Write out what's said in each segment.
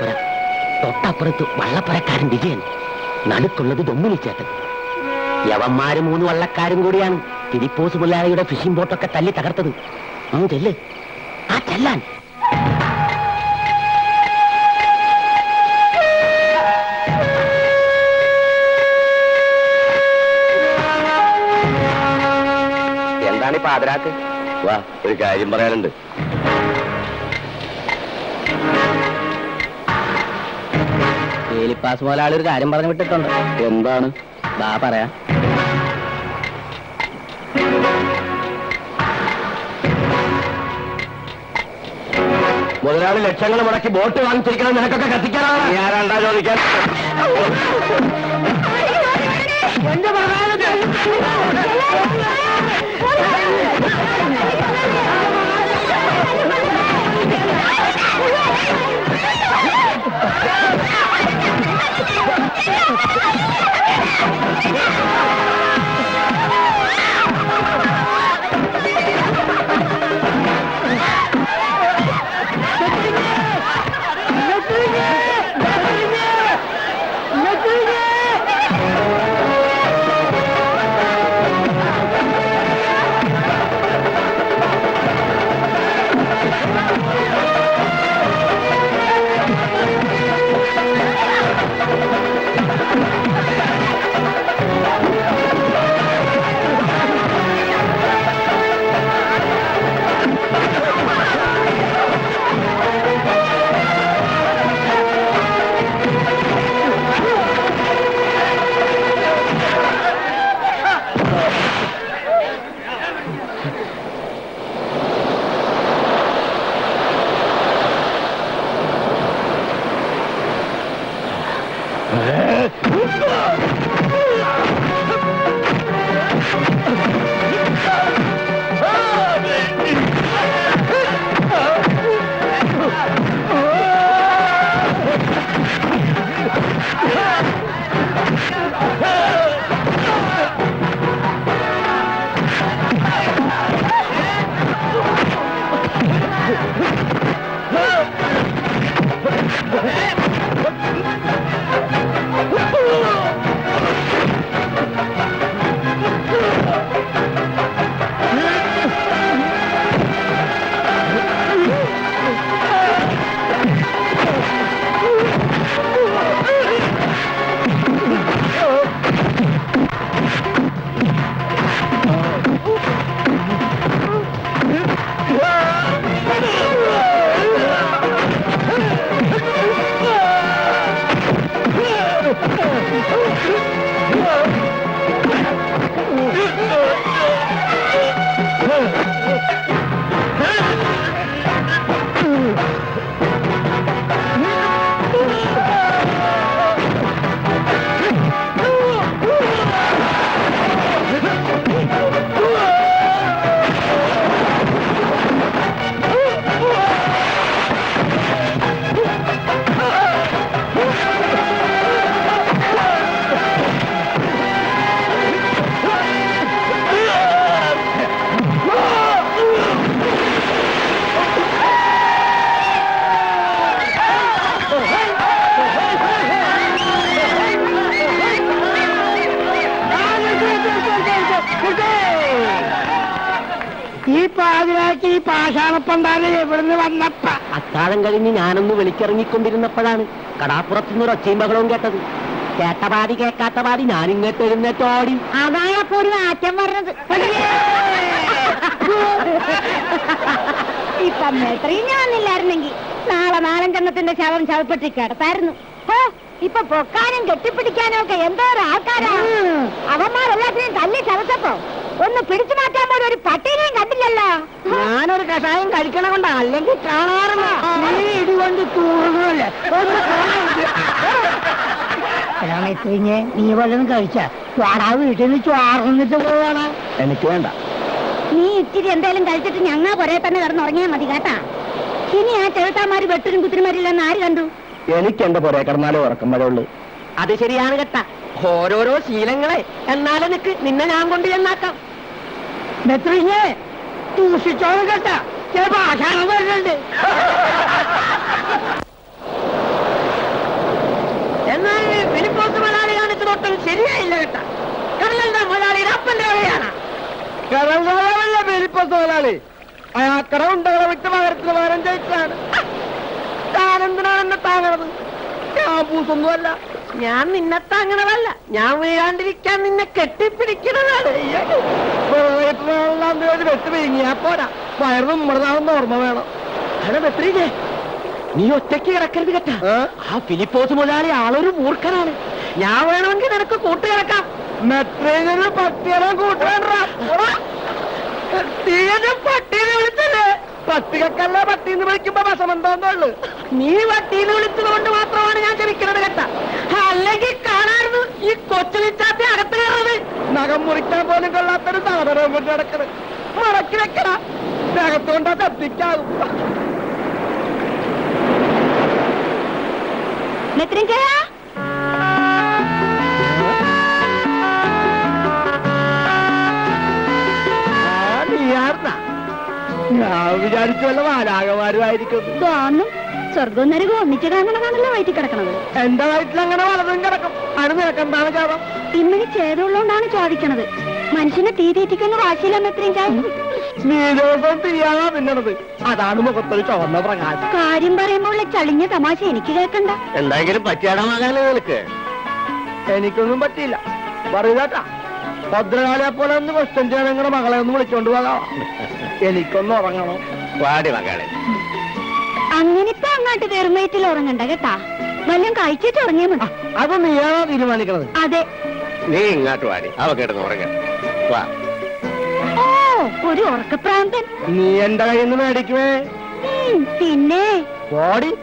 കുതിരപ്പുര തൊട്ടപ്പുറത്ത് വള്ളപ്പുരക്കാരൻ വിജയൻ നടുക്കുള്ളത് ദൊമ്മിനിച്ചേട്ടൻ യവന്മാര് മൂന്ന് വള്ളക്കാരും കൂടിയാണ് ഫിലിപ്പോസ് മുല്ലാളിയുടെ ഫിഷിംഗ് ബോട്ടൊക്കെ തല്ലി തകർത്തത് ഉം, ചെല്ല് ആ ചെല്ലാൻ എന്താണ് ഈ പാതിരാക്ക് വാ ഒരു കാര്യം പറയാനുണ്ട് വേലിപ്പാസ് മുതലാളി ഒരു കാര്യം പറഞ്ഞു വിട്ടിട്ടുണ്ട് എന്താണ് ബാ പറയാ മുതലാളി ലക്ഷങ്ങൾ മുടക്കി ബോട്ട് വാങ്ങിച്ചിരിക്കണം നിനക്കൊക്കെ കത്തിക്കാനാണ് ഞാനാണ്ടാ ചോദിക്കാൻ ഈ പാതിരാക്കി ഈ പാഷാണപ്പണ്ടാണ് എവിടുന്ന് വന്നപ്പ അത്താഴം കഴിഞ്ഞ് ഞാനൊന്ന് വിളിച്ചിറങ്ങിക്കൊണ്ടിരുന്നപ്പോഴാണ് കടാപ്പുറത്തുനിന്ന് ഒച്ചയും ബഹളവും കേട്ടത് കേട്ട പാതി കേൾക്കാത്ത പാതി ഞാൻ ഇങ്ങോട്ട് എഴുന്നേറ്റ് ഓടി അതായപ്പോ ഒരു നാറ്റം പറഞ്ഞത് ഇപ്പൊ എത്രയും ഞാൻ വന്നില്ലായിരുന്നെങ്കിൽ നാളെ നാലഞ്ചെണ്ണത്തിന്റെ ശവം ശവപ്പെട്ടി കിടത്തായിരുന്നു ഓ ഇപ്പൊ പൊക്കാനും കെട്ടിപ്പിടിക്കാനും ഒക്കെ എന്തോ ഒരു ആൾക്കാരാ അവന്മാരെല്ലാത്തിനെയും തല്ലി ചതച്ചപ്പോ ഒന്ന് പിടിച്ചു മാറ്റാൻ പോലും ഒരു പട്ടീനെയും കണ്ടില്ലല്ലോ ഞാനൊരു കഷായം കഴിക്കണ കൊണ്ടാ അല്ലെങ്കിൽ കാണാറില്ല നീ ഇടികൊണ്ട് തൂറുന്നല്ലേ രാമേശ്വരിഞ്ഞ് നീ വല്ലതും കഴിച്ച വാടാ വീട്ടിൽ നിന്ന് ചോർന്നിട്ട് പോവാണ് എനിക്ക് വേണ്ട നീ ഇത്തിരി എന്തേലും കഴിച്ചിട്ട് ഞങ്ങ പുറേ തന്നെ കിടന്നുറങ്ങിയാ മതി കേട്ടാ ഇനി ആ ചെറുത്താമാര് വെട്ടിനും കുത്തിരിമാരില്ലെന്ന് ആര് കണ്ടു എനിക്ക് എന്റെ പുറകെ കിടന്നാലേ ഉറക്കം വരുള്ളൂ അത് ശരിയാണ് കേട്ട ഓരോരോ ശീലങ്ങളെ എന്നാലും നിനക്ക് നിന്നെ ഞാൻ കൊണ്ട് ചെന്നാക്കാം ബെത്രിഞ്ഞ് സൂക്ഷിച്ചോളം കേട്ടാ ചിലപ്പോ ആശാനം വരുന്നുണ്ട് ശരിയായില്ല കേട്ടാ കടലണ്ട മുതലാളിയുടെ അപ്പന്റെ കടയാണ് കടൽ ഫിലിപ്പോസ് മുതലാളി അയാക്കട ഉണ്ടകളെ വിട്ട് പകരത്തിന് പകരം ജയിച്ചാണ് താനെന്തിനാണ് എന്നെ താങ്ങണത് ഞാൻ പൂസൊന്നുമല്ല ഞാൻ നിന്നെ താങ്ങണതല്ല ഞാൻ വീഴാണ്ടിരിക്കാൻ നിന്നെ കെട്ടിപ്പിടിക്കണതാണ് വെച്ച് വീങ്ങിയാ പോരാ വയറ് നമ്മുടേതാണെന്ന് ഓർമ്മ വേണം അതെ ബെത്രീജേ നീ ഒറ്റയ്ക്ക് കിടക്കരുത് കേട്ടാ ആ ഫിലിപ്പോസ് മുതലാളി ആളൊരു മൂർഖനാണ് ഞാൻ വേണമെങ്കിൽ നിനക്ക് കൂട്ടുകിടക്കാം മെട്രേനൊരു പട്ടിയെ കൂട്ടുവേണ്ട തീരെ പട്ടീനെ വിളിച്ചല്ലേ പട്ടികക്കല്ല പട്ടീന്ന് വിളിക്കുമ്പോ വശമെന്തോന്നുള്ളു നീ പട്ടീന്ന് വിളിച്ചത് കൊണ്ട് മാത്രമാണ് ഞാൻ ക്ഷമിക്കണത് കേട്ട അല്ലെങ്കിൽ കാണാറുന്നു ഈ കൊച്ചു വിച്ചാത്തി അകത്ത് കയറത് നഖം മുറിക്കാൻ പോലും കൊള്ളാത്തൊരു സാധനവും കൊണ്ട് നടക്കണത് മറക്കി വെക്കണ നഖത്തുകൊണ്ടാ കത്തിക്കാകും മെത്രിഞ്ചയ ആ, നീയാർന്നാ? ഞാൻ വിചാരിച്ചു വല്ല മാലാകമാരുമായിരിക്കും ഇതാന്നും സ്വർഗവും നരകവും ഒന്നിച്ച് കാണണതാണല്ലോ വയറ്റി കിടക്കണത് എന്റെ വയറ്റിൽ അങ്ങനെ വളർന്നും കിടക്കും അതിന് നിനക്കെന്താണ് ചേർന്ന് ഇമ്മിന് ചേതുള്ളതുകൊണ്ടാണ് ചോദിക്കണത് മനുഷ്യനെ തീ തീറ്റിക്കുന്ന വാശിയില്ല മെത്രിഞ്ചായ നീ ദിവസം തീയാണോ തിന്നണത് അതാണ് മുഖത്തൊരു ചുവന്ന പ്രകാശം കാര്യം പറയുമ്പോൾ ഉള്ള ചളിഞ്ഞ തമാശ എനിക്ക് കേൾക്കണ്ട എന്തായെങ്കിലും പറ്റിയാടാമാകാനേ നിനക്ക് എനിക്കൊന്നും പറ്റിയില്ല പറയൂട്ടാ ഭദ്രകാളിയെ പോലെ ഒന്ന് ക്വസ്റ്റ്യൻ ചെയ്യാൻ നിങ്ങളുടെ മകളെ ഒന്ന് വിളിച്ചോണ്ട് പോകാം എനിക്കൊന്ന് ഉറങ്ങണം വാടി മകളെ അങ്ങനെ ഇപ്പൊ അങ്ങോട്ട് വെറുമയറ്റിൽ ഉറങ്ങണ്ട കേട്ടാ വല്ലതും കഴിച്ചിട്ട് ഉറങ്ങിയാ മതി അത് നീയാണോ തീരുമാനിക്കണത് അതെ നീ ഇങ്ങോട്ട് വാടി അവ കിടന്ന് ഉറങ്ങ വാ ഓ ഒരു ഉറക്കപ്രാന്തൻ നീ എന്റെ കയ്യിൽ നിന്ന് മേടിക്കുമേ ഉം, പിന്നെ ഓടി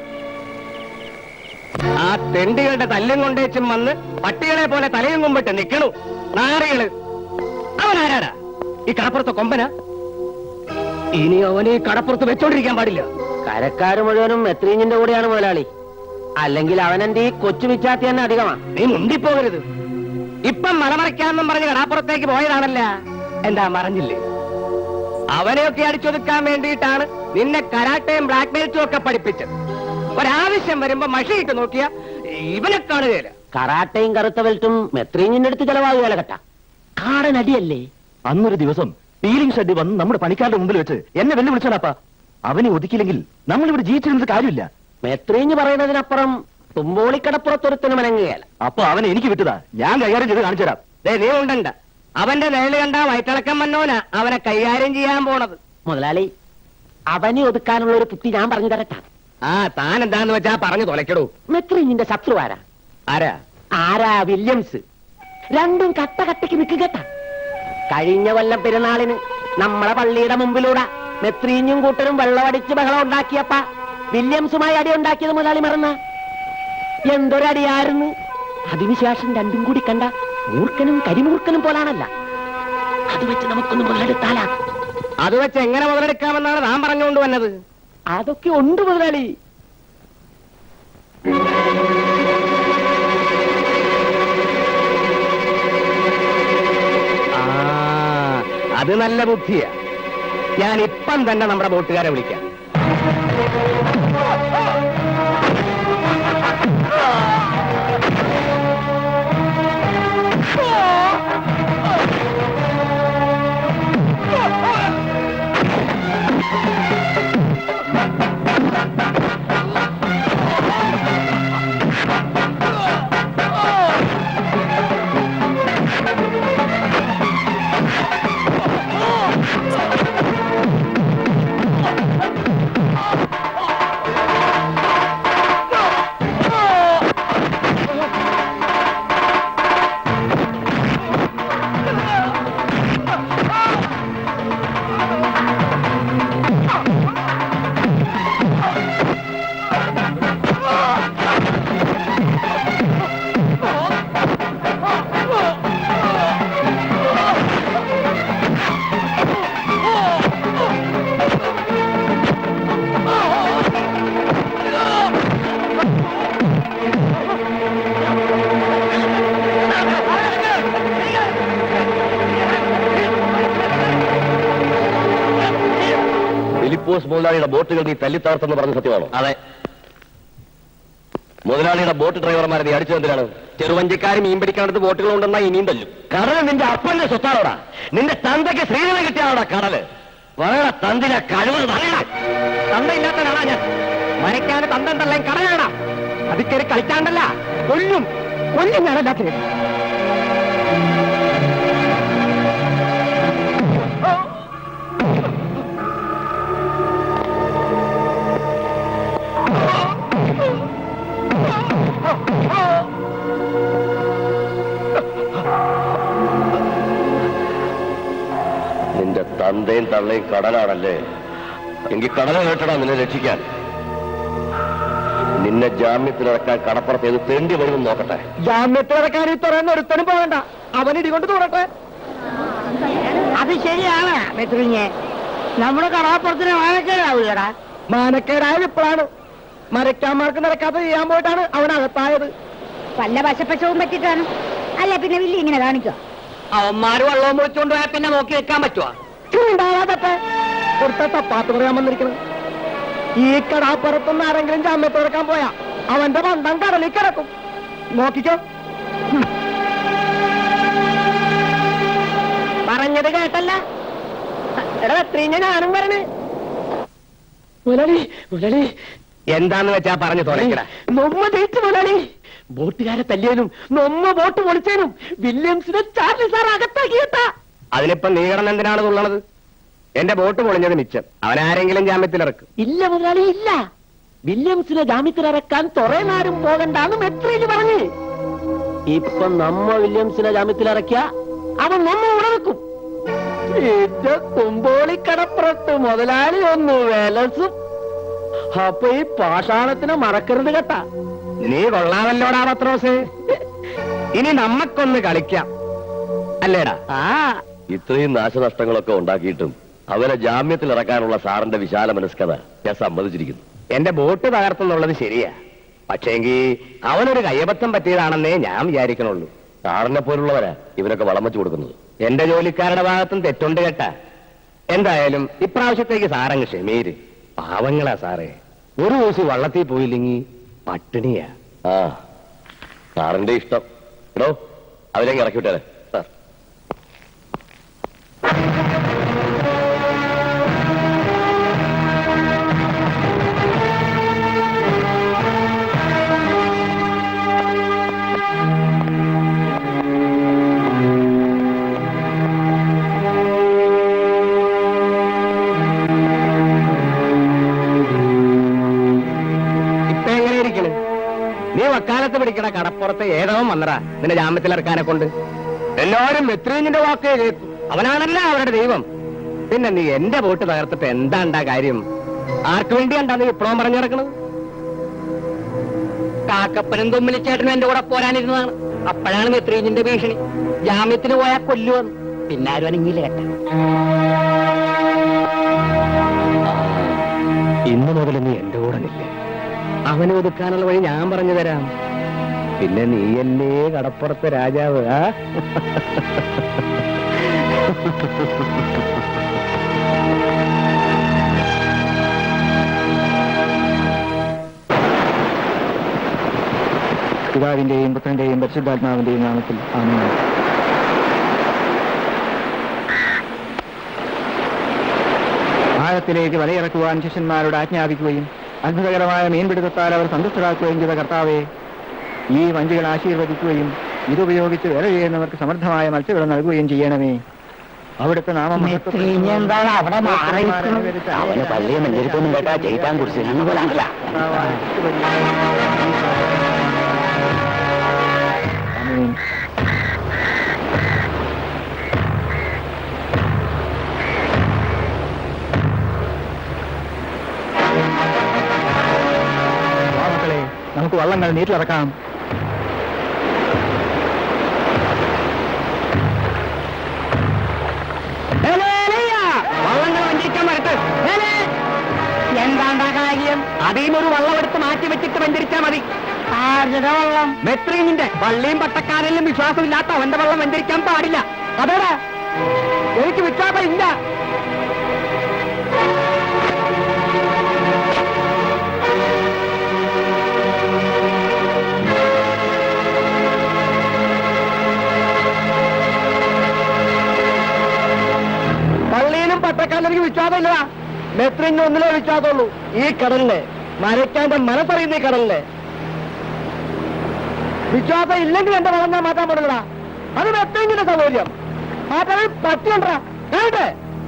ആ തെണ്ടികളുടെ തല്ലും കൊണ്ടേച്ചും വന്ന് പട്ടികളെ പോലെ തലയും കൊമ്പിട്ട് നിക്കണു നാറികള് അവനാരാടാ ഈ കടപ്പുറത്തെ കൊമ്പന ഇനി അവനെ ഈ കടപ്പുറത്ത് വെച്ചോണ്ടിരിക്കാൻ പാടില്ല കരക്കാര് മുഴുവനും മെത്രീഞ്ഞിന്റെ കൂടെയാണ് മുതലാളി അല്ലെങ്കിൽ അവനെന്റെ ഈ കൊച്ചു വിച്ചാത്തി തന്നെ അധികമാണ് നീ മുണ്ടിപ്പോകരുത് ഇപ്പം മലമറയ്ക്കാന്നും പറഞ്ഞ് കടാപ്പുറത്തേക്ക് പോയതാണല്ല എന്താ മറഞ്ഞില്ലേ അവനെയൊക്കെ അടിച്ചൊതുക്കാൻ വേണ്ടിയിട്ടാണ് നിന്നെ കരാട്ടയും ബ്ലാക്ക് ബെൽറ്റും ഒക്കെ പഠിപ്പിച്ചത് ഒരാവശ്യം വരുമ്പോ മഷിയിട്ട് നോക്കിയ ഇവനെ കാണുകയില്ല കറാട്ടയും കറുത്ത ബെൽറ്റും മെത്രീഞ്ഞിന്റെ അടുത്ത് ചെലവാകുകയല്ല കേട്ടാ കാടനടിയല്ലേ അന്നൊരു ദിവസം പീലിംഗ് ഷെഡ് വന്ന് നമ്മുടെ പണിക്കാരുടെ മുമ്പിൽ വെച്ച് എന്നെ വെല്ലു വിളിച്ചാണപ്പാ അവനെ ഒതുക്കിയില്ലെങ്കിൽ നമ്മൾ ഇവിടെ ജീവിച്ചിരുന്നത് കാര്യമില്ല മെത്രീഞ്ഞ് പറയുന്നതിനപ്പുറം തുമ്പോളിക്കടപ്പുറത്തൊരുത്തിന് മനങ്ങുകയല്ല അപ്പൊ അവനെ എനിക്ക് വിട്ടതാ ഞാൻ കൈകാര്യം ചെയ്ത് കാണിച്ചു തരാം ദേ, നീ ഉണ്ടണ്ട അവന്റെ നിഴല് കണ്ട വയറ്റിളക്കം വന്നോനാ അവനെ കൈകാര്യം ചെയ്യാൻ പോണത് മുതലാളി അവനെ ഒതുക്കാനുള്ള ഒരു ബുദ്ധി ഞാൻ പറഞ്ഞു തരട്ടാ ആ താൻ എന്താന്ന് വെച്ചാ പറഞ്ഞു തുലയ്ക്കടൂ മെത്രീഞ്ഞിന്റെ ശത്രു ആരാ ആരാ ആരാ വില്യംസ് രണ്ടും കട്ട കട്ടയ്ക്ക് നിൽക്കുക കേട്ടാ കഴിഞ്ഞ കൊല്ലം പെരുന്നാളിന് നമ്മളെ പള്ളിയുടെ മുമ്പിലൂടെ മെത്രീഞ്ഞും കൂട്ടരും വെള്ളമടിച്ച് ബഹളം ഉണ്ടാക്കിയപ്പ വില്യംസുമായി അടി ഉണ്ടാക്കിയത് മുതലാളി മറന്ന എന്തൊരടിയായിരുന്നു അതിനുശേഷം രണ്ടും കൂടി കണ്ട മൂർഖനും കരിമൂർഖനും പോലാണല്ല അത് വെച്ച് നമുക്കൊന്ന് മുതലെടുത്താലാ അത് വെച്ച് എങ്ങനെ മുതലെടുക്കാമെന്നാണ് താൻ പറഞ്ഞുകൊണ്ട് വന്നത് അതൊക്കെ ഉണ്ട് മുതലാളി ആ അത് നല്ല ബുദ്ധിയാ ഞാൻ ഇപ്പം തന്നെ നമ്മുടെ ബോട്ടുകാരെ വിളിക്കാം ഫിലിപ്പോസ് മുതലാളിയുടെ ബോട്ടുകൾ നീ തല്ലിത്തകർത്തെന്ന് പറഞ്ഞ സത്യമാണോ അതെ മുതലാളിയുടെ ബോട്ട് ഡ്രൈവർമാരെ നീ അടിച്ചു എന്തിനാണ് ചെറുവഞ്ചിക്കാർ മീൻ പിടിക്കാനടുത്ത് ബോട്ടുകൾ ഉണ്ടെന്നാ ഇനിയും തല്ലും കടല് നിന്റെ അപ്പന്റെ സ്വത്താണോടാ നിന്റെ തന്തയ്ക്ക് ശ്രീധരൻ കിട്ടിയാണോടാ കടല് പറയണ തന്തിനെ കഴിവ് പറയണ തന്തയില്ലാത്തവനാണാ ഞാൻ മരയ്ക്കാന് തന്തം തള്ളേം കടലാണ് അതിക്കേറി കളിക്കാണ്ടല്ല കൊല്ലും കൊല്ലും ഞാൻ എല്ലാത്തിനും നിന്റെ തന്തയും തള്ളയും കടലാണല്ലേ എങ്കിൽ കടല കേട്ടടാ നിന്നെ രക്ഷിക്കാൻ നിന്നെ ജാമ്യത്തിലിറക്കാൻ കടപ്പുറത്ത് ഏത് തെണ്ടി വരുമെന്ന് നോക്കട്ടെ ജാമ്യത്തിറക്കാൻ ഈ തുറന്ന് ഒരുത്തനും പോകണ്ട അവൻ ഇടികൊണ്ട് തൂറട്ടെ അത് ശരിയാണ് മെത്രിഞ്ഞെ നമ്മുടെ കടാപ്പുറത്തിന് വാഴക്കേടാവൂലടാ മാനക്കേടായത് ഇപ്പോഴാണ് മരക്കാന്മാർക്ക് നടക്കാത്ത ചെയ്യാൻ പോയിട്ടാണ് അവൻ അകത്തായത് വല്ല വശപ്പശവും പറ്റിട്ടാണ് അല്ല പിന്നെ വില്ലി ഇങ്ങനെ കാണിക്കോ അവന്മാര് വള്ളവും വിളിച്ചുകൊണ്ട് പോയാൽ പിന്നെ നോക്കി വെക്കാൻ പറ്റുവാ ഉണ്ടാവാതെ കൊടുത്ത തപ്പാത്ത് പറയാൻ വന്നിരിക്കണം ഈ കടാപ്പുറത്തുനിന്ന് ആരെങ്കിലും ജാമ്യത്ത് തുറക്കാൻ പോയാ അവന്റെ ബന്ധം കടലിൽ കിടക്കും നോക്കിക്കോ പറഞ്ഞത് കേട്ടല്ല എടാ എത്രയും ഞാനും പറഞ്ഞേ മുരളി മുരളി എന്താന്ന് വെച്ചാ പറഞ്ഞു തുറക്കട നമ്മ ജയിച്ചു മുരളി ബോട്ടുകാരെ തല്ലിയനും നമ്മ ബോട്ട് പൊളിച്ചേനും വില്യംസിനെ ചാർലി സാർ അകത്താക്കിയിട്ടാ അതിനിപ്പം നീ കിടന്ന് എന്തിനാണ് തുള്ളണത് എന്റെ ബോട്ട് പൊളിഞ്ഞത് മിച്ചം അവനാരെങ്കിലും ജാമ്യത്തിലിറക്കും ഇല്ല മുതലാളി ഇല്ല വില്യംസിനെ ജാമ്യത്തിലിറക്കാൻ തുറേനാരും പോകണ്ടാന്ന് മെട്രീജ് പറഞ്ഞു ഇപ്പൊ നമ്മ വില്യംസിനെ ജാമ്യത്തിലിറക്കിയ അവൻ നമ്മ ഉണർക്കും ഇത് തുമ്പോളിക്കടപ്പുറത്ത് മുതലാളി ഒന്ന് വിലസും അപ്പൊ ഈ പാഷാണത്തിനെ മറക്കരുത് കേട്ടാ നീ കൊള്ളാമല്ലോടാ പത്രോസ് ഇനി നമ്മക്കൊന്ന് കളിക്കാം അല്ലേടാ ആ ഇത്രയും നാശനഷ്ടങ്ങളൊക്കെ ഉണ്ടാക്കിയിട്ടും അവനെ ജാമ്യത്തിൽ ഇറക്കാനുള്ള സാറിന്റെ വിശാല മനസ്കത ഞാൻ സമ്മതിച്ചിരിക്കുന്നു എന്റെ ബോട്ട് തകർത്തെന്നുള്ളത് ശരിയാ പക്ഷേങ്കി അവനൊരു കയ്യബദ്ധം പറ്റിയതാണെന്നേ ഞാൻ വിചാരിക്കണുള്ളൂ സാറിനെ പോലുള്ളവരാ ഇവനൊക്കെ വളം വെച്ചു കൊടുക്കുന്നത് എന്റെ ജോലിക്കാരുടെ ഭാഗത്തും തെറ്റുണ്ട് കേട്ടാ എന്തായാലും ഇപ്രാവശ്യത്തേക്ക് സാറങ്ങ് ക്ഷമീര് പാവങ്ങളാ സാറേ ഒരു ദിവസം വള്ളത്തിൽ പോയില്ലെങ്കിൽ പട്ടിണിയാ ആ സാറിന്റെ ഇഷ്ടം എടോ അവരങ്ങ് ഇറക്കി വിട്ടേ സാർ ഇപ്പൊ എങ്ങനെ ഇരിക്കണ് നീ വക്കാലത്ത് പിടിക്കണ കടപ്പുറത്തെ ഏതവൻ വന്നടാ നിന്റെ ജാമ്യത്തിലിറക്കാനെ കൊണ്ട് എല്ലാവരും മെത്രീഞ്ഞിന്റെ വാക്കേ കേൾക്കും അവനാണല്ല അവരുടെ ദൈവം പിന്നെ നീ എന്റെ വോട്ട് തകർത്തിട്ട് എന്താണ്ടാ കാര്യം ആർക്ക് വേണ്ടിയാണ്ടാ നീ ഇപ്പോഴും പറഞ്ഞു നടക്കണത് കാക്കപ്പനും തുമ്മിലിച്ചേട്ടനും എന്റെ കൂടെ പോരാനിരുന്നതാണ് അപ്പോഴാണ് മെത്രീഞ്ഞിന്റെ ഭീഷണി ജാമ്യത്തിന് പോയാൽ കൊല്ലുവന്ന് പിന്നെ ആരും അനങ്ങിയില്ല കേട്ട ഇന്ന് മുതൽ നീ എന്റെ കൂടെ നില്ലേ അവനെ ഒതുക്കാനുള്ള വഴി ഞാൻ പറഞ്ഞു തരാം പിന്നെ നീയല്ലേ കടപ്പുറത്തെ രാജാവ് ആ പിതാവിന്റെയും പുത്രന്റെയും പരിശുദ്ധാത്മാവിന്റെയും നാമത്തിൽ ആമേൻ ആഴത്തിലേക്ക് വലയിറക്കുവാൻ ശിഷ്യന്മാരോട് ആജ്ഞാപിക്കുകയും അത്ഭുതകരമായ മീൻപിടുത്തത്താൽ അവർ സന്തുഷ്ടരാക്കുകയും ചെയ്ത കർത്താവെ ഈ വഞ്ചികൾ ആശീർവദിക്കുകയും ഇതുപയോഗിച്ച് വേല ചെയ്യുന്നവർക്ക് സമൃദ്ധമായ മത്സ്യങ്ങൾ നൽകുകയും ചെയ്യണമേ അവിടുത്തെ നാമം അവന് പള്ളിയെ മഞ്ചരിപ്പൊന്നും കേട്ടാ ചെയ്താൻ കുറിച്ച് ഞങ്ങളാണല്ല ആമേൻ വാ മക്കളെ നമുക്ക് വള്ളങ്ങൾ നീറ്റിലിറക്കാം വള്ളങ്ങൾ വഞ്ചിക്കാൻ വരട്ടെ എന്താണ്ടാ കാര്യം അതിനൊരു വള്ളം എടുത്ത് മാറ്റി വെച്ചിട്ട് വഞ്ചരിച്ചാ മതി ആരുടെ വെള്ളം മെത്രീനിന്റെ പള്ളിയും പട്ടക്കാരിലും വിശ്വാസമില്ലാത്ത അവന്റെ വെള്ളം വഞ്ചരിക്കാൻ പാടില്ല അതേടാ എനിക്ക് വിശ്വാസം ഇല്ല മെത്രിന് ഒന്നിലേ വിശ്വാസമുള്ളൂ ഈ കടലിനെ മരയ്ക്കാന്റെ മനസ്സറിയുന്ന ഈ കടലിനെ വിശ്വാസം ഇല്ലെങ്കിൽ എന്റെ മണം ഞാൻ മാറ്റാൻ പാടില്ല അത് മെത്രിന്റെ സൗകര്യം മാറ്റാൻ പറ്റിയണ്ടാ കേട്ടെ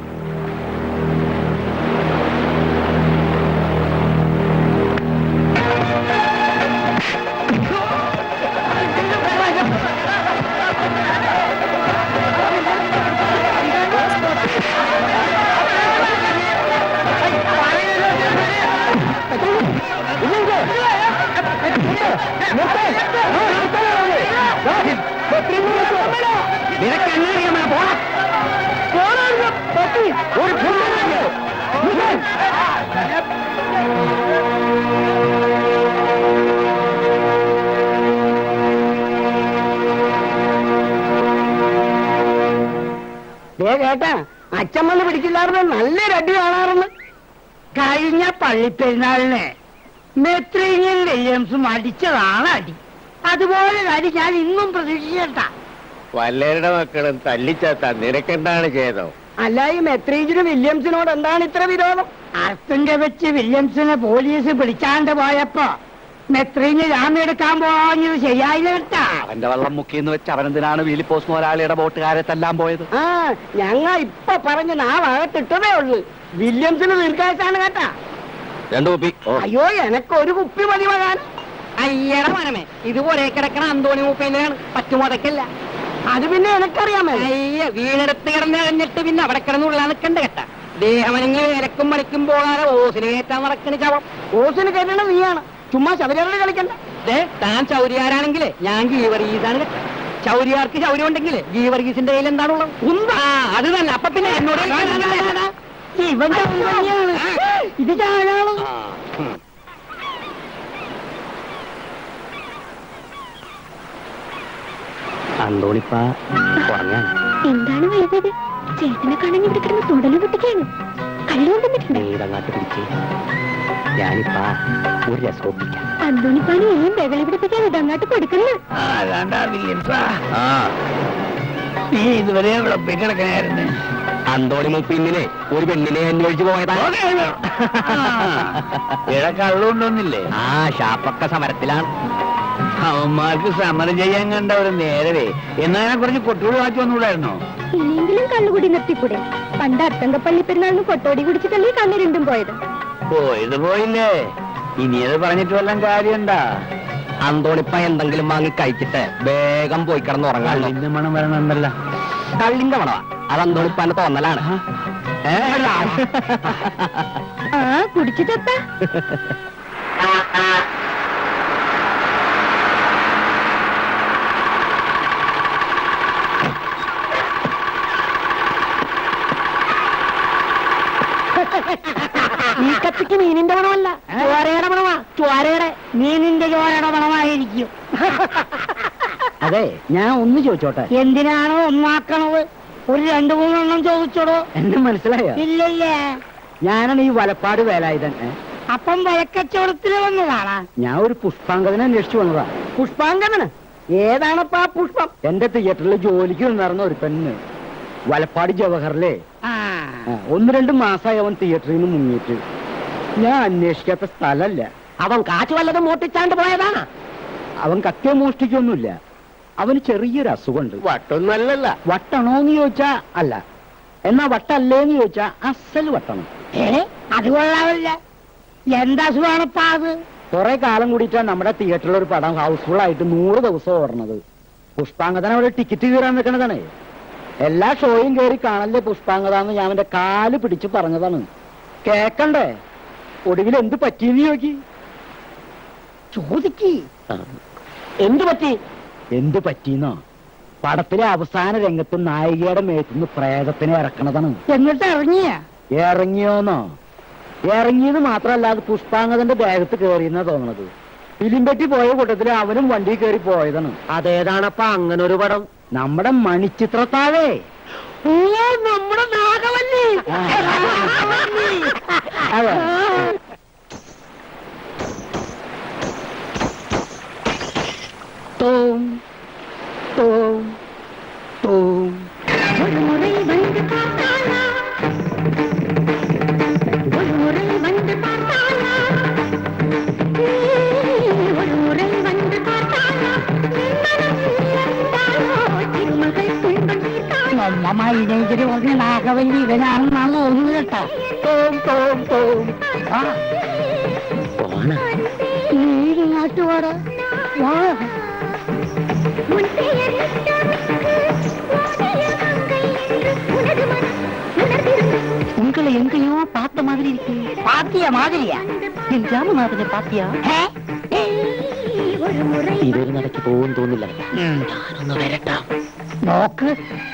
കേട്ടാ അച്ഛമ്മന്ന് പിടിക്കില്ലായിരുന്നു നല്ലൊരു അടി കാണാറുണ്ട് കഴിഞ്ഞ പള്ളിപ്പെരുന്നാളിന് മെത്രീനിയൻ വില്യംസും അടിച്ചതാണ് അടി അതുപോലെ ഒരു അടി ഞാൻ ഇന്നും പ്രതീക്ഷിച്ചേട്ടാ വല്ലരുടെ മക്കളും തല്ലിച്ചാത്ത നിനക്കെന്താണ് ചെയ്തോ അല്ല ഈ മെത്രീജിനും വില്യംസിനോട് എന്താണ് ഇത്ര വിരോധം അർത്തിന്റെ വെച്ച് വില്യംസിനെ പോലീസ് പിടിച്ചാണ്ട് പോയപ്പോ മെത്രീന് ജാമ്യെടുക്കാൻ പോഞ്ഞത് ശരിയായില്ല കേട്ടാ അവന്റെ വെള്ളം മുക്കിയെന്ന് വെച്ച് അവനെന്തിനാണ് വീലിപ്പോസ് മുതലാളിയുടെ ബോട്ടുകാരെ തല്ലാൻ പോയത് ആ ഞങ്ങ ഇപ്പൊ പറഞ്ഞ് നാളകത്തിട്ടതേ ഉള്ളു വില്യംസിന് ദീർഘായുസാണ് കേട്ടാ രണ്ടു കുപ്പി അയ്യോ എനക്ക് ഒരു കുപ്പി മതി വരാൻ അയ്യട മനമേ ഇതുപോലെ കിടക്കണ അന്തോണി മൂപ്പേനാണ് പറ്റുമുതക്കല്ല അത് പിന്നെ എനക്കറിയാമേ അയ്യ വീടെടുത്ത് കിടന്ന് കഴിഞ്ഞിട്ട് പിന്നെ അവിടെ കിടന്നുള്ള നിൽക്കണ്ട കേട്ട ദേഹമനങ്ങി വിലക്കും മണിക്കും പോകാതെ ഓസിന് കയറ്റാൻ നടക്കണ ചവം ഓസിന് കയറ്റണ നീയാണ് ചുമ്മാ ശബരിമല കളിക്കണ്ട ദേ താൻ ചൗരിയാരാണെങ്കിലേ ഞാൻ ഗീവർഗീസാണ് കേട്ടോ. ചൗരിയാർക്ക് ചൗരി ഉണ്ടെങ്കിൽ ഗീവർഗീസിന്റെ കയ്യിൽ എന്താണുള്ളത് ഉന്ത. ആ അത് തന്നെ അപ്പൊ പിന്നെ എന്നോട് ഇവന്റെ ഉണ്ടയാണ്. ഇത് ചാഴാണ് അന്തോണിപ്പ കുറഞ്ഞാണ് എന്താണ് വൈകിയത് ചേട്ടനെ കാണാൻ ഇവിടെ കിടന്ന് തുടല് പൊട്ടിക്കാണ് കള്ളുകൊണ്ട് വന്നിട്ടുണ്ട് നീതങ്ങാട്ട് പിടിച്ച് ഞാനിപ്പ ഒരു രസം ഒപ്പിക്കാം അന്തോണിപ്പാന് ഇനിയും ബഹളി പിടിപ്പിക്കാൻ ഇതങ്ങാട്ട് കൊടുക്കുന്നു നീ ഇതുവരെ വിളപ്പി കിടക്കണായിരുന്നു അന്തോണി മുപ്പിന്നിനെ ഒരു പെണ്ണിനെ അന്വേഷിച്ചു പോയതാ കള്ളുണ്ടോന്നില്ലേ ആ ഷാപ്പൊക്കെ സമരത്തിലാണ് അവന്മാർക്ക് സമരം ചെയ്യാൻ കണ്ട ഒരു നേരവേ എന്നാ കുറച്ച് കൊട്ടുകൂടി വാച്ച് വന്നുകൂടായിരുന്നോ ഇനിയെങ്കിലും കള്ളുകൂടി നിർത്തിക്കൂടെ പണ്ട് അത്തങ്കപ്പള്ളി പെരുന്നാളിന് കൊട്ടോടി കുടിച്ചിട്ടല്ലേ കണ്ണ് രണ്ടും പോയത് പോയത് പോയില്ലേ ഇനി അത് പറഞ്ഞിട്ട് വല്ലതും കാര്യണ്ടാ അന്തോണിപ്പ എന്തെങ്കിലും വാങ്ങി കഴിച്ചിട്ട് വേഗം പോയി കിടന്ന് ഉറങ്ങാൻ കള്ളിന്റെ മണം വരണുണ്ടല്ല കള്ളിന്റെ മണവാ അത് അന്തോണിപ്പാന്റെ തോന്നലാണ് ഏ? ആ കുടിച്ചിട്ടെത്താ ഈ കത്തിക്ക് മീനിന്റെ മണമല്ല ചോരയുടെ മണമാ ചോരയുടെ മീനിന്റെ ചോരയുടെ മണമായിരിക്കും അതെ ഞാൻ ഒന്ന് ചോദിച്ചോട്ടെ എന്തിനാണോ ഒന്നാക്കണത് ഒരു രണ്ടു മൂന്നെണ്ണം ചോദിച്ചോടോ എന്നെ മനസ്സിലായോ ഇല്ലല്ലേ ഞാനാണ് ഈ വലപ്പാട് വേലായുധൻ ഏ? അപ്പം വഴക്കച്ചവടത്തിന് വന്നതാണാ ഞാൻ ഒരു പുഷ്പാങ്കതനെ അന്വേഷിച്ചു വന്നതാ പുഷ്പാങ്കണന് ഏതാണപ്പാ പുഷ്പം എന്റെ തിയേറ്ററിൽ ജോലിക്ക് നിന്നിരുന്ന ഒരു പെണ്ണ് വലപ്പാട് ജവഹറിലെ ആ ആ, ഒന്ന് രണ്ട് മാസമായി അവൻ തിയേറ്ററിൽ നിന്ന് മുങ്ങിയിട്ട് ഞാൻ അന്വേഷിക്കാത്ത സ്ഥലല്ല അവൻ കാച്ചു വല്ലതും മോട്ടിച്ചാണ്ട് പോയതാണാ അവൻ കത്തിയ മോഷ്ടിക്കൊന്നുമില്ല അവന് ചെറിയൊരു അസുഖമുണ്ട് വട്ടൊന്നല്ലല്ല വട്ടണോന്ന് ചോദിച്ചാ അല്ല എന്നാ വട്ടല്ലേന്ന് ചോദിച്ചാ അസൽ വട്ടണം ഏ അത് കൊള്ളാവില്ല എന്താ സുഖാണപ്പാ അത് കുറെ കാലം കൂടിയിട്ടാ നമ്മുടെ തിയേറ്ററിൽ ഒരു പടം ഹൗസ്ഫുൾ ആയിട്ട് നൂറ് ദിവസം ഓടണത് പുഷ്പാങ്കതന അവിടെ ടിക്കറ്റ് കീറാൻ നിൽക്കണതാണ് എല്ലാ ഷോയും കയറി കാണല്ലേ പുഷ്പാങ്കത എന്ന് ഞാൻ അവന്റെ കാല് പിടിച്ച് പറഞ്ഞതാണ് കേക്കണ്ടേ ഒടുവിൽ എന്ത് പറ്റിയെന്ന് ചോദിക്കി ചോദിക്ക് എന്തു പറ്റി എന്ത് പറ്റിയെന്നോ പടത്തിലെ അവസാന രംഗത്ത് നായികയുടെ മേത്തുനിന്ന് പ്രേതത്തിനെ ഇറക്കണതാണ് എന്നിട്ട് ഇറങ്ങിയ ഇറങ്ങിയോന്നോ ഇറങ്ങിയത് മാത്രമല്ല അത് പുഷ്പാങ്കതന്റെ ദേഹത്ത് കയറിയെന്നാ തോന്നണത് ഫിലിംപെട്ടി പോയ കൂട്ടത്തിൽ അവനും വണ്ടി കയറി പോയതാണ് അതേതാണപ്പാ അങ്ങനെ ഒരു പടം നമ്മുടെ മണിച്ചിത്രത്താഴേ നമ്മുടെ നാഗവല്ലി അതെ തോം തോം തോം ஒரு முறை வந்து பார்த்தாயா ஒரு മൈനേജര് പറഞ്ഞ നാഗവല്ലി ഇവനാണെന്നാണ് തോന്നുന്നത് കേട്ടാ തോം തോം തോം ആ പോണ നീരിങ്ങാട്ട് വാട വാ உங்களை எங்கேயோ பார்த்த மாதிரி இருக்கு பாத்தியா மாதிரியா என் ஜாமநாதனை பாத்தியா ഇതൊരു നടക്ക് പോകും തോന്നില്ല ഞാനൊന്ന് വരട്ടാം നോക്ക്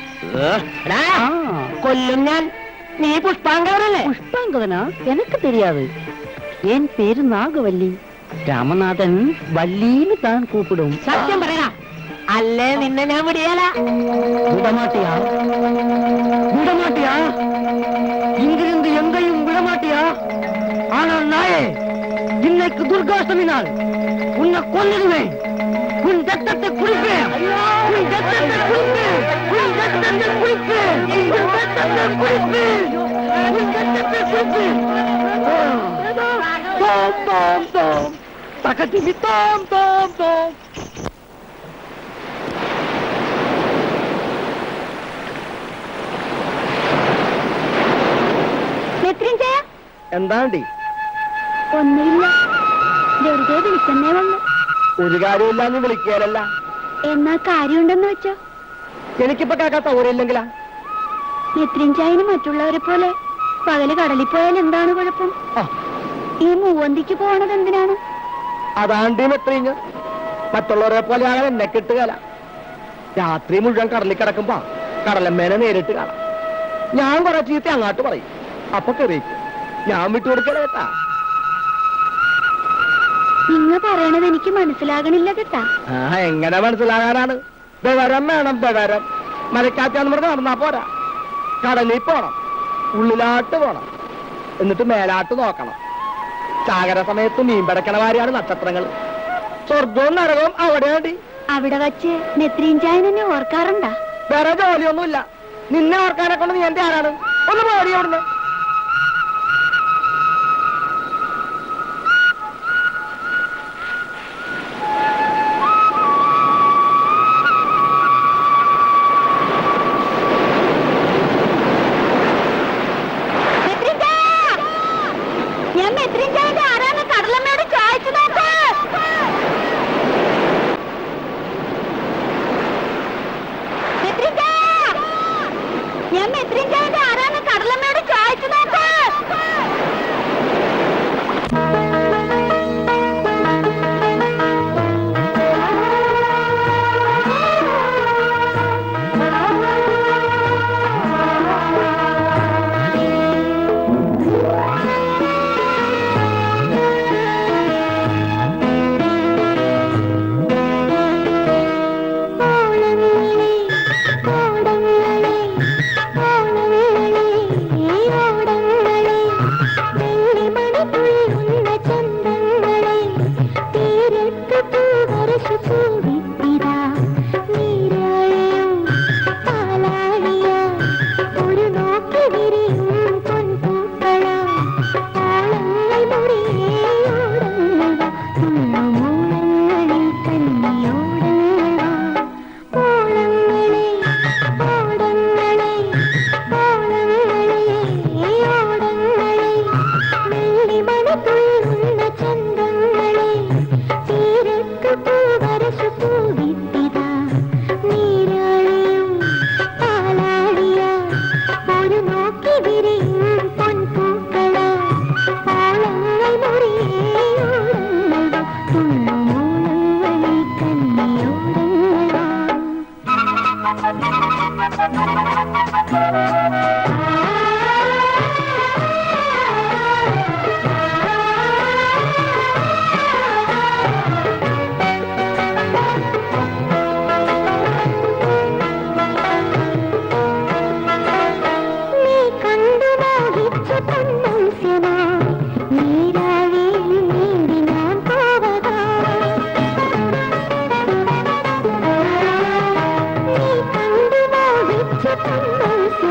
കൊല്ലും ഞാൻ നീ പുഷ്പാങ്കവരല്ലേ புஷ்பாங்கதனா எனக்கு தெரியாது என் பேரு நாகவல்லி ராமநாதன் வள்ளின்னு தான் கூப்பிடும் സത്യം പറയണ അല്ലേ നിന്നെ ഞാൻ വിടിയാല விடமாட்டியா വിടമാട്ടിയാ இங்கிருந்து எங்கேயும் விடமாட்டியா ஆனால் நாயே இன்னைக்கு துர்காஷ்டமி நாள் உன்னை கொன்னிடுவேன் உன் ரத்தத்தை குடிப்பேன் உன் ரத்தத்தை குடிப்பேன் உன் ரத்தத்தை குடிப்பேன் உன் ரத்தத்தை குடிப்பேன் உன் ரத்தத்தை குடிப்பேன் தோம் தோம் தோம் தகத்திமி தோம் தோம் தோம் മൃത്യുഞ്ജയ എന്താണ്ടി ഒന്നുമില്ല വെറുതെ വിളിച്ചെന്നേ വന്നു ഒരു കാര്യമില്ലാന്ന് വിളിക്കാനല്ല എന്നാ കാര്യമുണ്ടെന്ന് വെച്ചോ എനിക്കിപ്പോ കേൾക്കാൻ സൗകര്യമില്ലെങ്കിലാ മൃത്യുഞ്ജയന് മറ്റുള്ളവരെ പോലെ പകല് കടലിൽ പോയാൽ എന്താണ് കുഴപ്പം ആ, ഈ മൂവന്തിക്ക് പോണത് എന്തിനാണ് അതാണ്ടി മെത്രീഞ്ഞ് മറ്റുള്ളവരെ പോലെ ആകാൻ എന്നെ കിട്ടുകല രാത്രി മുഴുവൻ കടലിൽ കിടക്കുമ്പോ കടലമ്മേനെ നേരിട്ട് കാണാം ഞാൻ കുറെ ചീത്ത അങ്ങാട്ട് പറയും അപ്പൊ കയറിയിരിക്കും ഞാൻ വിട്ടുകൊടുക്കല കേട്ടാ നിങ്ങ പറയണത് എനിക്ക് മനസ്സിലാകണില്ല കേട്ടാ ആ എങ്ങനെ മനസ്സിലാകാനാണ് വിവരം വേണം വിവരം മലക്കാറ്റാന്ന് പറഞ്ഞ് നടന്നാ പോരാ കടലിൽ പോണം ഉള്ളിലാട്ട് പോണം എന്നിട്ട് മേലാട്ട് നോക്കണം ചാകര സമയത്ത് മീൻ പിടക്കണ വാരിയാണ് നക്ഷത്രങ്ങൾ സ്വർഗവും നരകവും അവിടെയാണ്ടി അവിടെ വച്ച് നെത്രീഞ്ചായൻ എന്നെ ഓർക്കാറുണ്ടാ വേറെ ജോലിയൊന്നുമില്ല നിന്നെ ഓർക്കാനെ കൊണ്ട് നീ എന്റെ ആരാണ് ഒന്ന് പോടി അവിടുന്ന് ഞാൻ മെത്രിഞ്ചായന്റെ ആരാന്ന് കടലമ്മയോട് ചോദിച്ചു നോക്ക് മെത്രിഞ്ചായ! ഞാൻ മെത്രിഞ്ചായന്റെ ആരാന്ന് കടലമ്മയോട് ചോദിച്ചു നോക്ക് ഒരു നോക്കി വിരിയും പൊൻപൂക്കള ഓളങ്ങൾ മുറിയേയോടങ്ങൾ തുള്ളുമോളങ്ങളിൽ കന്നിയോടങ്ങൾ നീ കണ്ടു മോഹിച്ച പൊന്നൂസ്യമായി നീരാഴിയിൽ നീന്തി ഞാൻ പോവതാ നീ കണ്ടു മോഹിച്ച പൊന്നൂസ്യമായി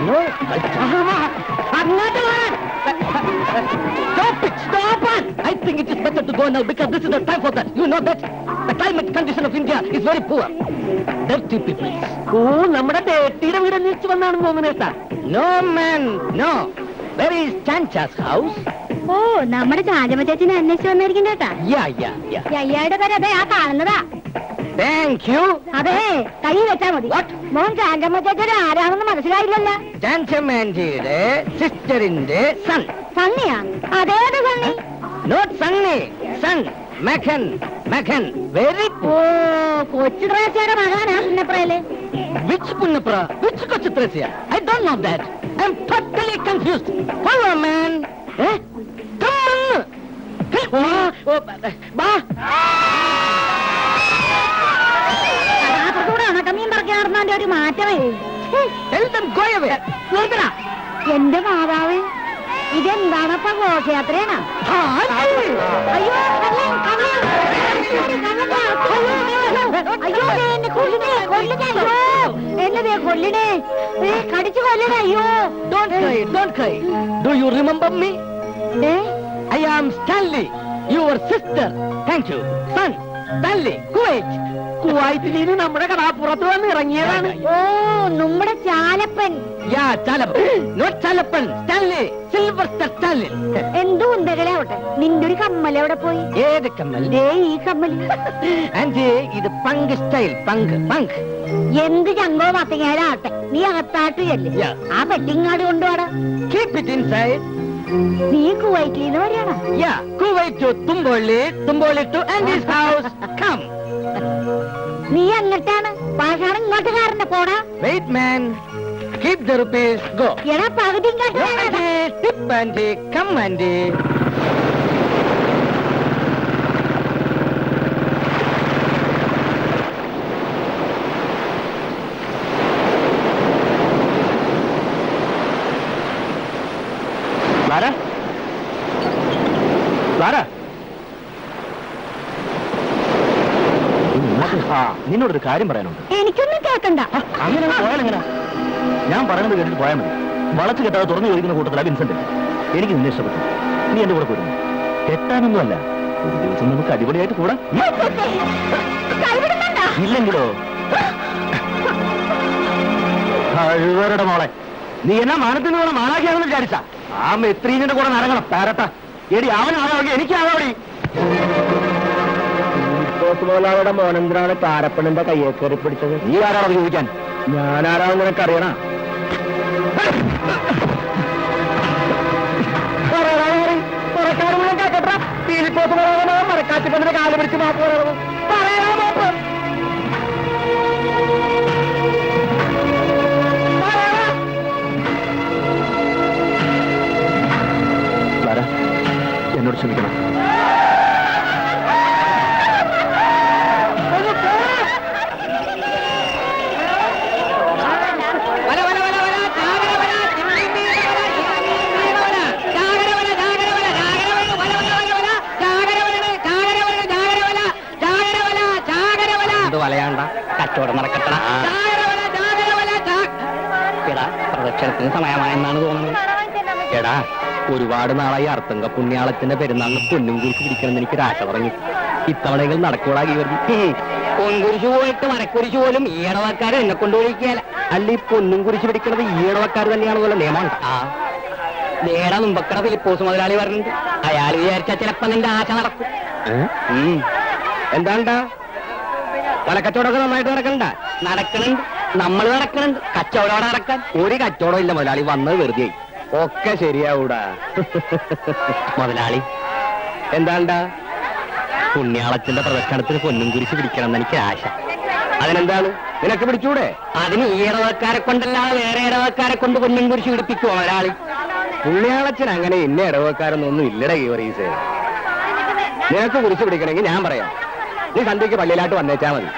നോ അങ്ങോട്ട് പോകാൻ Stop it! Stop it! I think it is better to go now because this is the time for that. You know that the climate condition of India is very poor. Dirty people. ഓ നമ്മുടെ ഡേട്ടിയുടെ വീട് അന്വേഷിച്ച് വന്നാണെന്ന് തോന്നുന്നേട്ടാ no man no where is ചാൻചാസ് house oh നമ്മുടെ ചാചമ്മ ചേച്ചിനെ അന്വേഷിച്ച് വന്നിരിക്കുന്ന കേട്ടാ യാ യാ യാ അയ്യായുടെ പേര് അതെ ആ കാണുന്നതാ താങ്ക് യു അതെ കൈ വെച്ചാ മതി What? മോൻ ചാചമ്മ ചേച്ചിയുടെ ആരാണെന്ന് മനസ്സിലായില്ലല്ലോ ചാൻസമാൻജിയുടെ സിസ്റ്ററിന്റെ സൺ സണ്ണിയാ അതേത് സണ്ണി നോട്ട് സണ്ണി സൺ മഖൻ മഖൻ വെരി ഓ കൊച്ചു ത്രേസ്യയുടെ മകാനാ പുന്നപ്രയില് Which Punnapra? Which Kochitrasya? I don't know that. I'm totally confused. Follow, man. Eh? Come on. Help me. Oh, ba. അപ്പുറത്തൂടെ ഉണക്കമീൻ പറക്കി നടന്നതിന്റെ ഒരു മാറ്റമേ ഹേ, Tell them go away. നിർത്തടാ. എന്റെ മാതാവ് ഇതെന്താണപ്പ ഘോഷയാത്രയാണ് Ah, അയ്യോ കള്ളൻ, കള്ളൻ. കള്ളന്റെ അകത്ത്. അയ്യോ ദേ എന്നെ കൊല്ലുന്നേ കൊല്ലുന്നേ അയ്യോ എന്നെ ദേ കൊല്ലണേ ഏ, കടിച്ചു കൊല്ലണേ അയ്യോ Don't cry, don't cry. Do you remember me? ഏ, I am Stanley, your sister. Thank you. Son, Stanley, Kuwait. കുവൈറ്റിൽ നിന്ന് നമ്മുടെ കടാപ്പുറത്ത് വന്ന് ഇറങ്ങിയതാണ് ഓ നമ്മുടെ Chalappan yeah Chalappan not Chalappan Stanley silver star Stanley എന്തു ഉണ്ടകളാവട്ടെ നിന്റെ ഒരു കമ്മൽ എവിടെ പോയി ഏത് കമ്മൽ ദേ ഈ കമ്മല് ആന്റി ഇത് പങ്ക് സ്റ്റൈൽ പങ്ക് പങ്ക് എന്ത് ചങ്കോ മത്തങ്ങാലാട്ടെ നീ അകത്താട്ട് ചെല്ല് Yeah. ആ പെട്ടിങ്ങാട് കൊണ്ടുപോടാ കീപ് ഇറ്റ് ഇൻസൈഡ് നീ കുവൈറ്റിൽ നിന്ന് വരികയാണോ yeah Kuwait to Thumpoly Thumpoly to auntie's house come നീ എന്നിട്ടാണ് പാഷാണ് ഇങ്ങോട്ട് കാരണ്ട പോടാ wait man keep the rupees go എടാ പകുതി ഇങ്ങോട്ട് വേണം. Tip auntie come auntie Clara Clara ഇങ്ങോട്ട് ആ നിന്നോടൊരു കാര്യം പറയാനുണ്ട് എനിക്കൊന്നും കേക്കണ്ട അങ്ങനെ പോയാൽ എങ്ങനെ ഞാൻ പറയുന്നത് കേട്ടിട്ട് പോയാൽ മതി വളച്ചു കെട്ടാതെ തുറന്നു ചോദിക്കുന്ന കൂട്ടത്തിലാ വിൻസെന്റ് എനിക്ക് നിന്നെ ഇഷ്ടപ്പെട്ടു നീ എന്റെ കൂടെ പോരുന്നു കെട്ടാനൊന്നുമല്ല ഒരു ദിവസം നമുക്ക് അടിപൊളിയായിട്ട് കൂടാ കൈവിടുന്നുണ്ടോ ഇല്ലെങ്കിലോ കഴിവരുടെ മോളെ നീ എന്നാ മാനത്തിന് പോലെ മാനാക്കിയാണെന്ന് വിചാരിച്ച ആ മെത്രീനിന്റെ കൂടെ നരങ്ങണം പാരട്ട എടി അവനാകാവി എനിക്കാകാവടി മുതലാളിയുടെ മോനന്തിനാണ് താരപ്പണിന്റെ കയ്യെ കയറി പിടിച്ചത് നീ ആരാണത് ചോദിക്കാൻ ഞാനാരാണെന്ന് നിനക്ക് അറിയണ മരക്കാറ്റിപ്പന്റെ കാല് പിടിച്ച് മാപ്പ് പറയണത് പറയാ മാപ്പ് പറയടാ. ക്ലാര എന്നോട് ക്ഷമിക്കണം ഒന്ന് പോടാ. വല വല വല വല ചാകര വല ചിമ്മി മീന വല ചിമ്മി മീന വല ചാകര വല ചാകര വല ചാകര വല വല വല വല വല ചാകര വല ചാകര വല ചാകര വല ചാകര വല ചാകര വല ഇത് വലയാണ്ട കച്ചവടം നടക്കട്ട ചാകര വല ചാകര വല എടാ പ്രദക്ഷിണത്തിന് സമയമായെന്നാണ് തോന്നുന്നത് എടാ ഒരുപാട് നാളായി അർത്തങ്ക പുണ്യാളത്തിന്റെ പെരുന്നാളിന് പൊന്നും കുറിച്ച് പിടിക്കണമെന്ന് എനിക്കൊരു ആശ പറഞ്ഞു ഇത്തവണയെങ്കിലും നടക്കൂടാ കീവർത്തി പൊൻകുരിശ് പോയിട്ട് മരക്കുരിശ് പോലും ഈടവക്കാരെ എന്നെ കൊണ്ടുപോയിക്കാല അല്ല ഈ പൊന്നും കുരിശ് പിടിക്കണത് ഈടവക്കാർ തന്നെയാണെന്നുള്ള നിയമമുണ്ട് ആ നേടാ മുമ്പക്കട ഫിലിപ്പോസ് മുതലാളി പറഞ്ഞിട്ടുണ്ട് അയാൾ വിചാരിച്ചാ ചിലപ്പോ നിന്റെ ആശ നടക്കും ഉം. എന്താണ്ടാ വലക്കച്ചവടമൊക്കെ നന്നായിട്ട് നടക്കണ്ട നടക്കണുണ്ട് നമ്മൾ നടക്കണുണ്ട് കച്ചവടം അവിടെ നടക്കാൻ ഒരു കച്ചവടം ഇല്ല മുതലാളി വന്നത് വെറുതെ ഒക്കെ ശരിയാവൂടാ മുതലാളി എന്താണ്ടാ പുണ്യാളത്തിന്റെ പ്രദർശനത്തിന് പൊന്നും കുരിശ് പിടിക്കണം എന്ന് എനിക്ക് ആശ അതിനെന്താണ് നിനക്ക് പിടിച്ചൂടെ അതിന് ഈ ഇടവക്കാരെ കൊണ്ടല്ലാതെ വേറെ ഇടവക്കാരെ കൊണ്ട് പൊന്നും കുരിശ് പിടിപ്പിക്കുമോ ഒരാളി പുണ്യാളച്ചൻ അങ്ങനെ ഇന്ന ഇടവക്കാരൊന്നും ഇല്ലട ഗീവറീസ് നിനക്ക് കുരിശ് പിടിക്കണമെങ്കിൽ ഞാൻ പറയാം നീ സന്ധ്യക്ക് പള്ളിയിലായിട്ട് വന്നേച്ചാ മതി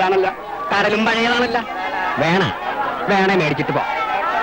പഴയതാണല്ല കടലും പഴയതാണല്ല വേണ വേണേ മേടിച്ചിട്ട് പോ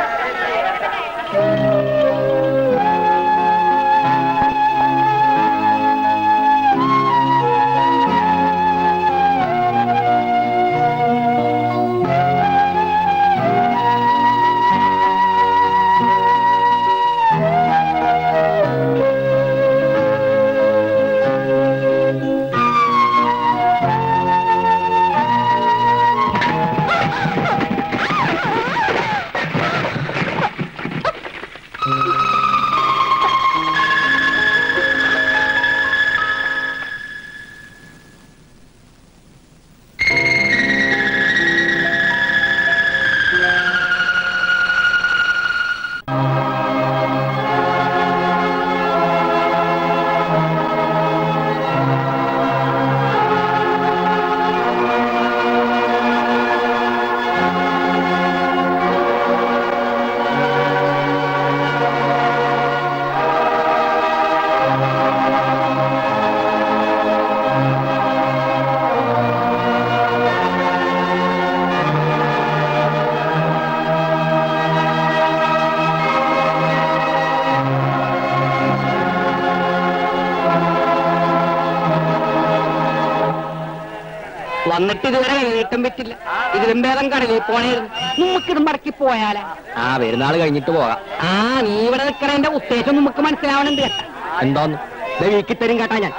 വന്നിട്ട് ഇതുവരെ കൈനീട്ടം പറ്റില്ല ഇതിലും ഭേദം കടലിൽ പോണേരുന്നു നമുക്കിത് മടക്കി പോയാലേ ആ പെരുന്നാൾ കഴിഞ്ഞിട്ട് പോകാം ആ നീ ഇവിടെ നിൽക്കണേന്റെ ഉദ്ദേശം നമുക്ക് മനസ്സിലാവണുണ്ട് കേട്ടാ എന്തോന്ന് വീക്കിത്തരും കേട്ടാ ഞാൻ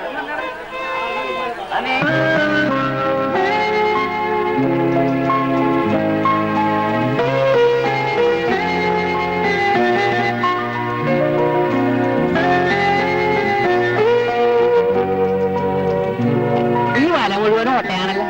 ഈ വല മുഴുവൻ ഓട്ടയാണല്ലോ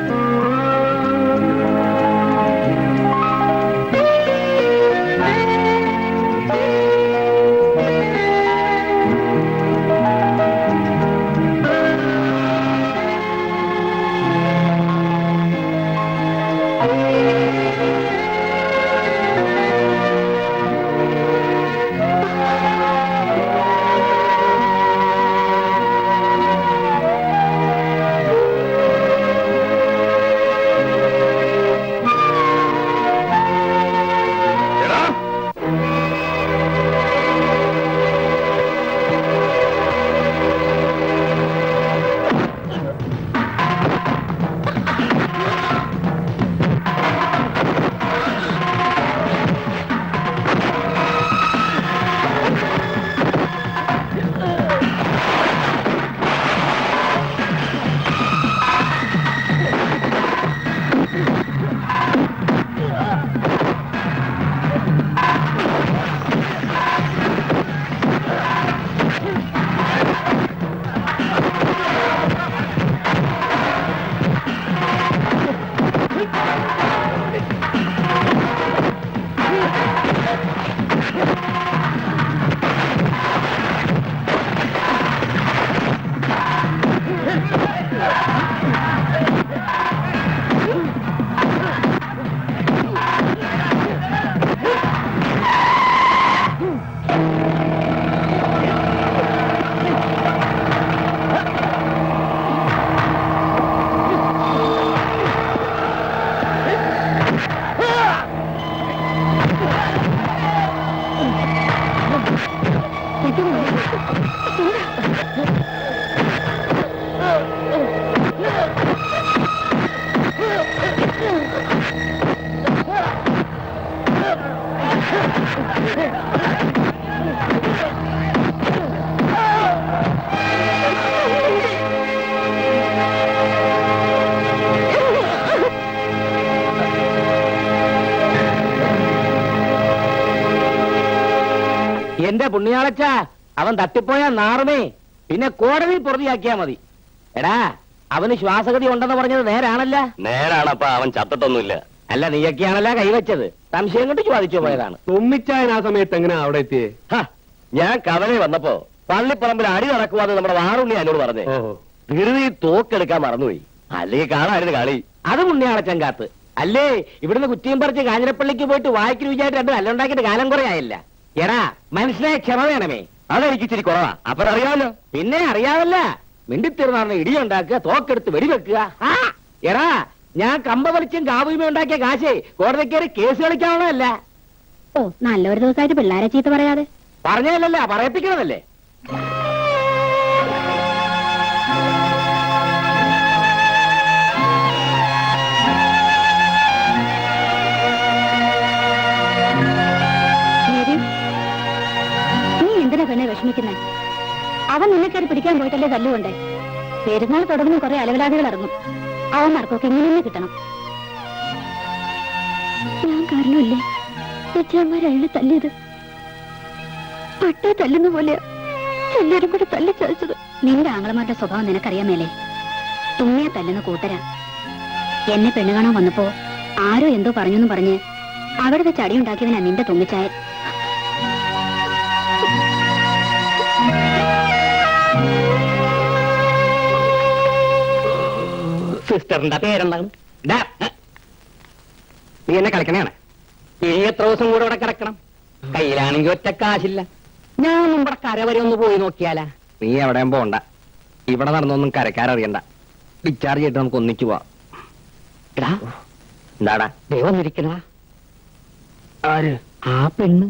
എന്റെ പുണ്യാളച്ച അവൻ തട്ടിപ്പോയാ നാറുമേ പിന്നെ കോടതി പൊറുതിയാക്കിയാ മതി എടാ അവന് ശ്വാസഗതി ഉണ്ടെന്ന് പറഞ്ഞത് നേരാണല്ല നേരാണപ്പ അവൻ ചത്തിട്ടൊന്നുമില്ല അല്ല നീയൊക്കെയാണല്ല കൈവച്ചത് സംശയം കൊണ്ട് ചോദിച്ചു പോയതാണ് തുമ്മിച്ചായൻ ആ സമയത്ത് എങ്ങനെയാ അവിടെ എത്തിയേ ഹ, ഞാൻ കവലെ വന്നപ്പോ പള്ളിപ്പറമ്പിൽ അടി നടക്കുവാന്ന് നമ്മുടെ വാറുണ്ണി എന്നോട് പറഞ്ഞേ ഓഹോ ധൃതി തോക്കെടുക്കാൻ മറന്നുപോയി അല്ലെങ്കിൽ കാണായിരുന്നു കളി അത് പുണ്യാളച്ചൻ കാത്ത് അല്ലേ ഇവിടുന്ന് കുറ്റിയും പറിച്ച് കാഞ്ഞിരപ്പള്ളിക്ക് പോയിട്ട് വായിക്ക് രുചിയായിട്ട് രണ്ട് നല്ലുണ്ടാക്കിയിട്ട് കാലം കുറെ ആയില്ല എടാ മനുഷ്യനെ ക്ഷമ വേണമേ അതെനിക്ക് ഇച്ചിരി കുറവാ അപ്പൊ അറിയാമല്ലോ പിന്നെ അറിയാവല്ല മിണ്ടിത്തീർന്നാർന്ന് ഇടിയുണ്ടാക്കുക തോക്കെടുത്ത് വെടിവെക്കുക ആ, എടാ ഞാൻ കമ്പ വലിച്ചും കാവുമ ഉണ്ടാക്കിയ കാശേ കോടതി കയറി കേസ് കളിക്കാവുന്നതല്ല ഓ നല്ലൊരു ദിവസമായിട്ട് പിള്ളേരെ ചീത്ത പറയാതെ പറഞ്ഞതല്ല പറയിപ്പിക്കണതല്ലേ മേരി, നീ എന്തിനാ പെണ്ണെ വിഷമിക്കുന്നേ അവൻ നിന്നെ കയറി പിടിക്കാൻ പോയിട്ടല്ലേ തല്ലുകൊണ്ടേ പെരുന്നാൾ തുടങ്ങുന്ന കുറെ അലവലാദികൾ ഇറങ്ങും അവന്മാർക്കൊക്കെ ഇങ്ങനെ കിട്ടണം ഞാൻ കാരണമല്ലേ തെറ്റിയന്മാർ അയാളെ തല്ലിയത് പട്ട തല്ലുന്ന പോലെ എല്ലാരും കൂടെ തല്ലി ചതിച്ചത് നിന്റെ ആങ്ങളമാരുടെ സ്വഭാവം നിനക്കറിയാമേലേ തുമ്മിയെ തല്ലുന്ന കൂട്ടരാ എന്നെ പെണ്ണു കാണാൻ വന്നപ്പോ ആരോ എന്തോ പറഞ്ഞെന്നും പറഞ്ഞ് അവിടെ വെച്ച് അടിയുണ്ടാക്കിയവനാ നിന്റെ തുമ്മിച്ചായ സിസ്റ്ററിന്റെ പേരെന്താണ് ഡാ, ഏ. നീ എന്നെ കളിക്കണേണ് ഇനി എത്ര ദിവസം കൂടെ ഇവിടെ കിടക്കണം കയ്യിലാണെങ്കിൽ ഒറ്റ കാശില്ല ഞാൻ നമ്മുടെ കര വരെ ഒന്ന് പോയി നോക്കിയാലാ നീ എവിടെയും പോണ്ട ഇവിടെ നടന്നൊന്നും കരക്കാരറിയണ്ട ഡിസ്ചാർജ് ചെയ്തിട്ട് നമുക്ക് ഒന്നിച്ചു പോവാം എടാ എന്താടാ ദൈവം ഇരിക്കണ ആര് ആ പെണ്ണ്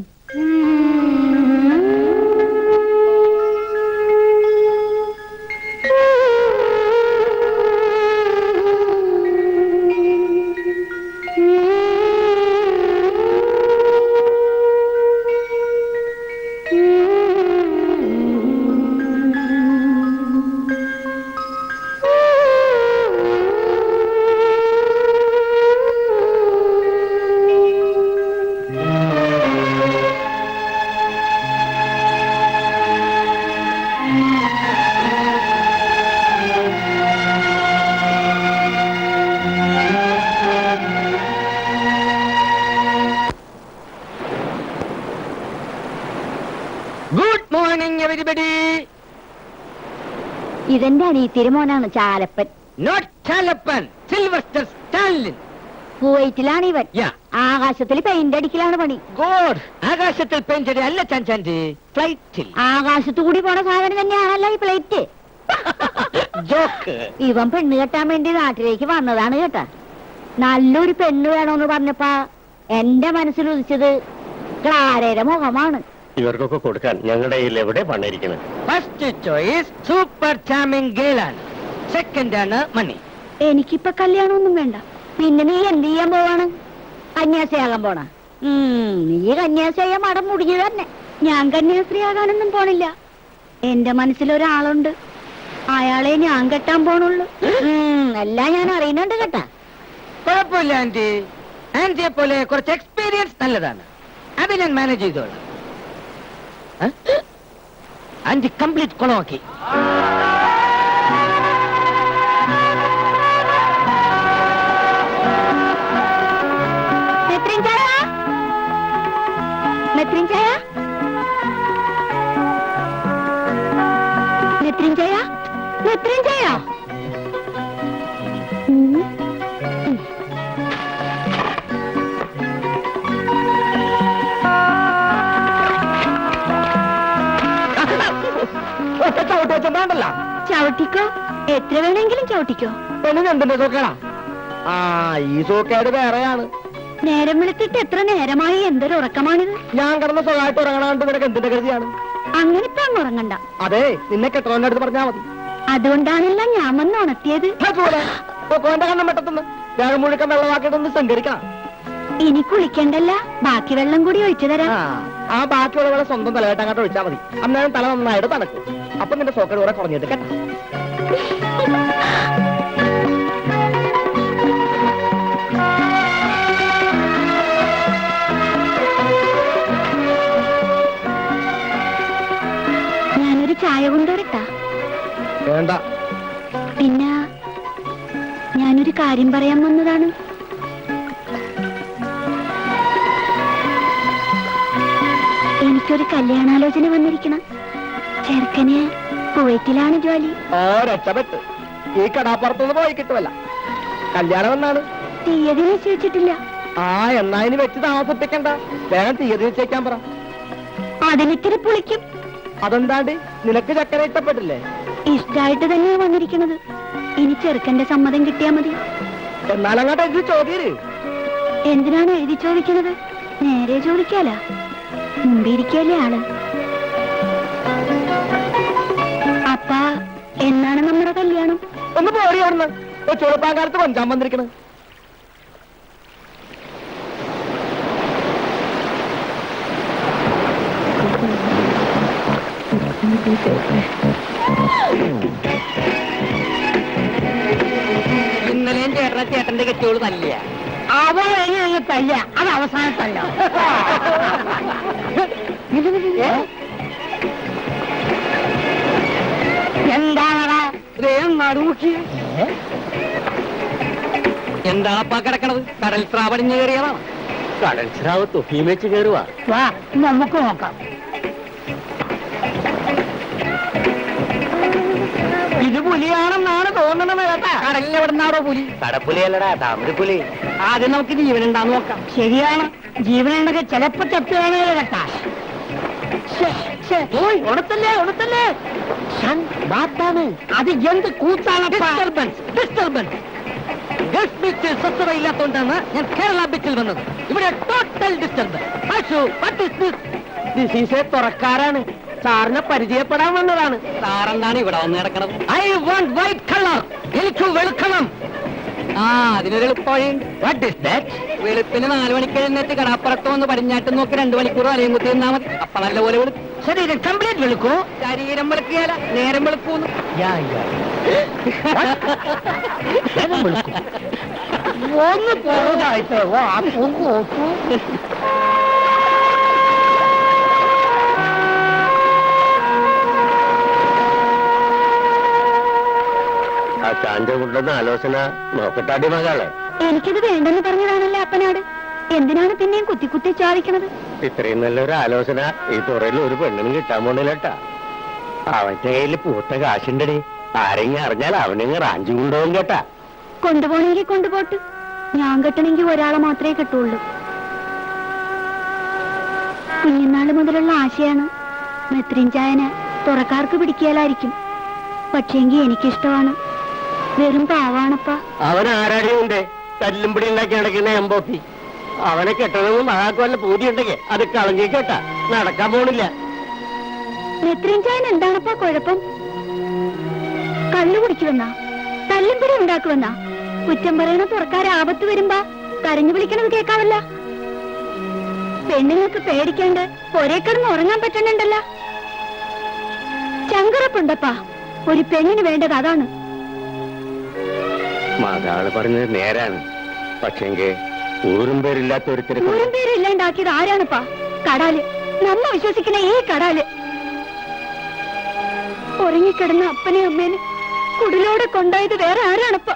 ഗുഡ് മോർണിംഗ് എവരിബഡി ഇതെന്റെ അനീ തിരുമോനാണ് Chalappan not Chalappan Sylvester Stalin കുവൈറ്റിലാണ് ഇവൻ യാ ആകാശത്തിൽ പെയിന്റ് അടിക്കലാണ് പണി ഗോഡ് ആകാശത്തിൽ പെയിന്റഡ് അല്ല ചാൻചാൻജി ഫ്ലൈറ്റിൽ ആകാശത്തു കൂടി പോണ സാധനം തന്നെയാണല്ലോ ഈ പ്ലേറ്റ് ജോക്ക് ഇവൻ പെണ്ണ് കെട്ടാൻ വേണ്ടി നാട്ടിലേക്ക് വന്നതാണ് കേട്ടാ നല്ലൊരു പെണ്ണ് വേണോന്ന് പറഞ്ഞപ്പാ എന്റെ മനസ്സിൽ ഉദിച്ചത് ക്ലാരയുടെ മുഖമാണ് ഇവർക്കൊക്കെ കൊടുക്കാൻ ഞങ്ങളുടെ കയ്യിൽ എവിടെ പണിയിരിക്കുന്നത് ഫസ്റ്റ് ചോയ്സ് സൂപ്പർ ചാമിങ് ഗേളാണ് സെക്കൻഡ് ആണ് മണി എനിക്കിപ്പൊ കല്യാണമൊന്നും വേണ്ട പിന്നെ നീ എന്ത് ചെയ്യാൻ പോവാണ് കന്യാസ്ത്രീയാകാൻ പോണ ഉം, നീ കന്യാസ്ത്രീയ മടം മുടിഞ്ഞു തന്നെ ഞാൻ കന്യാസ്ത്രീയാകാനൊന്നും പോണില്ല എന്റെ മനസ്സിലൊരാളുണ്ട് അയാളെ ഞാൻ കെട്ടാൻ പോണുള്ളൂ ഉം, എല്ലാം ഞാൻ അറിയുന്നുണ്ട് കേട്ടാ കുഴപ്പമില്ല ആന്റി ആന്റിയെ പോലെ കുറച്ച് എക്സ്പീരിയൻസ് നല്ലതാണ് അത് ഞാൻ മാനേജ് ചെയ്തോളാം ഏ? ആന്റി കംപ്ലീറ്റ് കുളമാക്കി നെത്രിൻ ചായ നെത്രിൻ ചായ നെത്രിൻ ചായ നെത്രിൻ ചായ ഉം. ഒറ്റ ചവിട്ട് വെച്ചോണ്ടല്ല ചവിട്ടിക്കോ എത്ര വേണമെങ്കിലും ചവിട്ടിക്കോ പെണ്ണിന് എന്തിന്റെ സോക്കേടാ ആ ഈ സോക്കേട് വേറെയാണ് നേരം വിളിച്ചിട്ട് എത്ര നേരമായി എന്തൊരു ഉറക്കമാണിത് ഞാൻ കിടന്ന സ്വകായിട്ട് ഉറങ്ങണാണ്ട് നിനക്ക് എന്തിന്റെ കരുതിയാണ് അങ്ങനെ ഇപ്പൊ അങ്ങ് ഉറങ്ങണ്ട അതെ നിന്നെ കെട്ടവന്റെ അടുത്ത് പറഞ്ഞാ മതി അതുകൊണ്ടാണല്ല ഞാൻ വന്ന് ഉണർത്തിയത് അതുപോലെ പൊക്കോന്റെ കണ്ണം പെട്ടെന്ന് ഞാൻ മുഴുക്കം വെള്ളമാക്കിയിട്ടൊന്ന് സഞ്ചരിക്കണം ഇനി കുളിക്കണ്ടല്ല ബാക്കി വെള്ളം കൂടി ഒഴിച്ചു തരാം ആ, ആ ബാക്കിയുള്ള വെള്ളം സ്വന്തം തലകെട്ടങ്ങോട്ട് ഒഴിച്ചാൽ മതി അന്നേരം തല നന്നായിട്ട് തണക്കും അപ്പൊ നിന്റെ സോക്കേട് കൂടെ കുറഞ്ഞിട്ട് കേട്ടോ ഞാനൊരു ചായ കൊണ്ടുവരട്ടാ വേണ്ട പിന്നെ ഞാനൊരു കാര്യം പറയാൻ വന്നതാണ് എനിക്കൊരു കല്യാണാലോചന വന്നിരിക്കണം ചെറുക്കന് കുവൈറ്റിലാണ് ജോലി ഓ രക്ഷപ്പെട്ട് ഈ കടാപ്പുറത്തുനിന്ന് പോയി കിട്ടുമല്ല കല്യാണം എന്നാണ് തീയതി നിശ്ചയിച്ചിട്ടില്ല ആ എന്നാ ഇനി വെച്ച് താമസിപ്പിക്കണ്ട വേഗം തീയതി നിശ്ചയിക്കാൻ പറ അതിനിത്തിരി പുളിക്കും അതെന്താണ്ട് നിനക്ക് ചക്കര ഇഷ്ടപ്പെട്ടില്ലേ ഇഷ്ടായിട്ട് തന്നെയാ വന്നിരിക്കുന്നത് ഇനി ചെറുക്കന്റെ സമ്മതം കിട്ടിയാ മതി എന്നാലങ്ങോട്ട് ഇത് ചോദ്യര് എന്തിനാണ് എഴുതി ചോദിക്കുന്നത് നേരെ ചോദിക്കാല മുമ്പിരിക്കല്ലേ ആള് അപ്പ എന്നാണ് നമ്മുടെ കല്യാണം ഒന്ന് പോടി അവിടുന്ന് ചെറുപ്പാക്കാലത്ത് പഞ്ചാൻ വന്നിരിക്കണ് ഇന്നലെയും ചേട്ടനെ ചേട്ടന്റെ കെട്ടിയോള് തല്ലിയ അവൻ എങ്ങനെ തയ്യ അത് അവസാനത്തല്ല എന്താണടാ നടുമുക്കി എന്താണപ്പാ കിടക്കണത് കടൽ സ്രാവണിഞ്ഞ് കയറിയതാണ് കടൽ സ്രാവ് തൊപ്പിയും വെച്ച് കയറുവാ വാ നമുക്ക് നോക്കാം ഇത് പുലിയാണെന്നാണ് തോന്നണത് കേട്ടാ കടലിൽ എവിടുന്നാടോ പുലി കടപ്പുലിയല്ലടാ താമരപ്പുലി ആദ്യം നമുക്ക് ജീവനുണ്ടാന്ന് നോക്കാം ശരിയാണ് ജീവനുണ്ടെങ്കിൽ ചിലപ്പോ ചത്തുവാണല്ലോ കേട്ടാ ഉണത്തല്ലേ ഉണത്തല്ലേ അത് എന്ത് കൂത്താണ് ഡിസ്റ്റർബൻസ് ഡിസ്റ്റർബൻസ് ഗൾഫ് ബീച്ചിൽ സ്വസ്ഥതയില്ലാത്തോണ്ടാണ് ഞാൻ കേരള ബീച്ചിൽ വന്നത് ഇവിടെ total disturbance this is a തുറക്കാരാണ് സാറിനെ പരിചയപ്പെടാൻ വന്നതാണ് സാറെന്താണ് ഇവിടെ വന്ന് കിടക്കണത് ഐ വാണ്ട് വൈറ്റ് കളർ എനിക്ക് വെളുക്കണം ആ അതിനൊരു എളുപ്പവഴിയുണ്ട് വാട്ട് ഇസ് ദാറ്റ് വെളുപ്പിന് നാല് മണിക്ക് എഴുന്നേറ്റ് കടാപ്പുറത്ത് വന്ന് പടിഞ്ഞാട്ട് നോക്കി രണ്ടു മണിക്കൂർ അലയും കുത്തി നിന്നാ മതി അപ്പൊ നല്ലപോലെ വെളുക്കും ശരീരം കംപ്ലീറ്റ് വെളുക്കോ ശരീരം വെളുക്കിയാല നേരം വെളുക്കൂന്ന് ഒന്ന് പോകായിട്ട് ആ പോക്ക് നോക്കൂ ആ ചാഞ്ച കൊണ്ടുവന്ന ആലോചന നോക്കട്ടാടി മകളെ എനിക്കിത് വേണ്ടെന്ന് പറഞ്ഞതാണല്ലോ അപ്പനാട് എന്തിനാണ് പിന്നെയും കുത്തി കുത്തി ചോദിക്കണത് ഇത്രയും നല്ലൊരു ആലോചന ഈ തുറയിൽ ഒരു പെണ്ണിനും കിട്ടാൻ പോണില്ലട്ടാ അവന്റെ കയ്യിൽ പൂത്ത കാശുണ്ടടി ആരെങ്കിലും അറിഞ്ഞാൽ അവനെങ്ങ് റാഞ്ചി കൊണ്ടുപോകും കേട്ടാ കൊണ്ടുപോണെങ്കിൽ കൊണ്ടുപോട്ട് ഞാൻ കെട്ടണമെങ്കിൽ ഒരാളെ മാത്രമേ കിട്ടുള്ളൂ കുഞ്ഞുനാള് മുതലുള്ള ആശയാണ് മെത്രിഞ്ചായന് തുറക്കാർക്ക് പിടിക്കലായിരിക്കും പക്ഷേങ്കി എനിക്കിഷ്ടമാണ് വെറും പാവാണപ്പ അവൻ ആരാടിയുണ്ട് തല്ലും പിടി ഉണ്ടാക്കി നടക്കുന്ന എംബോപ്പി അവനെ കെട്ടണമെന്ന് മഹാക്ക് വല്ല പൂതിയുണ്ടെങ്കിൽ അത് കളഞ്ഞി കേട്ടാ നടക്കാൻ പോണില്ല മെത്രിഞ്ചായൻ എന്താണപ്പാ കുഴപ്പം കള്ളു കുടിക്കുവെന്നാ തല്ലും പിടി ഉണ്ടാക്കുവെന്നാ കുറ്റം പറയണ തുറക്കാർ ആപത്ത് വരുമ്പോ കരഞ്ഞു വിളിക്കണത് കേക്കാവല്ല പെണ്ണുങ്ങൾക്ക് പേടിക്കാണ്ട് ഒരേ കിടന്ന് ഉറങ്ങാൻ പറ്റണുണ്ടല്ല ചങ്കറപ്പുണ്ടപ്പാ ഒരു പെണ്ണിന് വേണ്ടത് അതാണ് മകള് പറഞ്ഞത് നേരാണ് പക്ഷെങ്കിൽ ഊരും പേരില്ലാത്ത ഒരുത്തരെ കൊണ്ട് ഊരും പേര് ഇല്ലാണ്ടാക്കിയത് ആരാണിപ്പാ കടാല് നമ്മ വിശ്വസിക്കുന്ന ഈ കടാല് ഉറങ്ങിക്കിടന്ന അപ്പനെ അമ്മേനെ കുടിലോടെ കൊണ്ടായത് വേറെ ആരാണപ്പ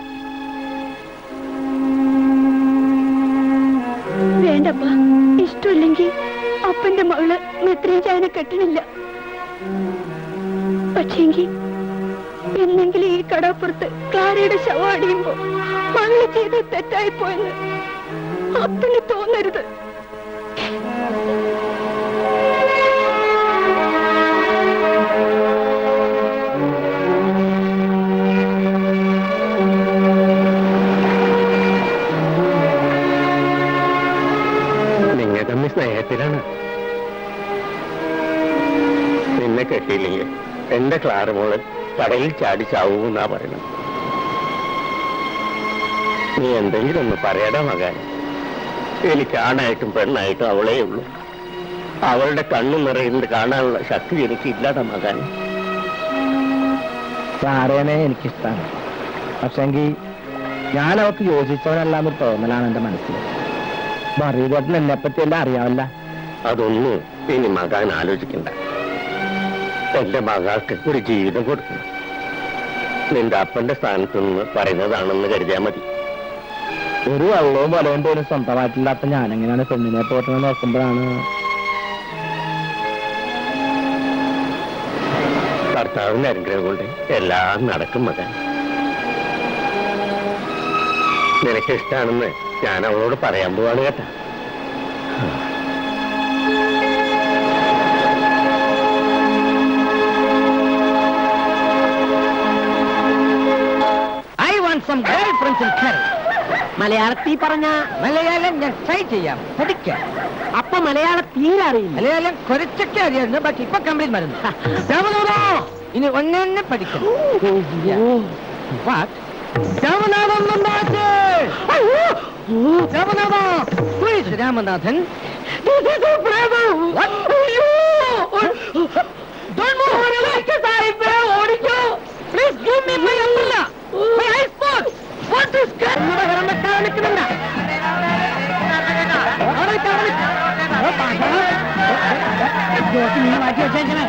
വേണ്ടപ്പ ഇഷ്ടമില്ലെങ്കിൽ അപ്പന്റെ മകള് മെത്രയും ചായനെ കെട്ടണില്ല പക്ഷേങ്കി എന്നെങ്കിലും ഈ കടാപ്പുറത്ത് ക്ലാരയുടെ ശവം അടിയുമ്പോ മകള് ചെയ്ത് തെറ്റായി പോയെന്ന് അപ്പന് തോന്നരുത് നിങ്ങൾ തമ്മിൽ സ്നേഹത്തിലാണ് നിന്നെ കെട്ടിയില്ലെങ്കിൽ എന്റെ ക്ലാര മോള് കടലിൽ ചാടി ചാവൂന്നാ പറയുന്നത് നീ എന്തെങ്കിലും ഒന്ന് പറയടാ മകൻ എനിക്ക് ആണായിട്ടും പെണ്ണായിട്ടും അവളേ ഉള്ളൂ അവളുടെ കണ്ണു നിറയുന്നത് കാണാനുള്ള ശക്തി എനിക്ക് ഇല്ലാതെ മകൻ സാറേനെ എനിക്കിഷ്ടമാണ് പക്ഷെങ്കിൽ ഞാൻ അവർക്ക് യോജിച്ചവനല്ലാന്ന് തോന്നലാണ് എന്റെ മനസ്സിൽ മറിയതോട്ടൻ എന്നെ പറ്റി എല്ലാം അറിയാമല്ല അതൊന്നും ഇനി മകാൻ ആലോചിക്കണ്ട എന്റെ മകൾക്ക് ഒരു ജീവിതം കൊടുക്കണം നിന്റെ അപ്പന്റെ സ്ഥാനത്ത് നിന്ന് പറയുന്നതാണെന്ന് കരുതിയാൽ മതി ഒരു വെള്ളവും വലവും പോലും സ്വന്തമായിട്ടില്ലാത്ത ഞാൻ എങ്ങനെയാണ് പെണ്ണിനെ പോട്ടെന്ന് നോക്കുമ്പോഴാണ് കർത്താവിന്റെ അനുഗ്രഹം കൊണ്ട് എല്ലാം നടക്കും മകൻ നിനക്ക് ഇഷ്ടാണെന്ന് ഞാൻ അവളോട് പറയാൻ പോവാണ് കേട്ടാ I want some girl friends in Kerala മലയാളത്തിൽ പറഞ്ഞ മലയാളം ഞാൻ ട്രൈ ചെയ്യാം പഠിക്കാം അപ്പൊ മലയാളം തീരെ അറിയില്ല മലയാളം കുറച്ചൊക്കെ അറിയായിരുന്നു ബാക്കി ഇപ്പൊ കംപ്ലീറ്റ് മരുന്നു രാമനാഥോ ഇനി ഒന്നെ പഠിക്കണം What? രാമനാഥൻ നന്നാച്ച് Ramanatha please Ramanathan What? Don't move on your legs, സാഹിബേ, ഓടിക്കോ please give me my umbrella my ice box what is ബഹളം വെക്കാൻ നിൽക്കുന്നുണ്ട അവിടെ നിൽക്ക്, അവിടെ നിൽക്ക്. ഓ, പാഷ. ജോക്ക് നീ മാറ്റി വെച്ചേക്കണേ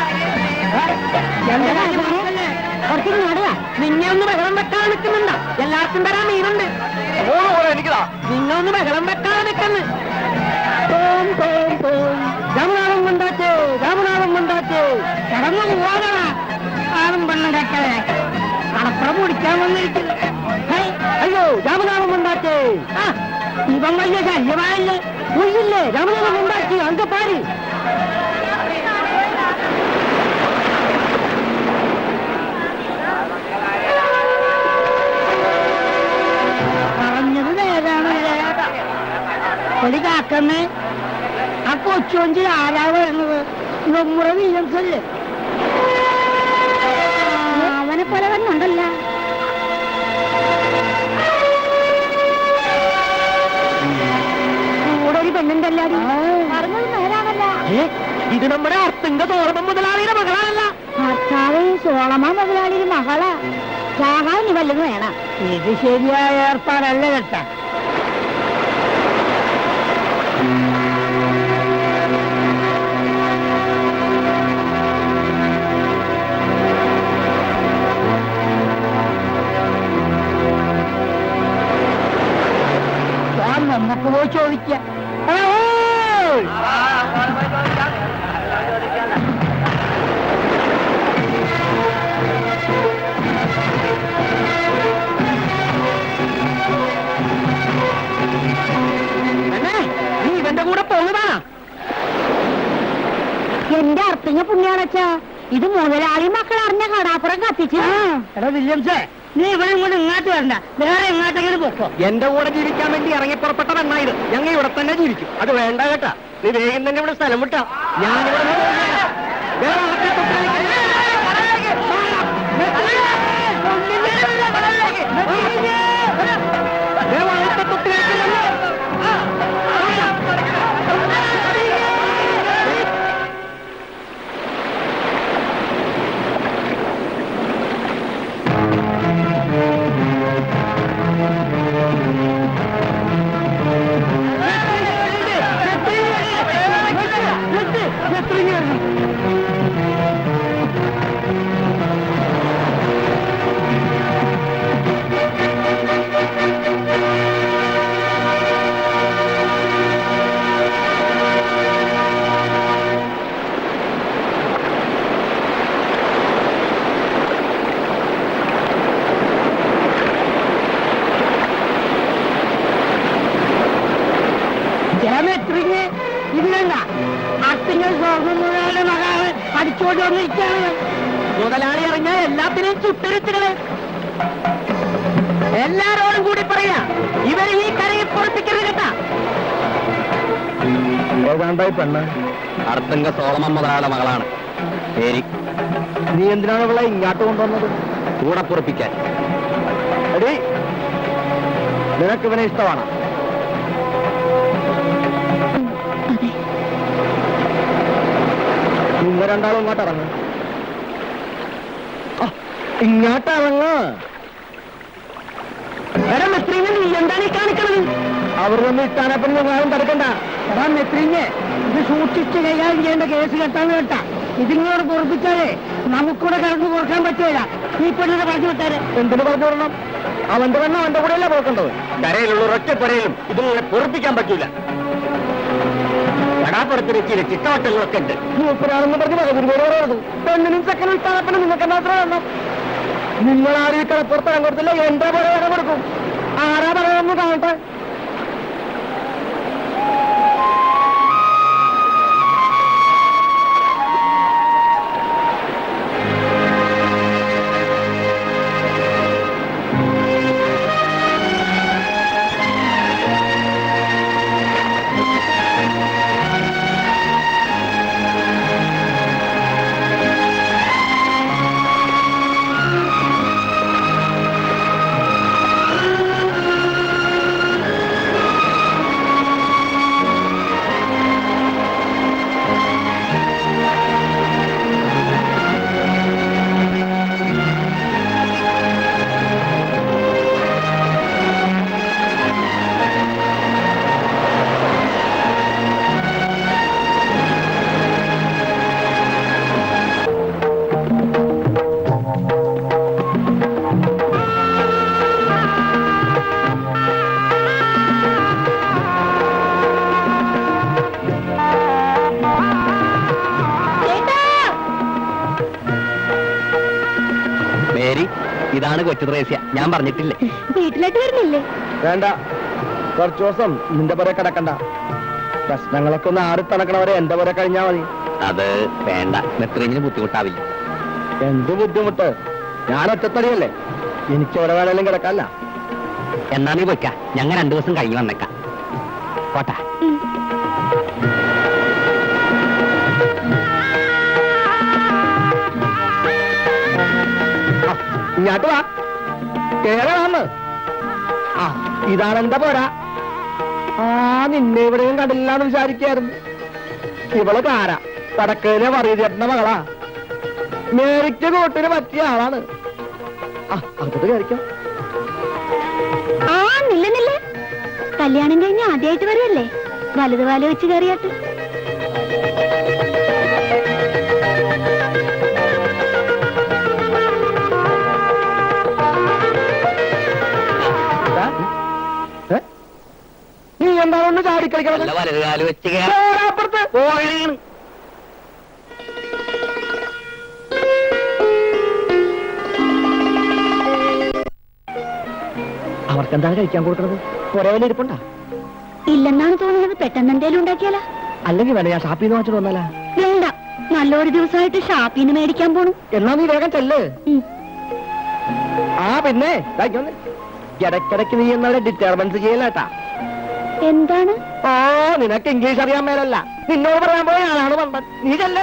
കുറച്ചിട്ട് നടുക നിന്നെ ഒന്ന് ബഹളം വെക്കാൻ നിൽക്കുന്നുണ്ട എല്ലാവർക്കും തരാൻ മീനുണ്ട് എനിക്കതാ നിങ്ങളൊന്ന് ബഹളം വെക്കാൻ നിൽക്കുന്നു തോം തോം തോം രാമനാഥം കൊണ്ടാച്ചേ രാമനാഥം കൊണ്ടാച്ചേ കടന്നു പോവാനാ ആളും പെണ്ണും കേട്ടേ കടപ്പുറം പിടിക്കാൻ വന്നിരിക്കുന്നു ഹേയ്, അയ്യോ രാമനാഥം കൊണ്ടാച്ചേ ആ ഇവൻ വലിയ ശല്യമായല്ലേ ഉള്ളില്ലേ രാമനാഥം കൊണ്ടാച്ചി അങ്ക പാരി പറഞ്ഞത് നേരാണല്ലേ ഒരു കാക്കമ്മേ ആ കൊച്ചുകൊഞ്ചിൽ ആരാ വരുന്നത് നമ്മുടെ വില്യംസ് അല്ലേ അവനെ പോലെ തന്നെ ഉണ്ടല്ല കൂടെ ഒരു പെണ്ണിന്റെ അല്ലാതെ പറഞ്ഞത് നേരാണല്ല ഇത് നമ്മുടെ അർത്തുങ്ക തോർമ്മ മുതലാളിയുടെ മകളാണല്ല ഭർത്താവ് സോളമ മുതലാളി മകള ചാകാൻ ഇനി വല്ലതും വേണം ഇത് ശരിയായ ഏർപ്പാടല്ല കേട്ടാ ഞാൻ നമുക്ക് പോയി ചോദിക്കാം ഏയ്! പെണ്ണേ, നീ ഇവന്റെ കൂടെ പോകുന്നതാ എന്റെ അർത്ഥങ്ങ പുണ്യാണച്ചാ ഇത് മുതലാളി മക്കൾ അറിഞ്ഞ കടാപ്പുറം കത്തിച്ചു എടാ വില്യംസേ നീ ഇവിടെ ഇങ്ങോട്ട് ഇങ്ങോട്ട് വരണ്ട വേറെ എങ്ങോട്ടെങ്കിലും പൊക്കോ എന്റെ കൂടെ ജീവിക്കാൻ വേണ്ടി ഇറങ്ങി പുറപ്പെട്ട പെണ്ണായത് ഞങ്ങൾ ഇവിടെ തന്നെ ജീവിക്കും അത് വേണ്ട കേട്ടാ നീ വേഗം തന്നെ ഇവിടെ സ്ഥലം വിട്ടാ ഞാൻ ഇവിടെ നിന്ന് പോവുകയാ. വേറെ ആർക്കും തൊട്ടാൽ വേറെ ആർക്കും തൊട്ടിലേക്കില്ലല്ലോ. ജലമെത്രിക്ക് ഇല്ലണ്ട അത്തിങ്ങൾ സ്വർണ്ണങ്ങളുടെ മകാവ് പഠിച്ചോണ്ട് വന്നിരിക്കുകയാണ് മുതലാളി അറിഞ്ഞാൽ എല്ലാത്തിനെയും ചുട്ടരിച്ചുകളെ എല്ലാരോടും കൂടി പറയാ ഇവരെ ഈ കരയിൽ പൊറപ്പിക്കരുത് കേട്ടാ ഏതാണ്ടായി പെണ്ണ് അർത്തങ്ക സോളമ മുതലാളിയുടെ മകളാണ് ശരി നീ എന്തിനാണ് അവളെ ഇങ്ങോട്ട് കൊണ്ടുവന്നത് കൂടെ പൊറപ്പിക്കാൻ എടി നിനക്ക് ഇവനെ ഇഷ്ടമാണ് നിങ്ങൾ രണ്ടാളും ഇങ്ങോട്ട് ഇറങ്ങ് ആ, ഇങ്ങോട്ട് ഇറങ്ങ് എടാ മെത്രീനെ നീ എന്താണ് ഈ കാണിക്കണത് അവർ വന്ന് ഇട്ടാനപ്പം നിങ്ങളും തടുക്കണ്ട എടാ മെത്രീനെ ഇത് സൂക്ഷിച്ച് കൈകാര്യം ചെയ്യേണ്ട കേസ് കെട്ടാന്ന് കേട്ടാ ഇതിങ്ങോട് പൊറപ്പിച്ചാലേ നമുക്കൂടെ കിടന്ന് കൊടുക്കാൻ പറ്റില്ല ഈ പെണ്ണിനെ പറഞ്ഞു വിട്ടാരെ എന്തിനു പറഞ്ഞു വിടണം അവന്റെ പെണ്ണ് അവന്റെ കൂടെയല്ല പോക്കേണ്ടത് കരയിലുള്ള ഒരൊറ്റ പുരയിലും ഇതിനെ പൊറപ്പിക്കാൻ പറ്റൂല കടാപ്പുറത്തിന് ചില ചിട്ടവട്ടങ്ങളൊക്കെ ഉണ്ട് മൂപ്പരാണെന്ന് പറഞ്ഞ് മകതിരിമോട് പറയരുത് പെണ്ണിനും ചെക്കനും ഇട്ടാനപ്പനും നിങ്ങൾക്ക് മാത്രം വേണം നിങ്ങൾ ആരും ഈ കടപ്പുറത്ത് ഇടം കൊടുത്തില്ല എന്റെ പുറകെ ഇടം കൊടുക്കും ആരാ പറയാമെന്ന് കാണട്ടെ ഇതാണ് കൊച്ചു ത്രേസ്യ ഞാൻ പറഞ്ഞിട്ടില്ലേ വീട്ടിലോട്ട് വരുന്നില്ലേ വേണ്ട കുറച്ചു ദിവസം നിന്റെ പുര കിടക്കണ്ട പ്രശ്നങ്ങളൊക്കെ ഒന്ന് ആറി തണക്കണവരെ എന്റെ പുര കഴിഞ്ഞാ മതി അത് വേണ്ട നെത്രീഞ്ഞിന് ബുദ്ധിമുട്ടാവില്ല എന്ത് ബുദ്ധിമുട്ട് ഞാൻ ഒറ്റത്തടിയല്ലേ എനിക്ക് എവിടെ വേണേലും കിടക്കല്ല എന്നാ നീ പൊയ്ക്ക ഞങ്ങൾ രണ്ടു ദിവസം കഴിഞ്ഞ് വന്നേക്കാം പോട്ടെ ഇങ്ങോട്ട് വാ കേരളാന്ന് ആ ഇതാണ് എന്റെ പോരാ ആ നിന്നെ ഇവിടെയും കണ്ടില്ലാന്ന് വിചാരിക്കായിരുന്നു ഇവള് കാര വടക്കേലെ പറയചേട്ടന്റെ മകളാ മേരിക്ക് കൂട്ടിന് പറ്റിയ ആളാണ് ആ അകത്ത് കയറിക്കാം ആ നില്ല നില്ല കല്യാണം കഴിഞ്ഞ് ആദ്യമായിട്ട് വരുമല്ലേ വലത് കാല് വെച്ച് കയറിയാട്ട് ഇതാ. ഏ? നീ എന്താണ് ഒന്ന് ചാടിക്കളിക്കണം നല്ല വലതുകാല് വെച്ച് കേറാം. അപ്പുറത്ത് പോയാണ്. അവർക്ക് എന്താണ് കഴിക്കാൻ കൊടുക്കണത് കുറേ ഇരിപ്പുണ്ടാ ഇല്ലെന്നാണ് തോന്നുന്നത് പെട്ടെന്ന് എന്തേലും ഉണ്ടാക്കിയാലാ അല്ലെങ്കിൽ വേണ്ട ഞാൻ ഷാപ്പിൽ നിന്ന് വാങ്ങിച്ചു തന്നല്ല വേണ്ട നല്ലൊരു ദിവസമായിട്ട് ഷാപ്പിൽ നിന്ന് മേടിക്കാൻ പോണു എന്നാ നീ വേഗം ചെല്ല് ഉം. ആ പിന്നെ ദാ ഇങ്ങ് വന്ന്. ഇടയ്ക്കിടയ്ക്ക് നീ എന്നവിടെ ഡിറ്റർബൻസ് ചെയ്യലേട്ടാ എന്താണ് ഓ നിനക്ക് ഇംഗ്ലീഷ് അറിയാൻ മേലല്ല നിന്നോട് പറയാൻ പോയ ആളാണ് പണ്ടൻ നീ ചെല്ല്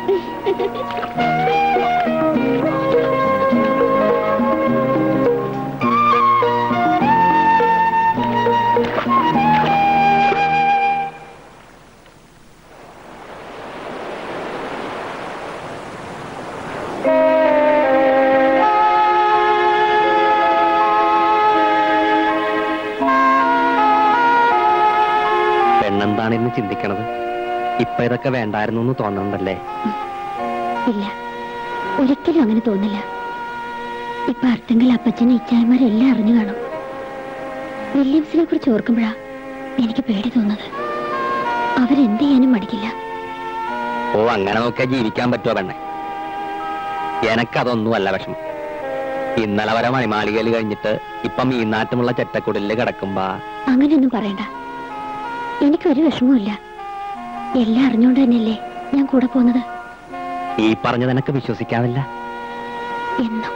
പെണ്ണെന്താണ് ഇന്ന് ചിന്തിക്കണത് ഇപ്പൊ ഇതൊക്കെ വേണ്ടായിരുന്നു എന്ന് തോന്നണ്ടല്ലേ ഇല്ല ഒരിക്കലും അങ്ങനെ തോന്നില്ല ഇപ്പൊ അർത്ഥങ്ങൾ അപ്പച്ചനും ഇച്ചായമാരെല്ലാം അറിഞ്ഞു കാണും വില്യംസിനെ കുറിച്ച് ഓർക്കുമ്പോഴാ എനിക്ക് പേടി തോന്നുന്നത് അവരെന്ത് ചെയ്യാനും മടിക്കില്ല ഓ അങ്ങനെ നോക്കിയാൽ ജീവിക്കാൻ പറ്റുമോ പെണ്ണെ എനക്കതൊന്നുമല്ല വിഷമം ഇന്നലെ വരെ മണിമാളികയിൽ കഴിഞ്ഞിട്ട് ഇപ്പം ഈ നാട്ടുമുള്ള ചെറ്റക്കുടലിൽ കിടക്കുമ്പോ അങ്ങനെയൊന്നും പറയണ്ട എനിക്കൊരു വിഷമവുമില്ല എല്ലാം അറിഞ്ഞുകൊണ്ട് തന്നെയല്ലേ ഞാൻ കൂടെ പോകുന്നത് ഈ പറഞ്ഞത് എനക്ക് വിശ്വസിക്കാവില്ല എന്നും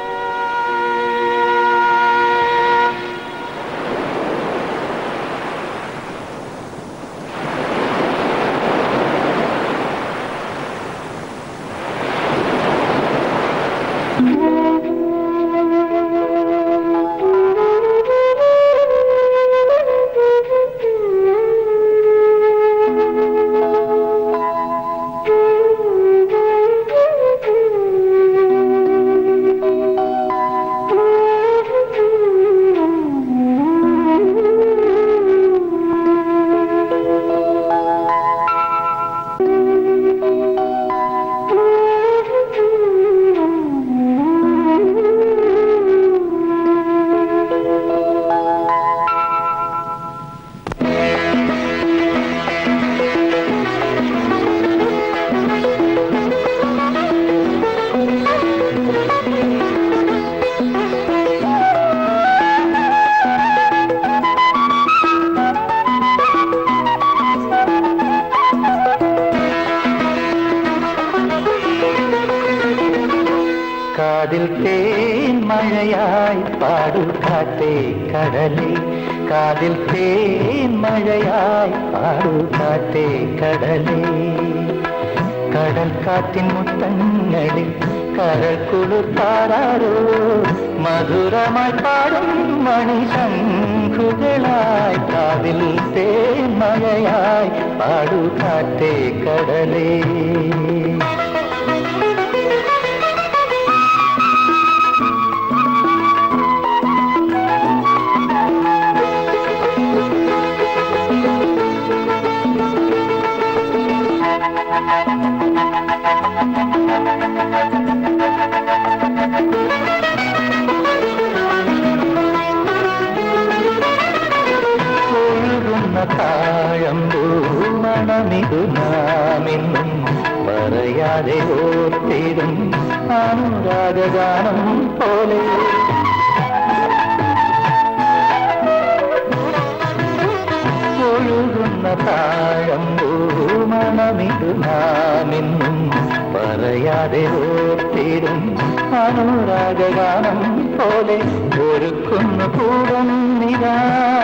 കാതിൽ തേൻ മഴയായി പാടു കാറ്റേ കടലേ കാതിൽ തേൻ മഴയായി പാടു കാറ്റേ കടലേ കടൽ കാറ്റിൻ മുത്തങ്ങളിൽ കരൾ കുളിർത്താരോ മധുരമായി പാടും മണിശംഖുകളായി കാതിൽ തേൻ മഴയായി പാടു കാറ്റേ കടലേ ഒഴുകുന്ന താഴമ്പൂ മണമിതു നാമെന്നും പറയ പറയാതെ ഓർത്തിടും അനുരാഗഗാനം പോലെ ഒഴുകുന്ന താഴം മണമിതു നാമെന്നും പറയാതെ ഓർത്തിടും അനുരാഗഗാനം പോലെ ഒരുക്കുന്നു കൂടുന്നിതാ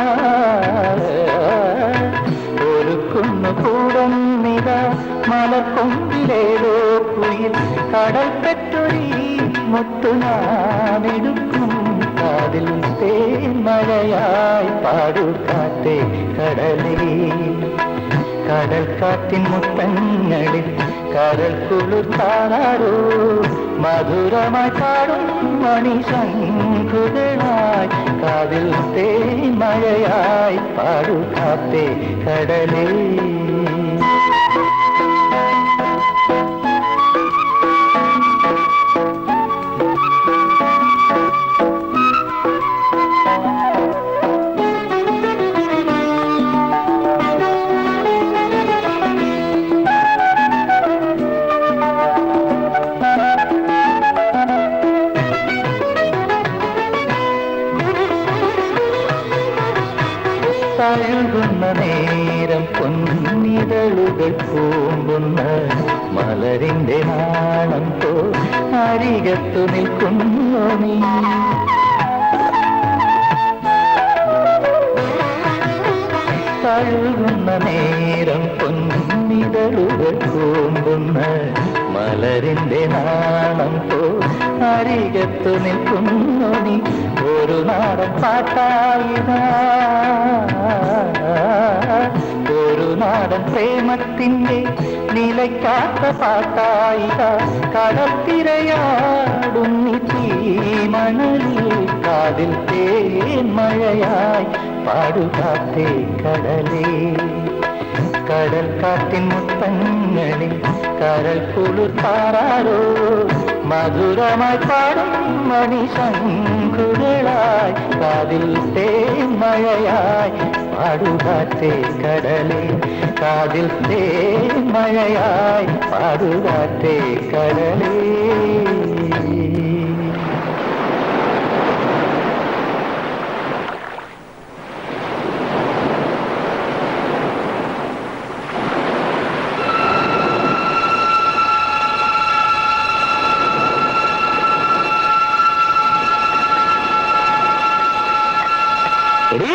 ഒരുക്കുന്നു കൂടുന്നിതാ മലക്കൊമ്പിലേതോ കുയിൽ കടൽ പെറ്റൊരി മുത്തു നാമെടുക്കും കാതിൽ തേന്മഴയായി പാടുകാറ്റേ കടലേ കടൽ കാറ്റിൻ മുത്തങ്ങളിൽ കടൽ കുളിർത്താറോ മധുരമായി പാടും മണിശങ്കുകളായി കാതിൽ തേന്മഴയായി പാടുകാറ്റേ കടലേ തഴുകുന്ന നേരം പൊന്നിതളുകൾ പൂമ്പുന്ന മലരിന്റെ നാണം പോ അരികത്തു നിൽക്കുന്നു നീ തഴുകുന്ന നേരം പൊന്നിതളുകൾ കൂമ്പുന്ന മലരിന്റെ നാണം പോ അരികത്തു നിൽക്കുന്നു നീ ഒരു നാടൻ പാട്ടായിതാ ഒരു നാടൻ പ്രേമത്തിന്റെ നിലയ്ക്കാത്ത പാട്ടായിക കടത്തിരയാടും മണലിൽ കാതിൽ തേൻ മഴയായി പാടുകാത്തേ കടലേ കടൽ കാറ്റിൻ മുത്തങ്ങളിൽ കരൽ കുളിർത്താറോ മധുരമായി പാടും മണിശങ്കുകളായി കാതിൽ തേന്മഴയായി പാടുകാറ്റേ കടലേ കാതിൽ തേന്മഴയായി പാടുകാറ്റേ കടലേ എടീ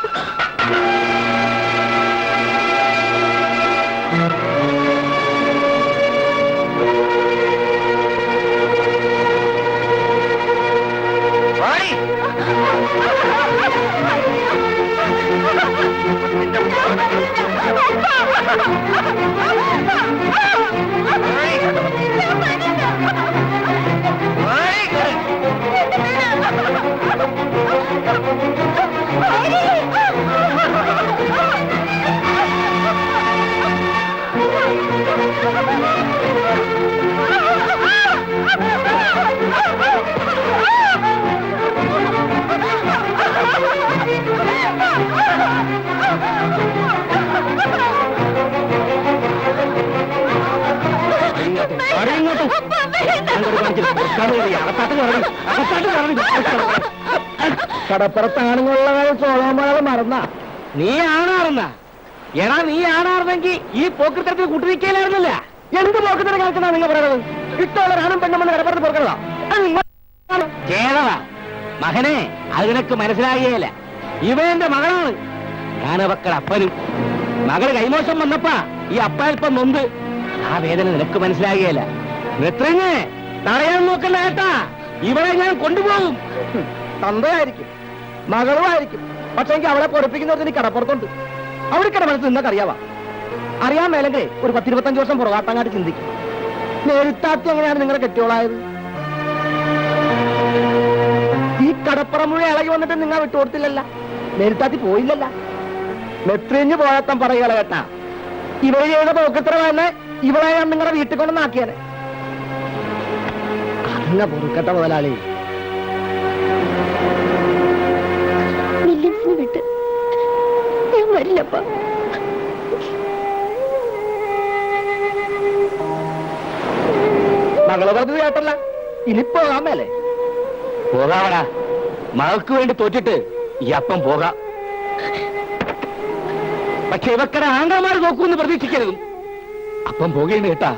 ഇങ്ങോട്ട് അങ്ങോട്ട് കാണിച്ചിട്ട് പുറത്താണ് ഇത്. അകത്താട്ട് കയറി. അകത്താട്ട് കയറി. കടപ്പുറത്ത് ആണുങ്ങളുള്ള കാര്യം സോളോമാളെ മറന്ന നീ ആണാർന്ന എടാ നീ ആണാർന്നെങ്കിൽ ഈ പോക്കൃത്തരത്തിൽ കൂട്ടിരിക്കലായിരുന്നില്ല എന്ത് നോക്കുന്നതിന് കണക്കെന്നാ നിങ്ങൾ പറയുന്നത് ഇഷ്ടമുള്ള ആണും പെണ്ണും വന്ന് കടപ്പുറത്ത് പുറക്കണതാ കേളവ മകനെ അത് നിനക്ക് മനസ്സിലാകുകയില്ല ഇവന്റെ മകളാണ് ഞാനവക്കടെ അപ്പനും മകള് കൈമോശം വന്നപ്പാ ഈ അപ്പയൽപ്പം നൊന്ത് ആ വേദന നിനക്ക് മനസ്സിലാകുകയില്ല നെത്രങ്ങ് തടയാൻ നോക്കണ്ട കേട്ടാ ഇവളെ ഞാൻ കൊണ്ടുപോകും തന്തയായിരിക്കും മകളുമായിരിക്കും പക്ഷെ എനിക്ക് അവളെ പൊറപ്പിക്കുന്നവർക്ക് കടപ്പുറത്തുണ്ട് അവിടേക്കടെ മനസ്സ് നിന്നൊക്കെ അറിയാവാ അറിയാൻ മേലെങ്കിൽ ഒരു പത്തിരുപത്തഞ്ച് വർഷം പുറകാട്ടങ്ങാട്ട് ചിന്തിക്കും നേരിട്ടാത്തി എങ്ങനെയാണ് നിങ്ങളെ കെട്ടിയോളായത് ഈ കടപ്പുറം മുഴുവൻ ഇളകി വന്നിട്ട് നിങ്ങൾ വിട്ടുകൊടുത്തില്ലല്ല നേരിട്ടാത്തി പോയില്ലല്ല നെത്രിഞ്ഞു പോയത്തം പറയുക കേട്ടാ ഇവര് ചെയ്ത പോക്കത്ര തന്നെ ഇവളെ ഞാൻ നിങ്ങളുടെ വീട്ടിൽ കൊണ്ടുവന്നാക്കിയാനെ അതിനെ പൊറുക്കട്ട മുതലാളി വില്യംസിനെ വിട്ട് ഞാൻ വരില്ലപ്പാ മകളെ പറഞ്ഞത് കേട്ടല്ല ഇനി പോകാൻ മേലെ പോകാവടാ മകൾക്ക് വേണ്ടി തോറ്റിട്ട് ഈ അപ്പം പോകാം പക്ഷെ ഇവക്കടെ ആണ്ടമാർ നോക്കൂന്ന് പ്രതീക്ഷിക്കരുത് അപ്പം പോകുകയാണ് കേട്ടാ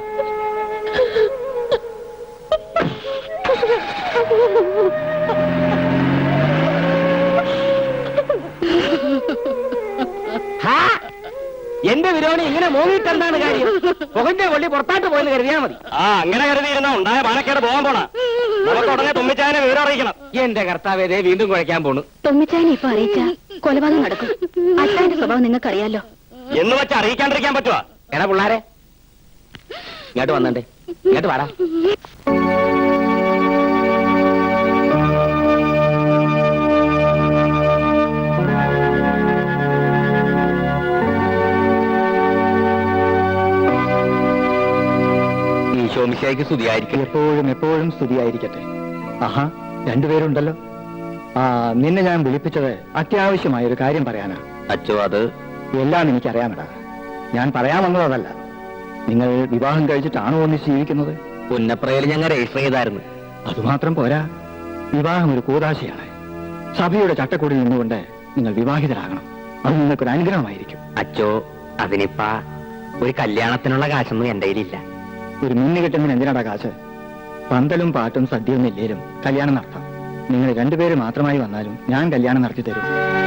ഹാ! എന്റെ വിരോണി ഇങ്ങനെ മോങ്ങിയിട്ട് എന്താണ് കാര്യം പുകന്റെ കൊള്ളി പുറത്താട്ട് പോയെന്ന് കരുതിയാ മതി ആ അങ്ങനെ കരുതിയിരുന്ന ഉണ്ടായ മാനക്കേട് പോകാൻ പോണ നമുക്ക് ഉടനെ തുമ്മിച്ചാനെ വിവരം അറിയിക്കണം എന്റെ കർത്താവേദേ വീണ്ടും കുഴക്കാൻ പോണു തൊമ്മിച്ചാനെ ഇപ്പൊ അറിയിച്ച കൊലപാതകം നടക്കും അച്ഛന്റെ സ്വഭാവം നിങ്ങൾക്കറിയാലോ എന്ന് വെച്ച് അറിയിക്കാണ്ടിരിക്കാൻ പറ്റുവാ എടാ പിള്ളാരെ ഇങ്ങോട്ട് വന്നണ്ടേ ഇങ്ങോട്ട് വാടാ ഈശോമിശയ്ക്ക് സ്തുതിയായിരിക്കും എപ്പോഴും എപ്പോഴും സ്തുതിയായിരിക്കട്ടെ ആഹാ രണ്ടുപേരുണ്ടല്ലോ ആ നിന്നെ ഞാൻ വിളിപ്പിച്ചത് അത്യാവശ്യമായ ഒരു കാര്യം പറയാനാ അച്ചോ അത് എല്ലാം എനിക്കറിയാമടാ ഞാൻ പറയാൻ വന്നത് അതല്ല നിങ്ങൾ വിവാഹം കഴിച്ചിട്ടാണോ ഒന്നിച്ച് ജീവിക്കുന്നത് പുന്നപ്രയിൽ ഞങ്ങൾ രജിസ്റ്റർ ചെയ്തായിരുന്നു അതുമാത്രം പോരാ വിവാഹം ഒരു കൂതാശയാണ് സഭയുടെ ചട്ടക്കൂടിൽ നിന്നുകൊണ്ട് നിങ്ങൾ വിവാഹിതരാകണം അത് നിങ്ങൾക്കൊരു അനുഗ്രഹമായിരിക്കും അച്ചോ അതിനിപ്പ ഒരു കല്യാണത്തിനുള്ള കാശൊന്നും എന്റെ കയ്യിലില്ല ഒരു മിന്നുകെട്ടുന്നതിന് എന്തിനാടാ കാശ് പന്തലും പാട്ടും സദ്യയൊന്നും ഇല്ലേലും കല്യാണം നടത്താം നിങ്ങൾ രണ്ടുപേര് മാത്രമായി വന്നാലും ഞാൻ കല്യാണം നടത്തി തരും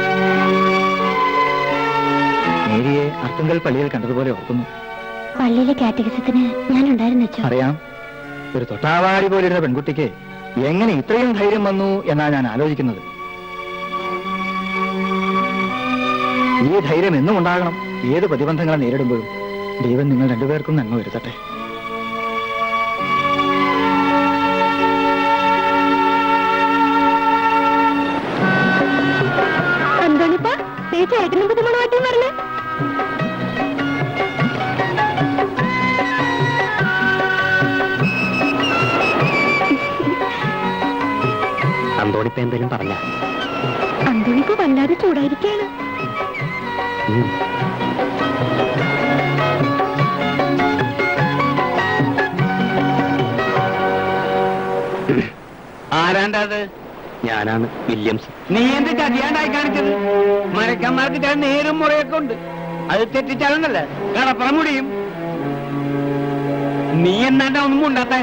മേരിയെ അർത്തുങ്കൽ പള്ളിയിൽ കണ്ടതുപോലെ ഓർക്കുന്നു പള്ളിയിലെ കാറ്റഗസത്തിന് ഞാൻ ഉണ്ടായിരുന്നു അച്ഛോ അറിയാം ഒരു തൊട്ടാവാടി പോലിരുന്ന പെൺകുട്ടിക്ക് എങ്ങനെ ഇത്രയും ധൈര്യം വന്നു എന്നാ ഞാൻ ആലോചിക്കുന്നത് ഈ ധൈര്യം എന്നും ഉണ്ടാകണം ഏത് പ്രതിബന്ധങ്ങളെ നേരിടുമ്പോഴും ദൈവം നിങ്ങൾ രണ്ടുപേർക്കും നന്മ വരുത്തട്ടെ എന്താണിപ്പ ഈ ചേട്ടനും പുതുമണമാറ്റി പറഞ്ഞേ അന്തോണിപ്പ എന്തേലും പറഞ്ഞ അന്തോണിക്ക് വല്ലാതെ ചൂടായിരിക്കാണ് ആരാണ്ടത് ഞാനാണ് വില്യംസ് നീ എന്ത് ചതിയാണ്ടായി കാണിച്ചത് മരക്കന്മാർക്ക് ചില നേരും മുറയൊക്കെ ഉണ്ട് അത് തെറ്റിച്ചാലെന്നല്ല കടപ്പുറം മുടിയും നീ എന്നാണ്ട ഒന്നും ഉണ്ടാത്ത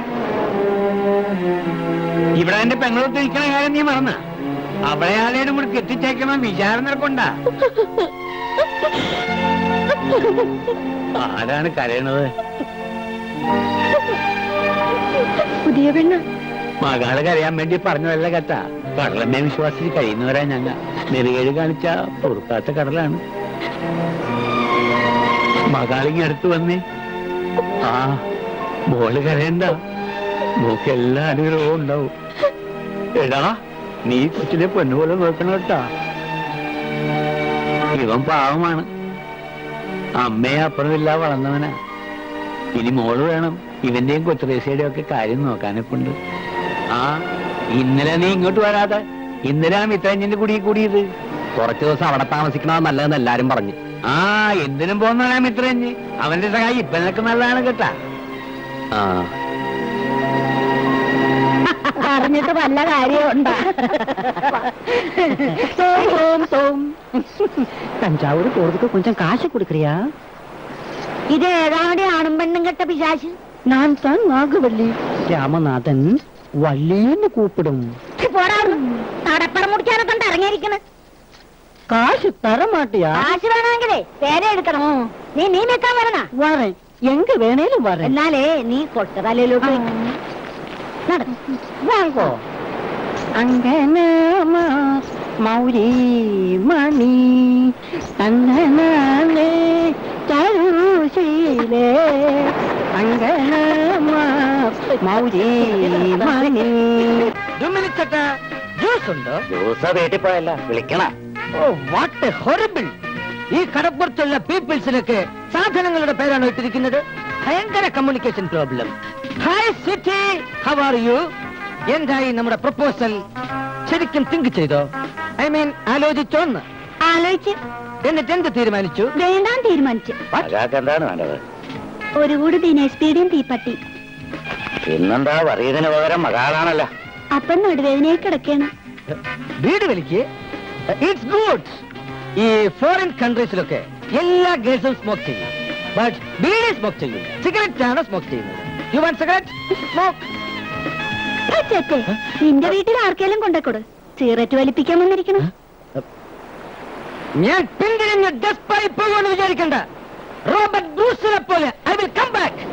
ഇവിടെ എന്റെ പെങ്ങളെ തിരിക്കണ കാര്യം നീ മറന്ന അവളെ ആളേലും കൂടി കെട്ടിച്ചേക്കണം വിചാരം നിനക്കൊണ്ടാ ആരാണ് കരയണത് പുതിയ പെണ്ണ് മകളെ കരയാൻ വേണ്ടി പറഞ്ഞതല്ല കേട്ടാ കടലമ്മേ വിശ്വാസിച്ച് കഴിയുന്നവരാ ഞങ്ങ നെറുകേട് കാണിച്ച പൊറുക്കാത്ത കടലാണ് മകാളിങ് അടുത്ത് വന്നേ ആ മോള് കരയണ്ട മോക്ക് എല്ലാ അനുഗ്രഹവും ഉണ്ടാവും എടാ നീ കൊച്ചിനെ പൊന്നുപോലെ നോക്കണം കേട്ടാ ഇവൻ പാവമാണ് അമ്മയെ അപ്പുറമില്ല വളർന്നവനാ ഇനി മോള് വേണം ഇവന്റെയും കൊച്ചുറേസയുടെയും ഒക്കെ കാര്യം നോക്കാനൊക്കെ ഉണ്ട് ആ ഇന്നലെ നീ ഇങ്ങോട്ട് വരാതെ ഇന്നലെ ആ മിത്രഞ്ഞിന്റെ കുടി കൂടിയത് കുറച്ചു ദിവസം അവിടെ താമസിക്കണത് നല്ലതെന്ന് എല്ലാരും പറഞ്ഞു ആ എന്തിനും പോകുന്നവനാ മിത്രഞ്ഞ് അവന്റെ സഹായം ഇപ്പൊ നിനക്ക് നല്ലതാണ് കേട്ടാ ആ അറിഞ്ഞിട്ട് വല്ല കാര്യമുണ്ടോ തഞ്ചാവൂർ പോறதுக்கு கொஞ்சம் காசு கொடுக்கறியா ഇത് ഏതാണ്ട് ആണും പെണ്ണും കെട്ട പിശാശ് நான் தான் நாகவல்லி രാമനാഥൻ വള്ളിന്ന് കൂപ്പിടും ഛി, പോടാ അവിടുന്ന്. നടപ്പറ മുടിക്കാനെ കൊണ്ട് ഇറങ്ങിയിരിക്കണ് காசு தர மாட்டியா കാശ് വേണമെങ്കിലേ പേരെ എടുക്കണം നീ നീ നിൽക്കാൻ വരണ வரேன் எங்க வேണേലും வரேன் എന്നാലേ നീ കൊട്ടതലയിലോട്ട് നടക്കും വാങ്ങോ അങ്ങനെ മൗരി മണി അങ്ങനെ ചരുശീലേ അങ്ങനെ മൗരി മണി ജ്യൂസ് ഉണ്ടോ ദിവസം വീട്ടിൽ പോയല്ല വിളിക്കണ ഓ വാട്ട് ഹൊറിബിൾ ഈ കടപ്പുറത്തുള്ള പീപ്പിൾസിനൊക്കെ സാധനങ്ങളുടെ പേരാണ് ഇട്ടിരിക്കുന്നത് ഭയങ്കര കമ്മ്യൂണിക്കേഷൻ പ്രോബ്ലം ഹായ് സിറ്റി ഹൗ ആർ യു എന്തായി നമ്മുടെ പ്രപ്പോസൽ ശരിക്കും തിങ്ക് ചെയ്തോ ഐ മീൻ ആലോചിച്ചോന്ന് ആലോചിച്ച് എന്നിട്ട് എന്ത് തീരുമാനിച്ചു വേണ്ടാൻ തീരുമാനിച്ചു ഒരാൾക്ക് എന്താണ് വേണ്ടത് ഒരു കൂടി ദിനേശ് പീടിയും തീപ്പട്ടി പിന്നെന്താ വറീതിന് പകരം മകാളാണല്ലോ അപ്പൻ നടുവേദനയായി കിടക്കാണ് വീട് വലിക്ക് ഇറ്റ്സ് ഗുഡ് ഈ ഫോറിൻ കൺട്രീസിലൊക്കെ എല്ലാ ഗേൾസും സ്മോക്ക് ചെയ്യും ബട്ട് ബീഡി സ്മോക്ക് ചെയ്യും സിഗരറ്റ് ആണ് സ്മോക്ക് ചെയ്യുന്നത് യു വാണ്ട് സിഗരറ്റ് സ്മോക്ക് ചേച്ചേ നിന്റെ വീട്ടിൽ ആർക്കെങ്കിലും കൊണ്ടക്കൊടു സിഗരറ്റ് വലിപ്പിക്കാൻ വന്നിരിക്കണം ഞാൻ പിന്തിരിഞ്ഞ് ഡെസ്പായി പോകുമെന്ന് വിചാരിക്കണ്ട റോബർട്ട് ബ്രൂസിനെ പോലെ ഐ വിൽ കം ബാക്ക്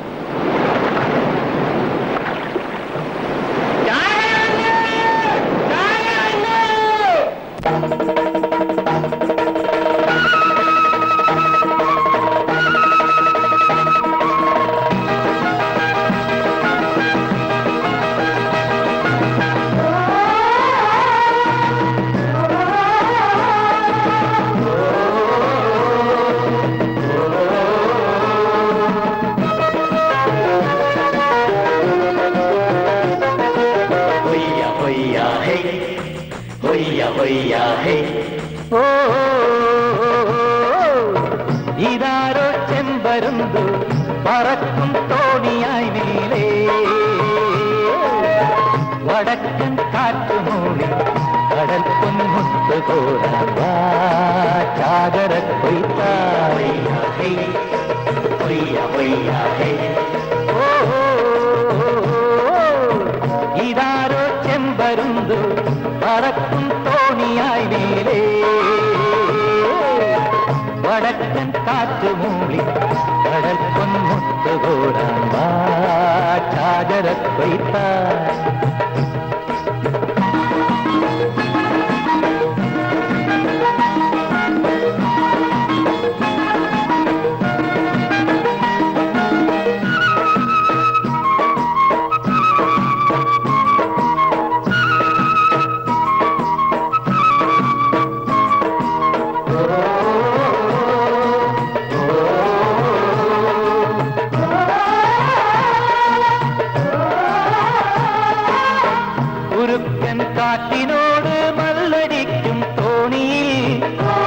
ഇതാരോ ചെമ്പരുന്തു പറക്കും തോണിയായി നീലേ വടക്കൻ കാറ്റുമൂടി കടൽ പൊന്മുത്ത് കോരാൻ വാ ചാകര കൊയ്ത്തായി ഇതാരോ ചെമ്പരുന്തു പറക്കും തോണിയായി നീലേ വടക്കൻ കാറ്റ് മൂളി കടൽ പൊന്മുത്ത് കോരാൻ വാ ചാകര കൊയ്ത്തായി ഉരുക്കൻ കാറ്റിനോട് മല്ലടിക്കും തോണിയിൽ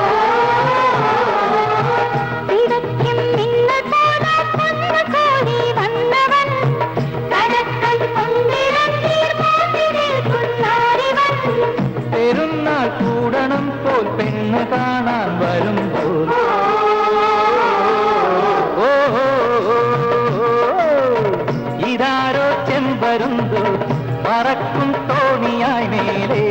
പിടയ്ക്കും മിന്നൽ പോലെ പൊന്നുകോടി വന്നവൻ കടക്കൽ കൊണ്ടിറങ്ങി പോന്നിരിക്കുന്നോരിവൻ പെരുന്നാൾ കൂടണം പോൽ പെണ്ണ് കാണാൻ വരുമ്പോൾ ഓ, ഓ, ഓ, ഓ, ഇതാരോ ചെമ്പരുന്തു പറക്കും തോണിയായി മേലേ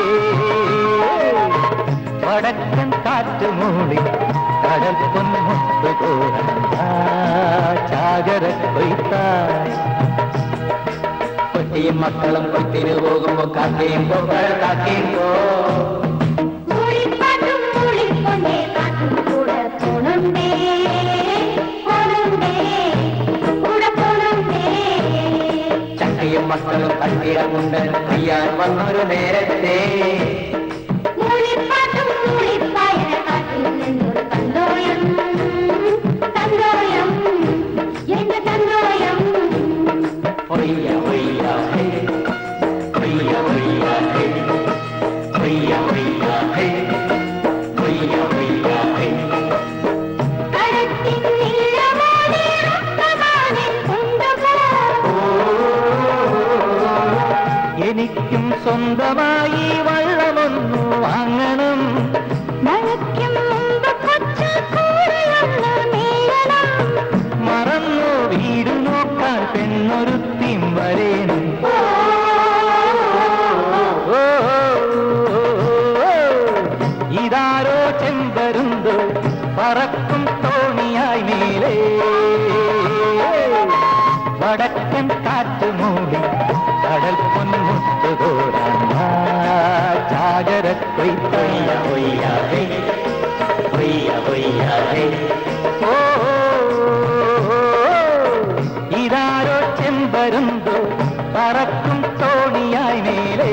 വടക്കൻ കാറ്റ് മൂടി കടൽ പൊന്മുത്ത് കോരാൻ വാ, ചാകര കൊയ്ത്തായി കൊച്ചിയും മക്കളും കൊച്ചിന് പോകുമ്പോ കാക്കയും പോക്കൾ കാക്കയും പോ മൂളിപ്പാട്ടും മൂളിക്കൊണ്ടേ പാട്ടും കൂടെ പോണുണ്ടേ പോണുണ്ടേ കൂടെ പോണുണ്ടേ ചക്കയും മക്കളും കട്ടിടമുണ്ട് ചെയ്യാൻ വന്നൊരു നേരത്തെ മൂളിപ്പാട്ടും മൂളിപ്പായ കാട്ടിൽ നിന്നൊരു തന്തോയം തന്തോയം എന്റെ തന്തോയം ഒയ്യ ഒയ്യ ഹേ ഒയ്യ ഒയ്യ ഹേ ഒയ്യ ഒയ്യ ഹേ ഒയ്യ ഒയ്യ ഹേ കടത്തിൻ നീളമോടെ റബ്ബമാനെ കൊണ്ടുപോ എനിക്കും സ്വന്തമായി വള്ളമൊന്നു വാങ്ങണം മഴയ്ക്കും മുമ്പ് കൊച്ചു കൂടെയൊന്ന് മേയണം മറന്നു വീട് നോക്കാൻ പെണ്ണൊരുത്തിയും വരേണം ഓ, ഓ, ഓ, ഇതാരോ ചെമ്പരുന്തോ പറക്കും തോണിയായി മേലേ വടക്കൻ കാറ്റ് മൂടി കടൽ പൊന്മുത്ത് കോരാൻ വാ, ചാകര കൊയ്ത്തൊയ്യ ഒയ്യ ഹേ ഒയ്യ ഒയ്യ ഹേ ഓ, ഓ, ഓ, ഇതാരോ ചെമ്പരുന്തോ പറക്കും തോണിയായി മേലേ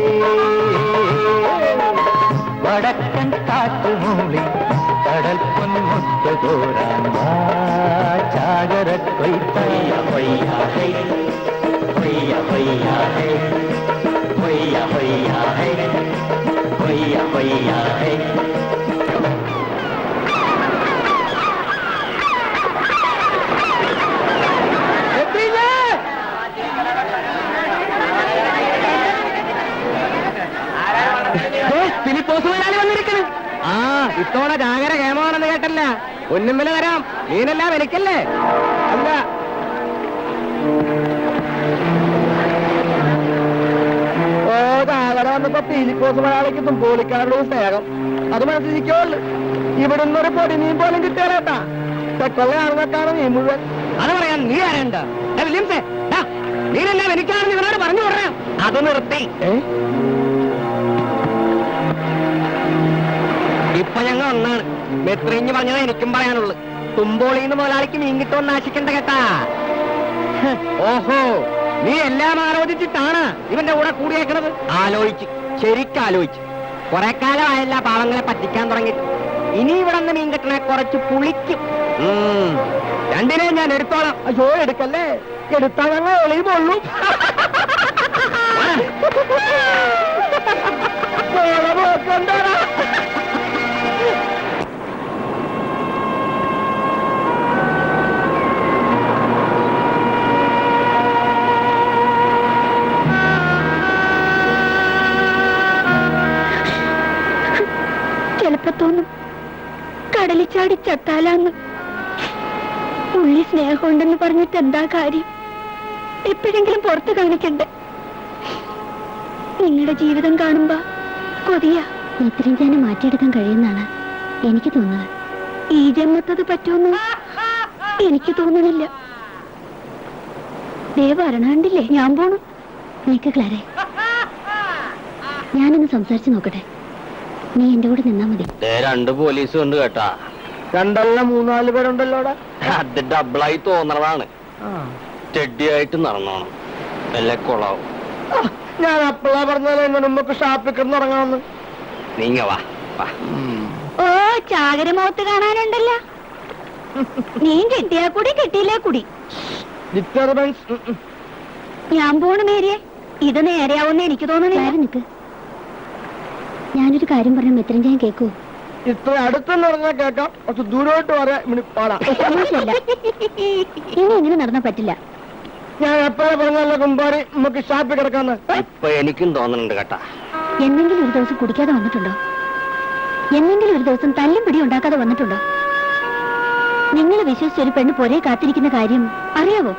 വടക്കൻ കാറ്റ് മൂളി കടൽ പൊന്മുത്ത് കോരാൻ വാ ചാകര കൊയ്ത്തയ്യ വയ്യ ഹൈ വയ്യ വയ്യ ഹൈ വയ്യ വയ്യ ഹൈ വയ്യ വയ്യ ഹൈ എത്തിയില്ലേ ഫിലിപ്പോസ് മുതലാളി വന്നിരിക്കണ് ആ ഇത്തോടെ ജാഗര കേമാണെന്ന് കേട്ടല്ല ഒന്നും വില തരാം മീനെല്ലാം എനിക്കല്ലേ അല്ല ഓ താകര വന്നപ്പോ പീലിക്കോസ് മലയാളിക്ക് തുമ്പോളിക്കാരുടെ സ്നേഹം അത് മനസ്സിലിരിക്കുള്ളു ഇവിടുന്ന് ഒരു പൊടി മീൻ പോലും കിട്ടിയാലേട്ടാ തെക്കൊള്ള ആണെന്നൊക്കെയാണ് മീൻ മുഴുവൻ അത് പറയാൻ നീ ആരണ്ട വില്യംസേ ദാ, മീനെല്ലാം എനിക്കാണെന്ന് ഇവരോട് പറഞ്ഞു പറയാം അത് നിർത്തി ഇപ്പൊ ഞങ്ങൾ ഒന്നാണ് മെത്രിഞ്ഞ് പറഞ്ഞത് എനിക്കും പറയാനുള്ളു തുമ്പോളിന്ന് മുതലാളിക്ക് മീൻ കിട്ടുമെന്ന് ആശിക്കണ്ട കേട്ടാ ഹ്, ഓഹോ നീ എല്ലാം ആലോചിച്ചിട്ടാണ് ഇവന്റെ കൂടെ കൂടിയേക്കണത് ആലോചിച്ച് ശരിക്കാലോചിച്ച് കുറെ കാലമായല്ല പാവങ്ങളെ പറ്റിക്കാൻ തുടങ്ങി ഇനി ഇവിടെ നിന്ന് മീൻ കിട്ടണേ കുറച്ച് പുളിക്കും ഉം. രണ്ടിനെ ഞാൻ എടുത്തോളാം അയ്യോ എടുക്കല്ലേ എടുത്താ ഞങ്ങൾ ഒളിയും പൊള്ളും പോണ പോക്കണ്ടാടാ. ചിലപ്പോ തോന്നും കടലിൽ ചാടി ചത്താലാന്ന് ഉള്ളി സ്നേഹമുണ്ടെന്ന് പറഞ്ഞിട്ട് എന്താ കാര്യം എപ്പോഴെങ്കിലും പുറത്ത് കാണിക്കണ്ടേ നിങ്ങളുടെ ജീവിതം കാണുമ്പോ കൊതിയ നിത്യരഞ്ജനെ മാറ്റിയെടുക്കാൻ കഴിയുന്നാണ് എനിക്ക് തോന്നുന്നത് ഈ ജന്മത്തത് പറ്റുമെന്ന് എനിക്ക് തോന്നണില്ല ദേവ അരണാണ്ടില്ലേ ഞാൻ പോണു നിക്ക് ക്ലാരെ ഞാനൊന്ന് സംസാരിച്ചു നോക്കട്ടെ നീ എന്റെ കൂടെ നിന്നാ മതി രണ്ട് പോലീസും ഉണ്ട് കേട്ടാ രണ്ടല്ല മൂന്നാല് പേരുണ്ടല്ലോടാ അത് ഡബിളായി തോന്നണതാണ് ചെടിയായിട്ട് നടന്നോണം വല്ല കൊളാവും ഞാൻ അപ്പളാ പറഞ്ഞാലേ എങ്ങനെ നമുക്ക് ഷാപ്പിൽ കിടന്ന് ഉറങ്ങാമെന്ന് നീങ്ങ വാ വാ. ഓ ചാകരമുഖത്ത് കാണാനുണ്ടല്ലോ നീ കെട്ടിയാ കുടി കെട്ടിയില്ലേ കുടി ഡിസ്റ്റർബൻസ് ഞാൻ പോണു മേരിയെ ഇത് നേരെയാവുന്ന എനിക്ക് തോന്നണില്ല നിക്ക് ഞാനൊരു കാര്യം പറഞ്ഞ മെത്രഞ്ചാൻ കേക്കൂ ഇത്ര അടുത്തെന്ന് പറഞ്ഞാൽ കേൾക്കാം പക്ഷെ ദൂരോട്ട് പറയാ ഇനി പാടാ ഇനി ഇങ്ങനെ നടന്നാ പറ്റില്ല ഞാൻ എപ്പോഴാ പറഞ്ഞല്ലോ കുമ്പാരി നമുക്ക് ഷാപ്പിൽ കിടക്കാന്ന് ഇപ്പൊ എനിക്കും തോന്നുന്നുണ്ട് കേട്ടാ എന്നെങ്കിലും ഒരു ദിവസം കുടിക്കാതെ വന്നിട്ടുണ്ടോ എന്നെങ്കിലും ഒരു ദിവസം തല്ലും പിടി ഉണ്ടാക്കാതെ വന്നിട്ടുണ്ടോ നിങ്ങൾ വിശ്വസിച്ച് ഒരു പെണ്ണ് പൊരേ കാത്തിരിക്കുന്ന കാര്യം അറിയാവോ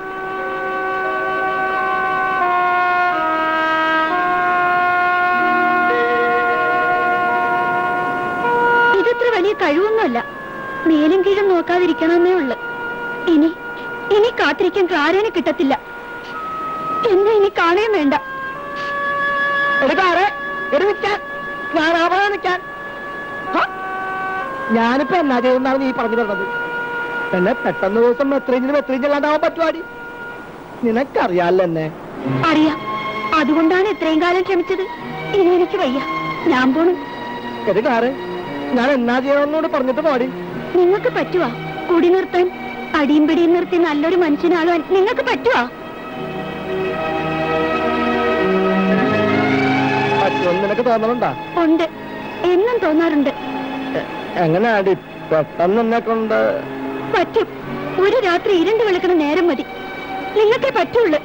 ഇതത്ര വലിയ കഴിവൊന്നുമല്ല മേലും കീഴും നോക്കാതിരിക്കണമെന്നേ ഉള്ളു ഇനി ഇനി കാത്തിരിക്കാൻ ക്ലാരേനെ കിട്ടത്തില്ല എന്നെ ഇനി കാണുകയും വേണ്ട എടുക്കാറെ എടു നിൽക്കാൻ ഞാൻ അവിടെ നിൽക്കാൻ ഹ? ഞാനിപ്പോ എന്നാ ചെയ്യുന്നാണ് നീ പറഞ്ഞു പറഞ്ഞത് പിന്നെ പെട്ടെന്ന് ദിവസം എത്രയും എത്രയും ചെല്ലാണ്ടാവാൻ പറ്റുവാടി നിനക്കറിയാലോ എന്നെ അറിയാം അതുകൊണ്ടാണ് ഇത്രയും കാലം ക്ഷമിച്ചത് ഇനി എനിക്ക് വയ്യ ഞാൻ പോണു എടുക്കാറ് ഞാൻ എന്നാ ചെയ്യണമെന്നോട് പറഞ്ഞിട്ട് പോടി നിങ്ങൾക്ക് പറ്റുവാ കുടി നിർത്താൻ അടിയും പിടിയും നിർത്തി നല്ലൊരു മനുഷ്യനാകാൻ നിങ്ങൾക്ക് പറ്റുവാ പറ്റുമെന്ന് നിനക്ക് തോന്നലുണ്ടാ ഉണ്ട് എന്നും തോന്നാറുണ്ട് എങ്ങനെയാടി പെട്ടെന്ന് എന്നെ കൊണ്ട് പറ്റും ഒരു രാത്രി ഇരുണ്ട് വിളിക്കണ നേരം മതി നിങ്ങൾക്കേ പറ്റുള്ളൂ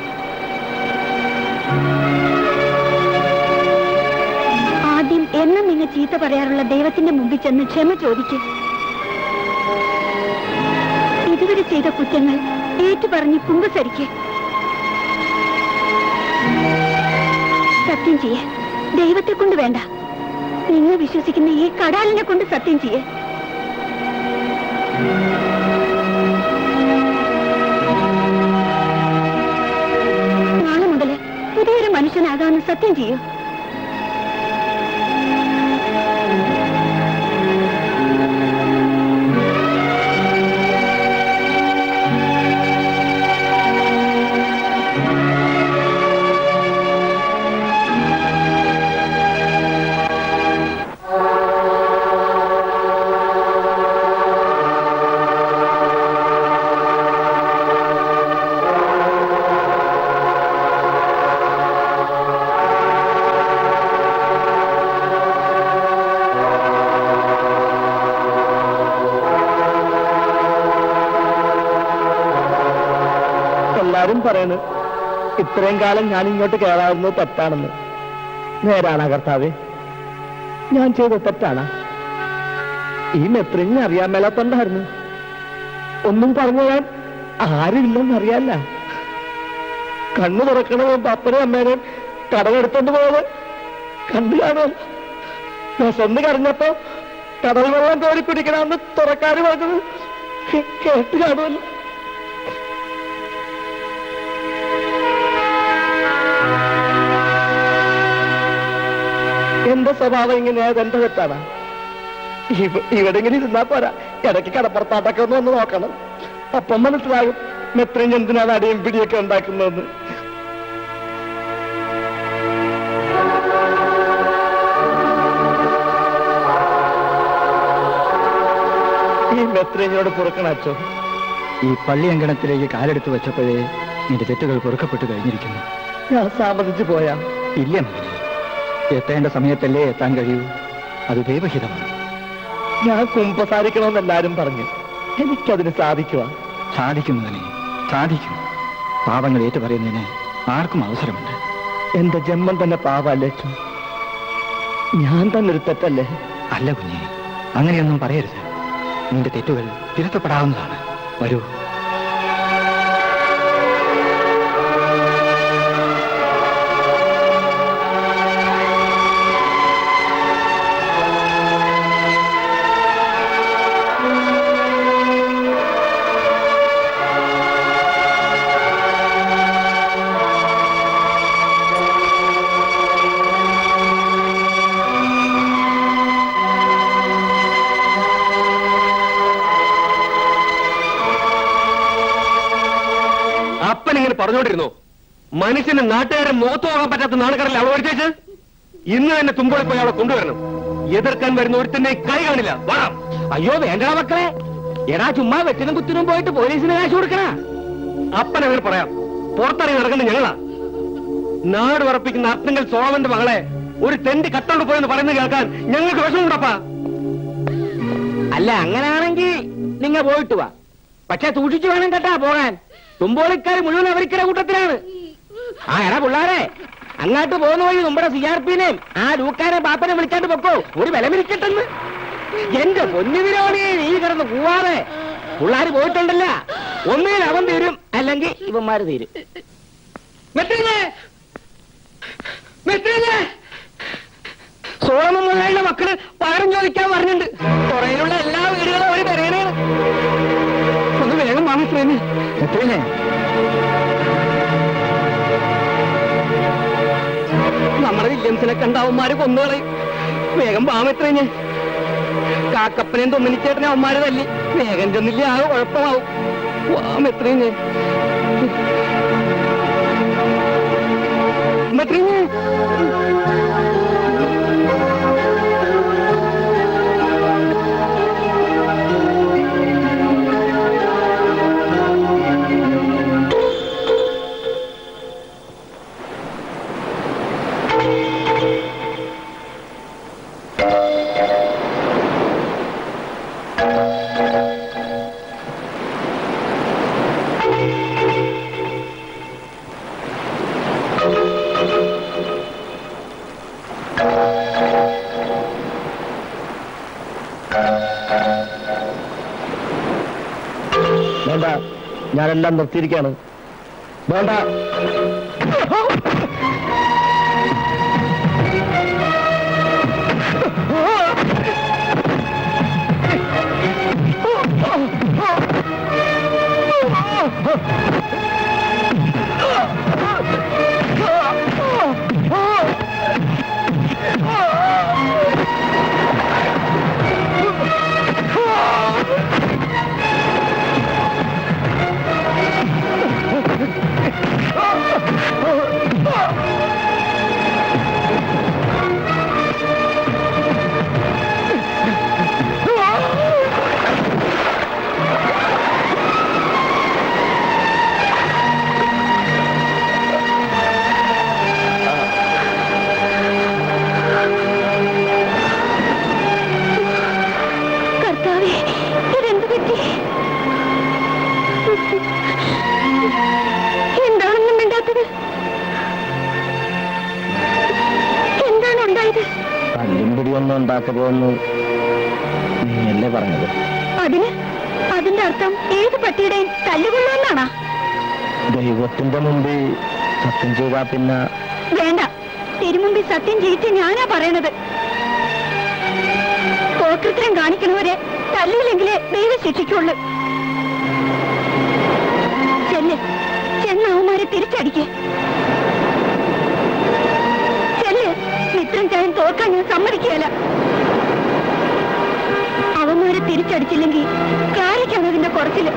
ആദ്യം എന്നും നിങ്ങൾ ചീത്ത പറയാറുള്ള ദൈവത്തിന്റെ മുമ്പിൽ ചെന്ന് ക്ഷമ ചോദിക്കും ഇതുവരെ ചെയ്ത കുറ്റങ്ങൾ ഏറ്റുപറഞ്ഞ് കുമ്പസരിക്ക് സത്യം ചെയ്യേ ദൈവത്തെ കൊണ്ട് വേണ്ട നിങ്ങൾ വിശ്വസിക്കുന്ന ഈ കടാലിനെ കൊണ്ട് സത്യം ചെയ്യേ നാളെ മുതല് പുതിയൊരു മനുഷ്യനാകാമെന്ന് സത്യം ചെയ്യൂ എല്ലാരും പറയണ് ഇത്രയും കാലം ഞാൻ ഇങ്ങോട്ട് കയറാവുന്നത് തെറ്റാണെന്ന് നേരാണ് കർത്താവേ ഞാൻ ചെയ്ത തെറ്റാണ് ഈ മെത്രിനെ അറിയാൻ മേലാത്തോണ്ടായിരുന്നു ഒന്നും പറഞ്ഞു ഞാൻ ആരുമില്ലെന്ന് അറിയാല്ല കണ്ണു തുറക്കണ മുമ്പ് അപ്പനും അമ്മേനെയും കടമെടുത്തോണ്ട് പോയത് കണ്ടു കാണുമല്ലോ ഞാൻ സ്വന്തം കരഞ്ഞപ്പോ കടൽ വെള്ളം കോരി കുടിക്കണമെന്ന് തുറക്കാറ് പറഞ്ഞത് കേ- കേട്ട് കാണുമല്ലോ എന്റെ സ്വഭാവം ഇങ്ങനെയായത് എന്റെ തെറ്റാണ് ഇവ- ഇവിടെ ഇങ്ങനെ ഇരുന്നാ പോരാ ഇടയ്ക്ക് കടപ്പുറത്താട്ടൊക്കെ ഒന്ന് വന്ന് നോക്കണം അപ്പം മനസ്സിലാകും മെത്രയും എന്തിനാണ് അടിയും പിടിയൊക്കെ ഉണ്ടാക്കുന്നതെന്ന് ഈ മെത്രേനോട് പൊറുക്കണം അച്ഛോ ഈ പള്ളി അങ്കണത്തിലേക്ക് കാലെടുത്ത് വെച്ചപ്പോഴേ നിന്റെ തെറ്റുകൾ പൊറുക്കപ്പെട്ടു കഴിഞ്ഞിരിക്കുന്നു ഞാൻ സമ്മതിച്ചു പോയാ ഇല്ല മകനെ എത്തേണ്ട സമയത്തല്ലേ എത്താൻ കഴിയൂ അത് ദൈവഹിതമാണ് ഞാൻ കുമ്പസാരിക്കണമെന്ന് എല്ലാരും പറഞ്ഞു എനിക്കതിന് സാധിക്കുക സാധിക്കും മകനെ സാധിക്കും പാപങ്ങൾ ഏറ്റുപറയുന്നതിന് ആർക്കും അവസരമുണ്ട് എന്റെ ജന്മം തന്നെ പാവല്ലേ അച്ഛോ ഞാൻ തന്നെ ഒരു തെറ്റല്ലേ അല്ല കുഞ്ഞെ അങ്ങനെയൊന്നും പറയരുത് നിന്റെ തെറ്റുകൾ തിരുത്തപ്പെടാവുന്നതാണ് വരൂ അപ്പൻ ഇങ്ങനെ പറഞ്ഞോണ്ടിരുന്നു മനുഷ്യന് നാട്ടുകാരെ മുഖത്ത് പോകാൻ പറ്റാത്ത നാടുകടലിൽ അളവടിച്ചേച്ച് ഇന്ന് തന്നെ തുമ്പോളി പോയി അവളെ കൊണ്ടുവരണം എതിർക്കാൻ വരുന്ന ഒരുത്തന്നെ കൈ കാണില്ല വേണം അയ്യോ വേണ്ട മക്കളെ എടാ ചുമ്മാ വെറ്റിനും കുത്തിനും പോയിട്ട് പോലീസിന് കാശ് കൊടുക്കണ അപ്പൻ അങ്ങനെ പറയാം പുറത്തിറങ്ങി നടക്കുന്നത് ഞങ്ങളാ നാട് ഉറപ്പിക്കുന്ന അർത്ഥങ്ങൾ സോളവന്റെ മകളെ ഒരു തെണ്ടി കത്തോണ്ട് പോയെന്ന് പറയുന്നത് കേൾക്കാൻ ഞങ്ങൾക്ക് വിഷമമുണ്ടപ്പാ അല്ല അങ്ങനെയാണെങ്കിൽ നിങ്ങൾ പോയിട്ട് വാ പക്ഷെ സൂക്ഷിച്ചു വേണം കേട്ടാ പോകാൻ തുമ്പോളിക്കാർ മുഴുവൻ അവർക്കിടെ കൂട്ടത്തിലാണ് ആ എടാ പിള്ളാരെ അങ്ങോട്ട് പോകുന്ന വഴി നമ്മുടെ സി ആർ പിന്നെയും ആ ലൂക്കാനെ ബാപ്പനെ വിളിക്കാണ്ട് പൊക്കോ ഒരു വിലമിരിക്കട്ടെന്ന് എന്റെ പൊന്നുവിരോണിയെ നീ കിടന്ന് കൂവാതെ പിള്ളാര് പോയിട്ടുണ്ടല്ല ഒന്നിൽ അവൻ തീരും അല്ലെങ്കിൽ ഇവന്മാര് തീരും മെട്രിനെ മെട്രിനെ സോളമൻ മുതലാളിയുടെ മക്കള് പകരം ചോദിക്കാൻ പറഞ്ഞിട്ടുണ്ട് പുറയിലുള്ള എല്ലാ വീടുകളും ഒരു പെരേനാണ് ഒന്ന് വേഗം വാങ്ങിച്ചു എത്രയേ നമ്മുടെ വില്യംസിനെ കണ്ട അവന്മാര് കൊന്നുകളയും വേഗം പാമെത്രഞ്ഞ് കാക്കപ്പനെയും തൊന്നിനിച്ചേട്ടനെ അവന്മാര് തല്ലി വേഗം ചെന്നില്ല ആകെ കുഴപ്പമാവും വാമെത്രഞ്ഞ് മെത്രഞ്ഞ് വേണ്ട ഞാനെല്ലാം നിർത്തിയിരിക്കാണ് വേണ്ട ഒന്നും ഉണ്ടാക്കരുതെന്ന് നീയല്ലേ പറഞ്ഞത് അതിന് അതിന്റെ അർത്ഥം ഏത് പട്ടിയുടെയും തല്ലുകൊള്ളുമെന്നാണാ ദൈവത്തിന്റെ മുമ്പിൽ സത്യം ചെയ്താ പിന്നെ വേണ്ട തിരുമുമ്പിൽ സത്യം ചെയ്യിച്ച് ഞാനാ പറയണത് കോകൃത്യം കാണിക്കണവരെ തല്ലിയില്ലെങ്കിലേ ദൈവം ശിക്ഷിക്കുള്ളൂ ചെല്ല് ചെന്ന് അവന്മാരെ തിരിച്ചടിക്ക് ചെല്ല് മിത്രം ചായൻ തോക്കാൻ ഞാൻ സമ്മതിക്കുകയല്ല അവന്മാരെ തിരിച്ചടിച്ചില്ലെങ്കിൽ കാരിക്കാണ് അതിന്റെ കുറച്ചില്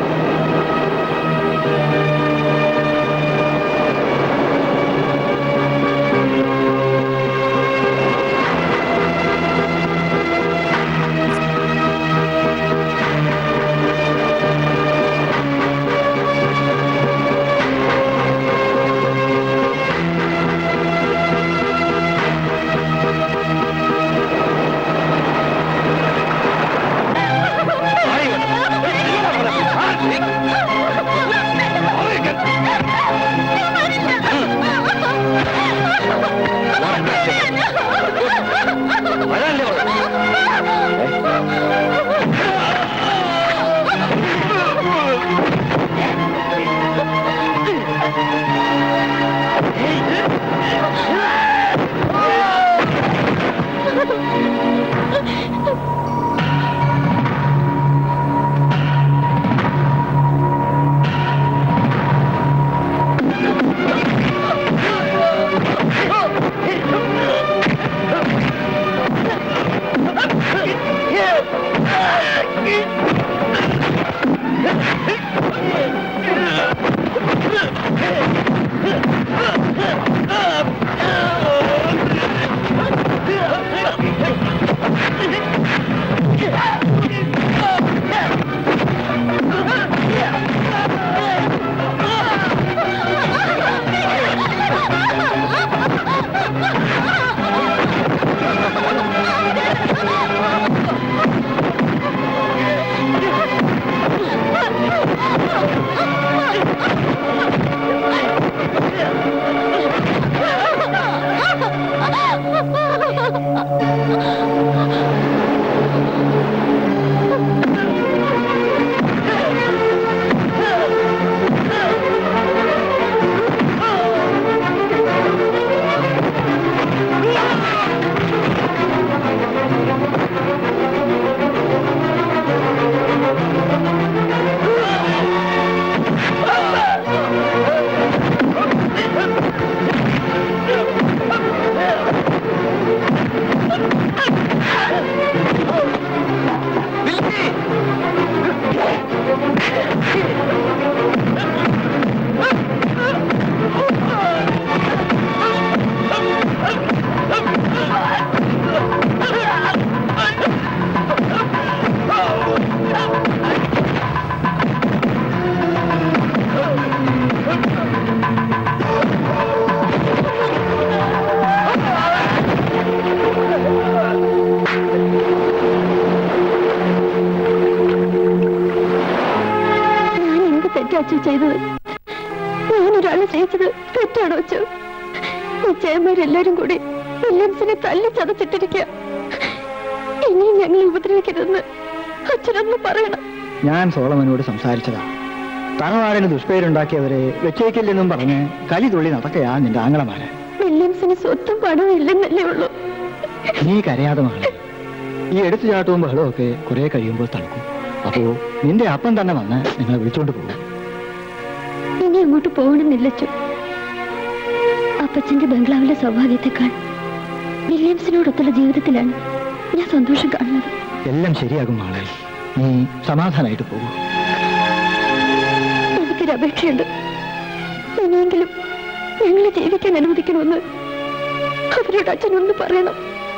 ഞാൻ എന്ത് തെറ്റാച്ചു ചെയ്തത് ഞാനൊരാളെ സ്നേഹിച്ചത് തെറ്റാണോ അച്ചു നിശ്ചയന്മാരെല്ലാരും കൂടി വില്യംസിനെ തല്ലി ചതച്ചിട്ടിരിക്കുക ഇനിയും ഞങ്ങൾ ഉപദ്രവിക്കരുതെന്ന് അച്ഛനൊന്ന് പറയണം ഞാൻ സോളമനോട് സംസാരിച്ചതാ തറവാടിന് ദുഷ്പേരുണ്ടാക്കിയവരെ വെച്ചേക്കില്ലെന്നും പറഞ്ഞ് കലി തുള്ളി നടക്കയാ നിന്റെ ആങ്ങളമാര് വില്യംസിന് സ്വത്തും പണവും ഇല്ലെന്നല്ലേ ഉള്ളൂ നീ കരയാതെ മകളെ ഈ എടുത്തു ചാട്ടവും ബഹളവും ഒക്കെ കുറെ കഴിയുമ്പോൾ തണുക്കും അപ്പോ നിന്റെ അപ്പം തന്നെ വന്ന് നിങ്ങളെ വിളിച്ചോണ്ട് പോകും ഇനി അങ്ങോട്ട് പോകണമെന്നില്ലച്ചു അപ്പച്ചന്റെ ബംഗ്ലാവിലെ സൗഭാഗ്യത്തെക്കാൾ വില്യംസിനോടൊത്തുള്ള ജീവിതത്തിലാണ് ഞാൻ സന്തോഷം കാണുന്നത് എല്ലാം ശരിയാകും മകളെ നീ സമാധാനമായിട്ട് പോകൂ എനിക്കൊരു അപേക്ഷയുണ്ട് ഇനിയെങ്കിലും ഞങ്ങളെ ജീവിക്കാൻ അനുവദിക്കണമെന്ന് അവരോട് അച്ഛനൊന്ന് പറയണം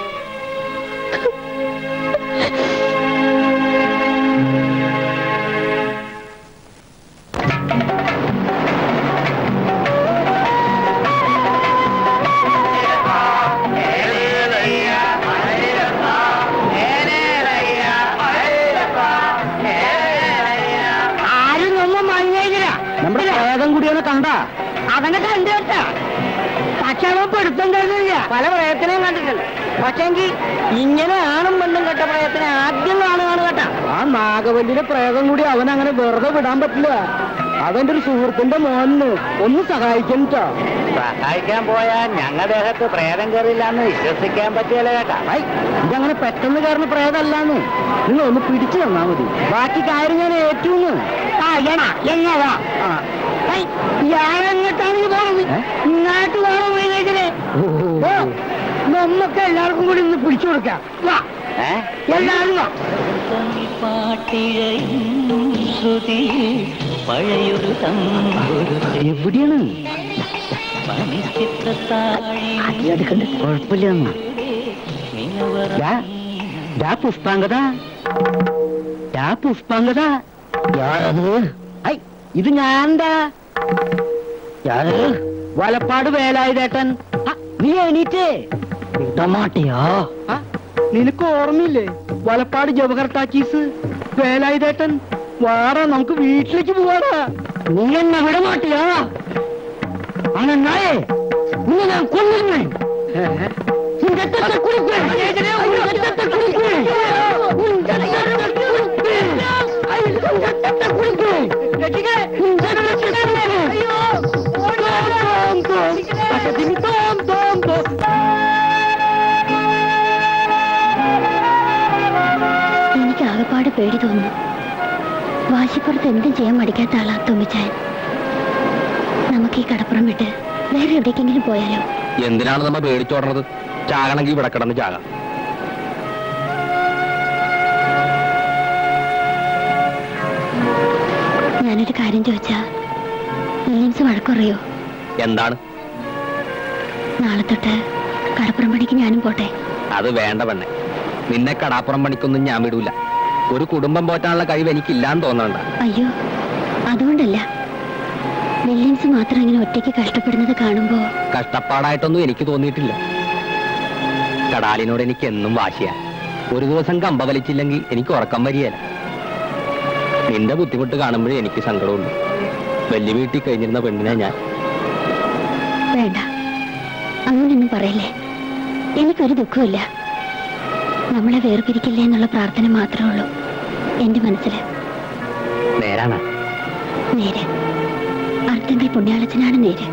ആരും ഒന്നും മങ്ങിയില്ല നമ്മുടെ പ്രേതം കൂടിയാണ് കണ്ട അവനെ കണ്ടു കേട്ടാ പക്ഷെ ശവം പെടുത്തം കഴിഞ്ഞില്ല പല പ്രയത്നവും കണ്ടിട്ടുണ്ട് പക്ഷെങ്കിൽ ഇങ്ങനെ ആണും പെണ്ണും കെട്ട പ്രയത്നം ആദ്യം കാണുകയാണ് കേട്ടാ ആ നാഗവല്ലിയുടെ പ്രയോഗം കൂടി അവൻ അങ്ങനെ വെറുതെ വിടാൻ പറ്റില്ല അവന്റെ ഒരു സുഹൃത്തിന്റെ മോന് ഒന്ന് സഹായിക്കട്ടോ സഹായിക്കാൻ പോയാൽ ഞങ്ങളുടെ ദേഹത്ത് പ്രേതം കയറില്ല എന്ന് വിശ്വസിക്കാൻ പറ്റിയല്ല കേട്ടാ ഇതങ്ങനെ പെട്ടെന്ന് കയറുന്ന പ്രേതല്ലാന്ന് നിങ്ങൾ ഒന്ന് പിടിച്ചു തന്നാ മതി ബാക്കി കാര്യം ഞാൻ ഏറ്റുന്ന് ആ എണ എന്നതാ ഞാനെങ്ങോട്ടാണ് ഈ പോണത് ഇങ്ങോട്ട് വേണം വീണേക്കിനെ നമുക്ക് എല്ലാവർക്കും കൂടി ഇന്ന് പിടിച്ചു കൊടുക്കാം വാ എല്ലാവരും വാ എവിടെയാണ് കുഴപ്പമില്ലെന്ന് പുഷ്പാങ്കത ഡാ പുഷ്പാങ്കത യാരത് ഐ ഇത് ഞാനെന്താ യാര് വലപ്പാട് വേലായുധേട്ടൻ ആ, നീ എണീറ്റേ ടമാട്ടിയോ നിനക്ക് ഓർമ്മയില്ലേ വലപ്പാട് ജവഹർ ടാക്കീസ് വേലായുധേട്ടൻ വാടാ നമുക്ക് വീട്ടിലേക്ക് പോവാടാ നീ എന്നെ വിടമാട്ടിയോ ആണെന്നായേ നിന്നെ ഞാൻ കൊല്ലുന്നേ ഉൻ രക്തത്തെ കുടിപ്പേ ഉൻ രക്തത്തെ കുടിപ്പേ ഉൻ രക്തത്തെ കുടിപ്പേ ഉൻ രക്തത്തെ കുടിപ്പേ രക്ഷിക്കേ ഉൻ രക്തത്തെ കുടിപ്പേ അയ്യോ തോം തോം തകതിമി തോം തോം തോം എനിക്ക് ആകെപ്പാട് പേടി തോന്നുന്നു വാശിപ്പുറത്ത് എന്തും ചെയ്യാൻ മടിക്കാത്ത ആളാ തുമ്മിച്ചായൻ നമുക്ക് ഈ കടപ്പുറം വിട്ട് വേറെ എവിടേക്കെങ്കിലും പോയാലോ എന്തിനാണ് നമ്മ പേടിച്ചോടണത് ചാകണമെങ്കിൽ ഇവിടെ കിടന്ന് ചാകാം ഞാനൊരു കാര്യം ചോദിച്ചാ വില്യംസ് വഴക്കുറയോ എന്താണ് നാളെ തൊട്ട് കടപ്പുറം പണിക്ക് ഞാനും പോട്ടെ അത് വേണ്ട പെണ്ണെ നിന്നെ കടാപ്പുറം പണിക്കൊന്നും ഞാൻ വിടൂല ഒരു കുടുംബം പോറ്റാനുള്ള കഴിവ് എനിക്കില്ലാന്ന് തോന്നണ്ട അയ്യോ അതുകൊണ്ടല്ല വില്യംസ് മാത്രം ഇങ്ങനെ ഒറ്റയ്ക്ക് കഷ്ടപ്പെടുന്നത് കാണുമ്പോ കഷ്ടപ്പാടായിട്ടൊന്നും എനിക്ക് തോന്നിയിട്ടില്ല കടാലിനോട് എനിക്ക് എന്നും വാശിയാ ഒരു ദിവസം കമ്പ വലിച്ചില്ലെങ്കിൽ എനിക്ക് ഉറക്കം വരികയില്ല നിന്റെ ബുദ്ധിമുട്ട് കാണുമ്പോഴേ എനിക്ക് സങ്കടമുണ്ട് വലിയ വീട്ടിൽ കഴിഞ്ഞിരുന്ന പെണ്ണിനെ ഞാൻ വേണ്ട അങ്ങനെയൊന്നും പറയല്ലേ എനിക്കൊരു ദുഃഖമില്ല നമ്മളെ വേർപിരിക്കില്ലേ എന്നുള്ള പ്രാർത്ഥന മാത്രമേ ഉള്ളൂ എന്റെ മനസ്സിൽ നേരാണ് നേര് അർത്ഥങ്ങൾ പുണ്യാളച്ചനാണ് നേര്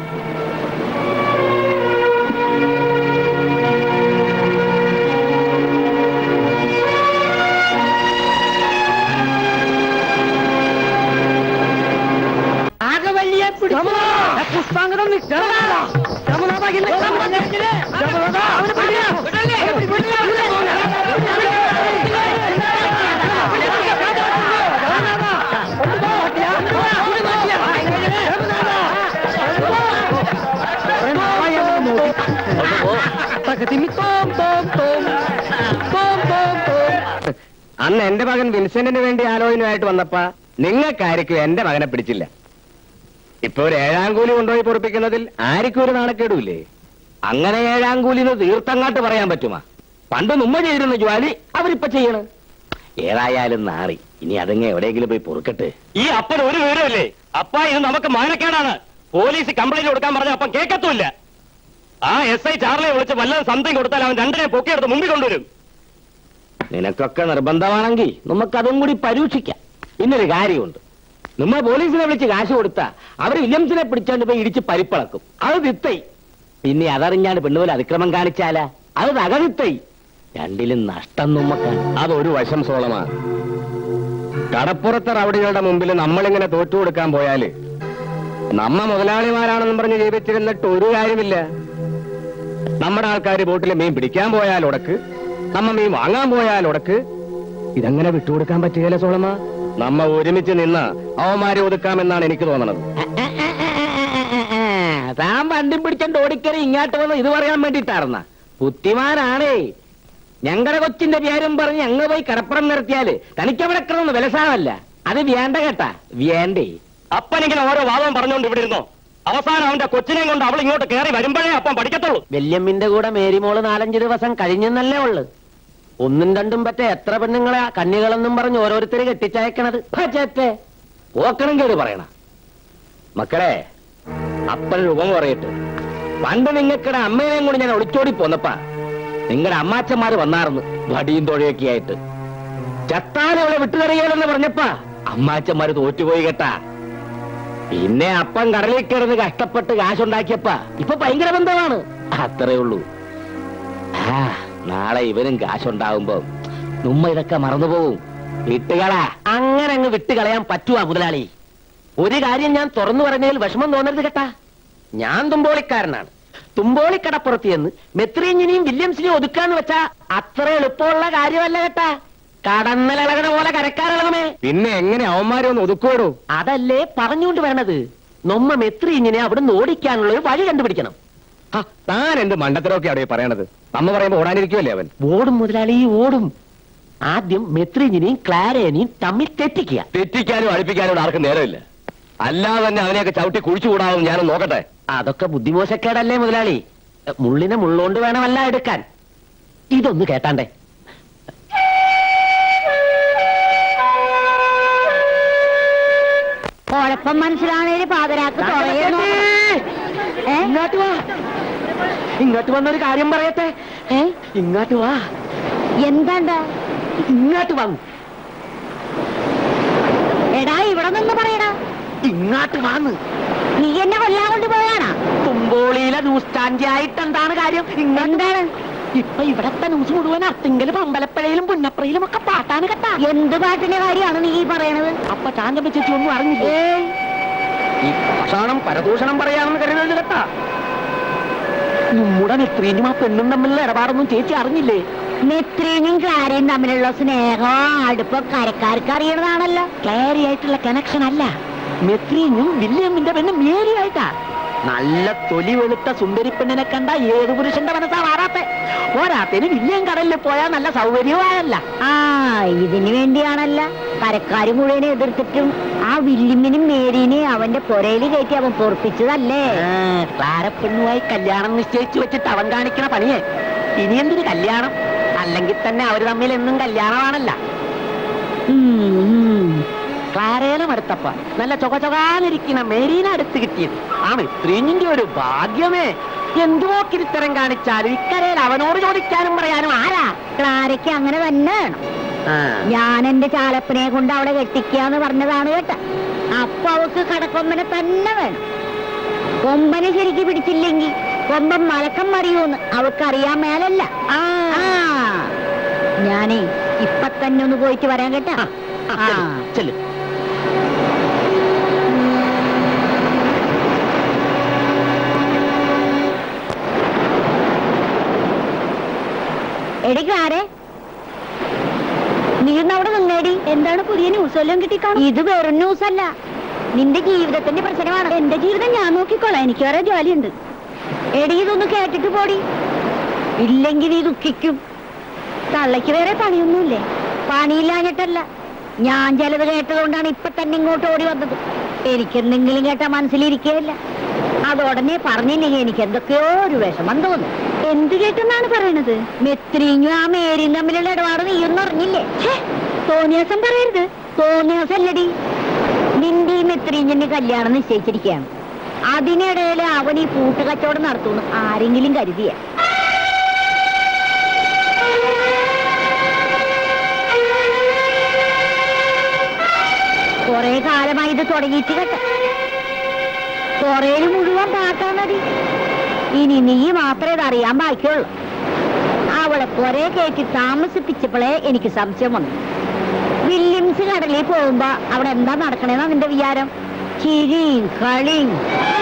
നാഗവല്ലിയെ പിടിച്ചു പുഷ്പാങ്കതം നിൽക്കണതാ അന്ന് എന്റെ മകൻ വിൻസെന്റിന് വേണ്ടി ആലോചനയായിട്ട് വന്നപ്പ നിങ്ങൾക്കായിരിക്കും എന്റെ മകനെ പിടിച്ചില്ല ഇപ്പൊ ഒരു ഏഴാം കൂലി കൊണ്ടുപോയി പൊറപ്പിക്കുന്നതിൽ ആർക്കും ഒരു നാണക്കേടുമില്ലേ അങ്ങനെ ഏഴാം കൂലി എന്ന് തീർത്ഥങ്ങാട്ട് പറയാൻ പറ്റുമാ പണ്ട് മുമ്പ് ചെയ്തിരുന്ന ജോലി അവരിപ്പൊ ചെയ്യണ് ഏതായാലും നാറി ഇനി അതങ്ങ് എവിടെയെങ്കിലും പോയി പൊറുക്കട്ടെ ഈ അപ്പൻ ഒരു വിവരമില്ലേ അപ്പ ഇത് നമുക്ക് മാനക്കേടാണ് പോലീസ് കംപ്ലൈന്റ് കൊടുക്കാൻ പറഞ്ഞ അപ്പം കേൾക്കത്തുമില്ല ആ എസ് ഐ ചാർലിയെ വിളിച്ച് വല്ലതും സംതിങ് കൊടുത്താൽ അവൻ രണ്ടിനെ പൊക്കിയെടുത്ത് മുമ്പിൽ കൊണ്ടുവരും നിനക്കൊക്കെ നിർബന്ധമാണെങ്കിൽ നമുക്കതും കൂടി പരീക്ഷിക്കാം പിന്നൊരു കാര്യമുണ്ട് നമ്മ പോലീസിനെ വിളിച്ച് കാശ് കൊടുത്താ അവർ വില്യംസിനെ പിടിച്ചോണ്ട് പോയി ഇടിച്ച് പരിപ്പളക്കും അത് തിത്തൈ പിന്നെ അതറിഞ്ഞാണ് പെണ്ണുപോലെ അതിക്രമം കാണിച്ചാലാ അത് തകതിത്തൈ രണ്ടിലും നഷ്ടം നമ്മക്കാണ് അതൊരു വശം സോളമാ കടപ്പുറത്തെ റവടികളുടെ മുമ്പിൽ നമ്മളിങ്ങനെ തോറ്റു കൊടുക്കാൻ പോയാല് നമ്മ മുതലാളിമാരാണെന്നും പറഞ്ഞ് ജീവിച്ചിരുന്നിട്ട് ഒരു കാര്യമില്ല നമ്മുടെ ആൾക്കാർ ബോട്ടിൽ മീൻ പിടിക്കാൻ പോയാൽ ഉടക്ക് നമ്മ മീൻ വാങ്ങാൻ പോയാൽ ഉടക്ക് ഇതങ്ങനെ വിട്ടുകൊടുക്കാൻ പറ്റുകയില്ല സോളമ നമ്മ ഒരുമിച്ച് നിന്ന് അവന്മാരെ ഒതുക്കാമെന്നാണ് എനിക്ക് തോന്നണത് താൻ വണ്ടി പിടിച്ചോണ്ട് ഓടിക്കറി ഇങ്ങോട്ട് വന്ന് ഇത് പറയാൻ വേണ്ടിട്ടായിരുന്ന ബുദ്ധിമാനാണേ ഞങ്ങളുടെ കൊച്ചിന്റെ പേരും പറഞ്ഞ് ഞങ്ങൾ പോയി കടപ്പുറം നിർത്തിയാല് തനിക്കവിടെ കിടന്ന് വിലസാമല്ല അത് വേണ്ട കേട്ടാ വേണ്ടേ അപ്പനിങ്ങനെ ഓരോ വാദം പറഞ്ഞുകൊണ്ട് ഇവിടെ ഇരുന്നോ അവസാനം അവന്റെ കൊച്ചിനെയും കൊണ്ട് അവൾ ഇങ്ങോട്ട് കയറി വരുമ്പോഴേ അപ്പം പഠിക്കത്തുള്ളൂ വല്യമ്മിന്റെ കൂടെ മേരിമോള് നാലഞ്ച് ദിവസം കഴിഞ്ഞെന്നല്ലേ ഉള്ളു ഒന്നും രണ്ടും പറ്റ എത്ര പെണ്ണുങ്ങളെ കണ്ണികളെന്നും പറഞ്ഞ് ഓരോരുത്തര് കെട്ടിച്ചയക്കണത് പറ്റേ പോക്കണം കേട് പറയണ മക്കളെ അപ്പൻ രൂപം പറയട്ടെ പണ്ട് നിങ്ങൾക്കിടെ അമ്മേനെയും കൂടി ഞാൻ ഒളിച്ചോടി പോന്നപ്പാ നിങ്ങളുടെ അമ്മാച്ചന്മാര് വന്നാർന്ന് വടിയും തുഴയൊക്കെ ആയിട്ട് ചത്താൻ അവളെ വിട്ടുതറിയാലെന്ന് പറഞ്ഞപ്പാ അമ്മാച്ചന്മാര് തോറ്റുപോയി കേട്ടാ പിന്നെ അപ്പം കടലിൽ കിടന്ന് കഷ്ടപ്പെട്ട് കാശുണ്ടാക്കിയപ്പാ ഇപ്പൊ ഭയങ്കര ബന്ധമാണ് അത്രേ ഉള്ളൂ ആ നാളെ ഇവനും കാശുണ്ടാവുമ്പോ നമ്മ ഇതൊക്കെ മറന്നുപോകും വിട്ടുകളാ അങ്ങനെ അങ്ങ് വിട്ടുകളയാൻ പറ്റുവാ മുതലാളി ഒരു കാര്യം ഞാൻ തുറന്നു പറഞ്ഞതിൽ വിഷമം തോന്നരുത് കേട്ടാ ഞാൻ തുമ്പോളിക്കാരനാണ് തുമ്പോളിക്കടപ്പുറത്ത് ചെന്ന് മെത്രീഞ്ഞിനെയും വില്യംസിനെയും ഒതുക്കാന്ന് വെച്ചാ അത്ര എളുപ്പമുള്ള കാര്യമല്ല കേട്ടാ കടന്നലകണ പോലെ കരക്കാരളകമേ പിന്നെ എങ്ങനെ അവന്മാരെ ഒന്ന് ഒതുക്കോടോ അതല്ലേ പറഞ്ഞുകൊണ്ട് വരണത് നമ്മ മെത്രീഞ്ഞിനെ അവിടുന്ന് ഓടിക്കാനുള്ള ഒരു വഴി കണ്ടുപിടിക്കണം ആ, താൻ എന്ത് മണ്ടത്തരമൊക്കെ അവിടെ പറയണത് നമ്മ പറയുമ്പോ ഓടാനിരിക്കുമല്ലേ അവൻ ഓടും മുതലാളി ഓടും ആദ്യം മെത്രീഞ്ഞിനെയും ക്ലാരേനെയും തമ്മിൽ തെറ്റിക്കുക തെറ്റിക്കാനും അടുപ്പിക്കാനും ആർക്കും നേരമില്ല അല്ലാതെ തന്നെ അവനെയൊക്കെ ചവിട്ടി കുഴിച്ചുകൂടാവും ഞാനൊന്ന് നോക്കട്ടെ അതൊക്കെ ബുദ്ധിമോശക്കേടല്ലേ മുതലാളി മുള്ളിനെ മുള്ളോണ്ട് വേണമല്ല എടുക്കാൻ ഇതൊന്ന് കേട്ടാണ്ടേ കുഴപ്പം മനസ്സിലാണേല് പാതരാക്ക് തുറയുന്നു ഏ? ഇങ്ങോട്ട് വാ ഇങ്ങോട്ട് വന്നൊരു കാര്യം പറയട്ടെ ഏ? ഇങ്ങോട്ട് വാ എന്താണ്ടാ ഇങ്ങോട്ട് വാ എടാ ഇവിടെ നിന്ന് പറയടാ ഇങ്ങോട്ട് വാന്ന് നീ എന്നെ കൊല്ലാൻ കൊണ്ടുപോയാണാ തുമ്പോളിയിലെ ന്യൂസ് സ്റ്റാൻഡ് ആയിട്ട് എന്താണ് കാര്യം ഇങ്ങോട്ട് എന്താണ് ഇപ്പൊ ഇവിടത്തെ ന്യൂസ് മുഴുവൻ അത്തിങ്കലും അമ്പലപ്പുഴയിലും പുന്നപ്പുറയിലും ഒക്കെ പാട്ടാണ് കേട്ടാ എന്ത് പാട്ടിന്റെ കാര്യമാണ് നീ ഈ പറയണത് അപ്പൊ ചാന്തമ്മ ചേച്ചി ഒന്നും അറിഞ്ഞില്ലേ ഏയ് ഈ ഭക്ഷണം പരദൂഷണം പറയാമെന്ന് കരുതരുത് കേട്ടാ നമ്മുടെ നെത്രീനും ആ പെണ്ണും തമ്മിലുള്ള ഇടപാടൊന്നും ചേച്ചി അറിഞ്ഞില്ലേ നെത്രീനും ക്ലാരയും തമ്മിലുള്ള സ്നേഹവും അടുപ്പം കരക്കാർക്ക് അറിയണതാണല്ലോ ക്ലാരി ആയിട്ടുള്ള കണക്ഷൻ അല്ല മെത്രീനും വില്യമിന്റെ പെണ്ണ് മേരി ആയിട്ടാ നല്ല തൊലി വെളുത്ത സുന്ദരി പെണ്ണിനെ കണ്ട ഏത് പുരുഷന്റെ മനസ്സാ മാറാത്തെ പോരാത്തതിന് വില്യം കടലിൽ പോയാൽ നല്ല സൗകര്യമായല്ല ആ ഇതിനു വേണ്ടിയാണല്ല കരക്കാരും മുഴുവനെ എതിർത്തിട്ടും ആ വില്ലിമിനും മേരീനെയും അവന്റെ പുരയിൽ കയറ്റി അവൻ പൊറപ്പിച്ചതല്ലേ ക്ലാരപ്പെണ്ണുമായി കല്യാണം നിശ്ചയിച്ചു വെച്ചിട്ട് അവൻ കാണിക്കണ പണിയെ ഇനി എന്തൊരു കല്യാണം അല്ലെങ്കിൽ തന്നെ അവര് തമ്മിൽ എന്നും കല്യാണമാണല്ല ഉം, ഉം. ക്ലാരേനം അടുത്തപ്പ നല്ല ചൊക ചൊകാന്നിരിക്കുന്ന മേരീന അടുത്ത് കിട്ടിയത് ആണ് ഇത്രീഞ്ഞിന്റെ ഒരു ഭാഗ്യമേ എന്തു നോക്കിരിത്തരം കാണിച്ചാലും ഇക്കരയിൽ അവനോട് ചോദിക്കാനും പറയാനും ആരാ ക്ലാരയ്ക്ക് അങ്ങനെ തന്നെ വേണം ഞാൻ എന്റെ ചാലപ്പനെ കൊണ്ട് അവളെ കെട്ടിക്കാന്ന് പറഞ്ഞതാണ് കേട്ട അപ്പൊ അവക്ക് കടക്കൊമ്പനെ തന്നെ വേണം കൊമ്പനെ ശരിക്ക് പിടിച്ചില്ലെങ്കിൽ കൊമ്പൻ മലക്കം മറിയൂന്ന് അവൾക്ക് അറിയാൻ മേലല്ല ആ ഞാനേ ഇപ്പൊ തന്നെ ഒന്ന് പോയിട്ട് വരാൻ കേട്ടാ ആ. ചെല്ലു എടി ക്ലാരെ നീ ഒന്ന് അവിടെ നിന്നേടി എന്താണ് പുതിയ ന്യൂസ് വല്ലതും കിട്ടിക്കാണും ഇത് വെറും ന്യൂസ് അല്ല നിന്റെ ജീവിതത്തിന്റെ പ്രശ്നമാണ് എന്റെ ജീവിതം ഞാൻ നോക്കിക്കോളാം എനിക്ക് വേറെ ജോലിയുണ്ട് എടി ഇതൊന്ന് കേട്ടിട്ട് പോടി ഇല്ലെങ്കിൽ നീ ദുഃഖിക്കും തള്ളയ്ക്ക് വേറെ പണിയൊന്നുമില്ലേ പണിയില്ലാഞ്ഞിട്ടല്ല ഞാൻ ചിലത് കേട്ടതുകൊണ്ടാണ് ഇപ്പൊ തന്നെ ഇങ്ങോട്ട് ഓടി വന്നത് എനിക്കെന്തെങ്കിലും കേട്ടാ മനസ്സിലിരിക്കുകയില്ല അതോടനെ പറഞ്ഞില്ലെങ്കിൽ എനിക്ക് എന്തൊക്കെയോ ഒരു വിഷമം തോന്നും എന്ത് കേട്ടെന്നാണ് പറയണത് മെത്രീഞ്ഞും ആ മേരിയും തമ്മിലുള്ള ഇടപാട് നീയൊന്നും അറിഞ്ഞില്ലേ ഛേ, തോന്നിയാസം പറയരുത് തോന്നിയാസല്ലടി നിന്റെ ഈ മെത്രീഞ്ഞിന്റെ കല്യാണം നിശ്ചയിച്ചിരിക്കുകയാണ് അതിനിടയിൽ അവൻ ഈ പൂട്ടുകച്ചവടം നടത്തുന്നു ആരെങ്കിലും കരുതിയ കൊറേ കാലമായി ഇത് തുടങ്ങിയിട്ട് കേട്ട കൊറേല് മുഴുവൻ പാട്ടാ മതി ഇനി നീ മാത്രമേ ഇത് അറിയാൻ ബാക്കിയുള്ളൂ അവളെ കൊറേ കയറ്റി താമസിപ്പിച്ചപ്പോഴേ എനിക്ക് സംശയം വന്നു വില്യംസ് കടലിൽ പോകുമ്പോ അവിടെ എന്താ നടക്കണേന്നാ നിന്റെ വിചാരം ചിരിയും കളിയും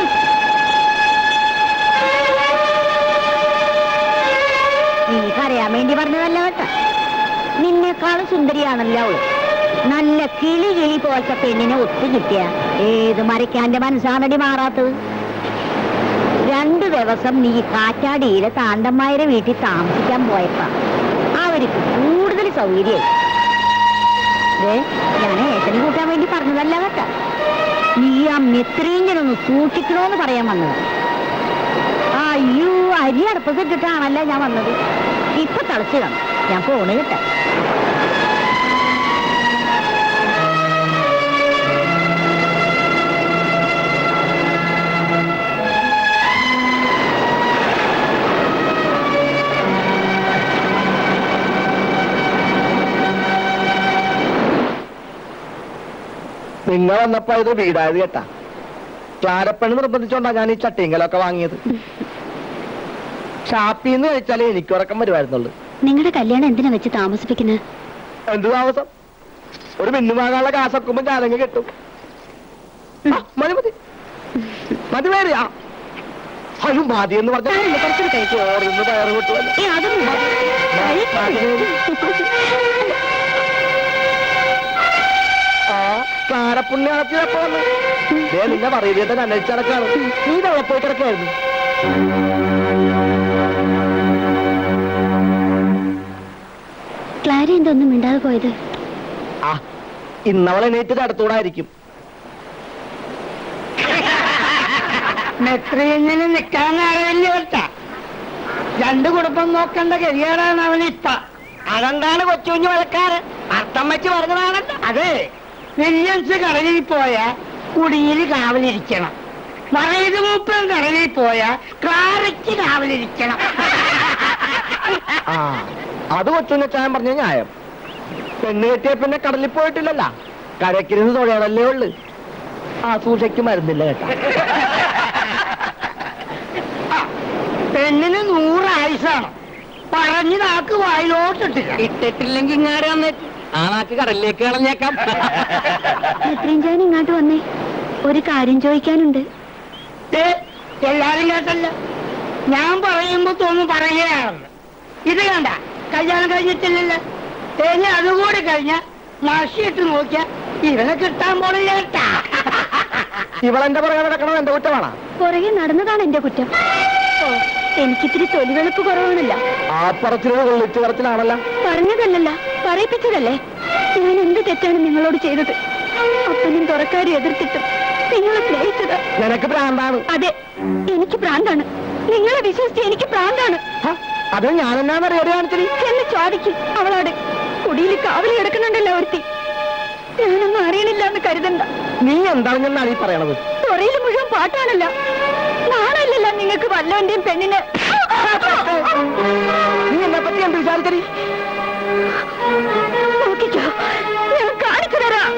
നീ കരയാൻ വേണ്ടി പറഞ്ഞതല്ല കേട്ട നിന്നെക്കാളും സുന്ദരിയാണല്ലോ അവള് നല്ല കിളി കിളി പോലത്തെ പെണ്ണിനെ ഒത്തു കിട്ടിയ ഏത് മരയ്ക്കാന്റെ മനസ്സാണടി മാറാത്തത് രണ്ടു ദിവസം നീ കാറ്റാടിയിലെ താണ്ടമ്മായുടെ വീട്ടിൽ താമസിക്കാൻ പോയപ്പ അവർക്ക് കൂടുതൽ സൗകര്യം ഞാൻ ഏട്ടനെ കൂട്ടാൻ വേണ്ടി പറഞ്ഞതല്ല കേട്ട നീ ആ മെത്രീഞ്ഞനൊന്ന് സൂക്ഷിക്കണോന്ന് പറയാൻ വന്നത് അയ്യോ അരി അടുപ്പത്തിട്ടിട്ടാണല്ലോ ഞാൻ വന്നത് ഇപ്പൊ തളച്ചിടണം ഞാൻ പോണ് കേട്ടെ നിങ്ങൾ വന്നപ്പോ ഇത് വീടായത് കേട്ടാ ക്ലാരപ്പണി നിർബന്ധിച്ചോണ്ടാ ഞാൻ ഈ ചട്ടിങ്കലൊക്കെ വാങ്ങിയത് ഷാപ്പിൽ നിന്ന് കഴിച്ചാലേ എനിക്ക് ഉറക്കം വരുമായിരുന്നുള്ളു നിങ്ങളുടെ കല്യാണം എന്തിനാ വെച്ച് താമസിപ്പിക്കുന്നത് എന്ത് താമസം ഒരു മിന്നു വാങ്ങാനുള്ള കാശൊക്കുമ്പോ ഞാനങ്ങ് കിട്ടും ആ, മതി മതി മതി വേറിയാ അയ്യോ മതി എന്ന് പറഞ്ഞാൽ ചോറിന്ന് പയറ് കിട്ടുമല്ലോ ആ കാരപ്പുണ്യാളത്തിലപ്പോ വന്നു ദേ നിന്നെ പറയുന്നത് അന്വേഷിച്ചടക്കാണ് നീ ഇതവിടെ പോയി കിടക്കായിരുന്നു ക്ലാരി എന്തൊന്നും മിണ്ടാതെ പോയത് ആ ഇന്നവൾ എണീറ്റത് അടുത്തൂടായിരിക്കും നെത്രിയങ്ങനെ നിൽക്കാൻ അറിയില്ല കേട്ടാ രണ്ടു കുടുംബം നോക്കേണ്ട കരിയറാണ് അവനിപ്പ അതെന്താണ് കൊച്ചുകുഞ്ഞു വഴക്കാറ് അർത്ഥം വെച്ച് പറഞ്ഞതാണല്ലോ അതെ വില്യംസ് കടലിൽ പോയ കുടിയിൽ കാവലിരിക്കണം മറയത് മൂപ്പൻ കടലിൽ പോയ ക്ലാരയ്ക്ക് കാവലിരിക്കണം ആ അത് കൊച്ചുണ്ണച്ചാൻ പറഞ്ഞ ന്യായം പെണ്ണ് കെട്ടിയ പിന്നെ കടലിൽ പോയിട്ടില്ലല്ല കരക്കിരുന്ന് തൊഴയണല്ലേ ഉള്ളു ആ സൂക്ഷയ്ക്ക് മരുന്നില്ല കേട്ടാ പെണ്ണിന് നൂറ് ആയുസാണ് പറഞ്ഞു നാക്ക് വായിലോട്ടിട്ടില്ല ഇട്ടിട്ടില്ലെങ്കിൽ ഇങ്ങാടെ വന്നേക്ക് ആ നാക്ക് കടലിലേക്ക് കളഞ്ഞേക്കാം നെത്രിഞ്ചാൻ ഇങ്ങോട്ട് വന്നേ ഒരു കാര്യം ചോദിക്കാനുണ്ട് ദേ, എല്ലാരും കേട്ടല്ല ഞാൻ പറയുമ്പോ തോന്നുന്നു പറയുകയാണെന്ന് ഇത് കണ്ട കല്യാണം കഴിഞ്ഞിട്ടില്ലല്ലോ തേഞ്ഞ അതുകൂടി കഴിഞ്ഞ മഷിയിട്ട് നോക്കിയ ഇവനെ കിട്ടാൻ പോണില്ല കേട്ടാ ഇവളെന്റെ പുറകെ നടക്കണം എന്റെ കുറ്റമാണോ പുറകെ നടന്നതാണ് എന്റെ കുറ്റം ഓ എനിക്കിത്തിരി തൊലിവെളുപ്പ് കുറവാണല്ല ആ പറച്ചിലത് കൊള്ളിച്ചു പറച്ചിലാണല്ലോ പറഞ്ഞതല്ലല്ല പറയിപ്പിച്ചതല്ലേ ഞാൻ എന്ത് തെറ്റാണ് നിങ്ങളോട് ചെയ്തത് അപ്പനും തുറക്കാരും എതിർത്തിട്ടും നിങ്ങളെ സ്നേഹിച്ചത് നിനക്ക് ഭ്രാന്താണ് അതെ എനിക്ക് പ്രാന്താണ് നിങ്ങളെ വിശ്വസിച്ച് എനിക്ക് പ്രാന്താണ് ഹ, അത് ഞാൻ എന്നാന്ന് അറിയാതെ കാണിച്ചത് എന്ന് ചോദിക്കും അവളോട് കുടിയിൽ കാവലി കിടക്കുന്നുണ്ടല്ലോ ഒരുത്തി ഞാനൊന്നും അറിയണില്ല എന്ന് കരുതണ്ട നീ എന്താണെന്നാണ് ഈ പറയണത് തുറയിൽ മുഴുവൻ പാട്ടാണല്ലോ നാണല്ലല്ലോ നിങ്ങൾക്ക് വല്ലവന്റെയും പെണ്ണിന് നീ എന്നെ പറ്റി എന്ത് വിചാരിക്കരി നോക്കിക്കോ ഞാൻ കാണിച്ചു തരാം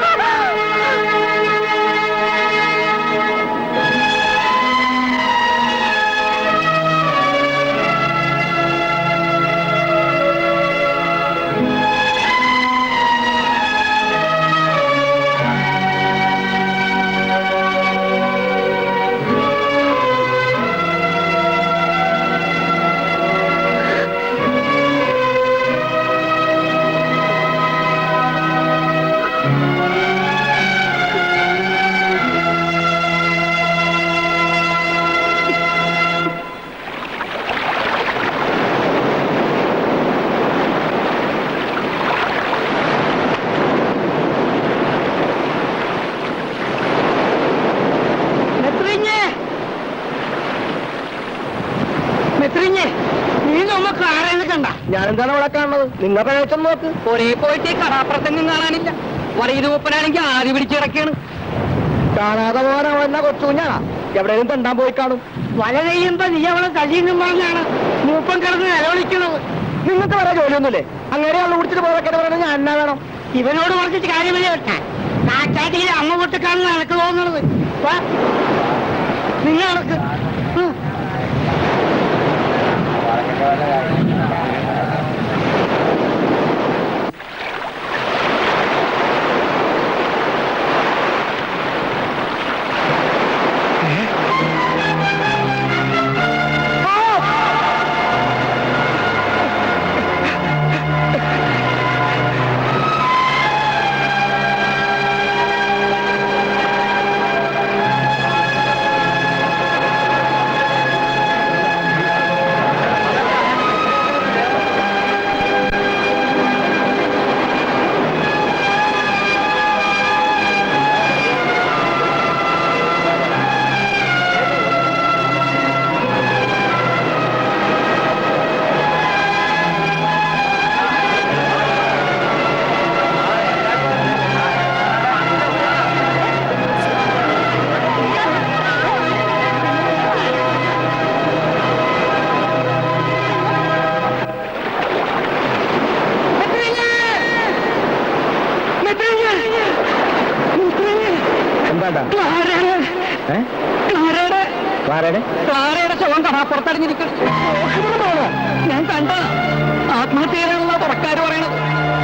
മെത്രിഞ്ഞേ മെത്രിഞ്ഞേ നീ നമ്മ കാറേന്ന് കണ്ട ഞാൻ എന്താണ് അവിടെ കാണുന്നത് നിങ്ങൾ പ്രവേശം നോക്ക് ഒരേ പോയിട്ട് ഈ കടാപ്പുറത്തെങ്ങും കാണാനില്ല വറയത് മൂപ്പനാണെങ്കിൽ ആദ്യ പിടിച്ചിറക്കിയാണ് കാണാതെ പോകാൻ അവൻ എന്നാ കൊച്ചുകുഞ്ഞാ എവിടെയും തെണ്ടാൻ പോയി കാണും വല നെയ്യുമ്പോ നീ അവളെ തല്ലിയെന്നും പറഞ്ഞാണ് മൂപ്പൻ കിടന്ന് നിലവിളിക്കുന്നത് നിങ്ങൾക്ക് വേറെ ജോലിയൊന്നുമില്ലേ അങ്ങനെ ആൾ കുടിച്ചിട്ട് പോകാൻ പറയുന്നത് ഞാൻ എന്നാ വേണം ഇവനോട് പറഞ്ഞിട്ട് കാര്യമില്ല കേട്ടാ കാറ്റാട്ടിയിൽ അമ്മ പൊട്ടിക്കാണെന്ന് എനിക്ക് തോന്നുന്നത് വാ. നിങ്ങൾ നടക്ക് ഉം. ആ ക്ലാരയുടെ ക്ലാരയുടെ ക്ലാരയുടെ ശവം കടാപ്പുറത്തടിഞ്ഞിരിക്കണം ഞാൻ കണ്ട ആത്മഹത്യ ചെയ്യാനുള്ള പുറക്കാര് പറയണത്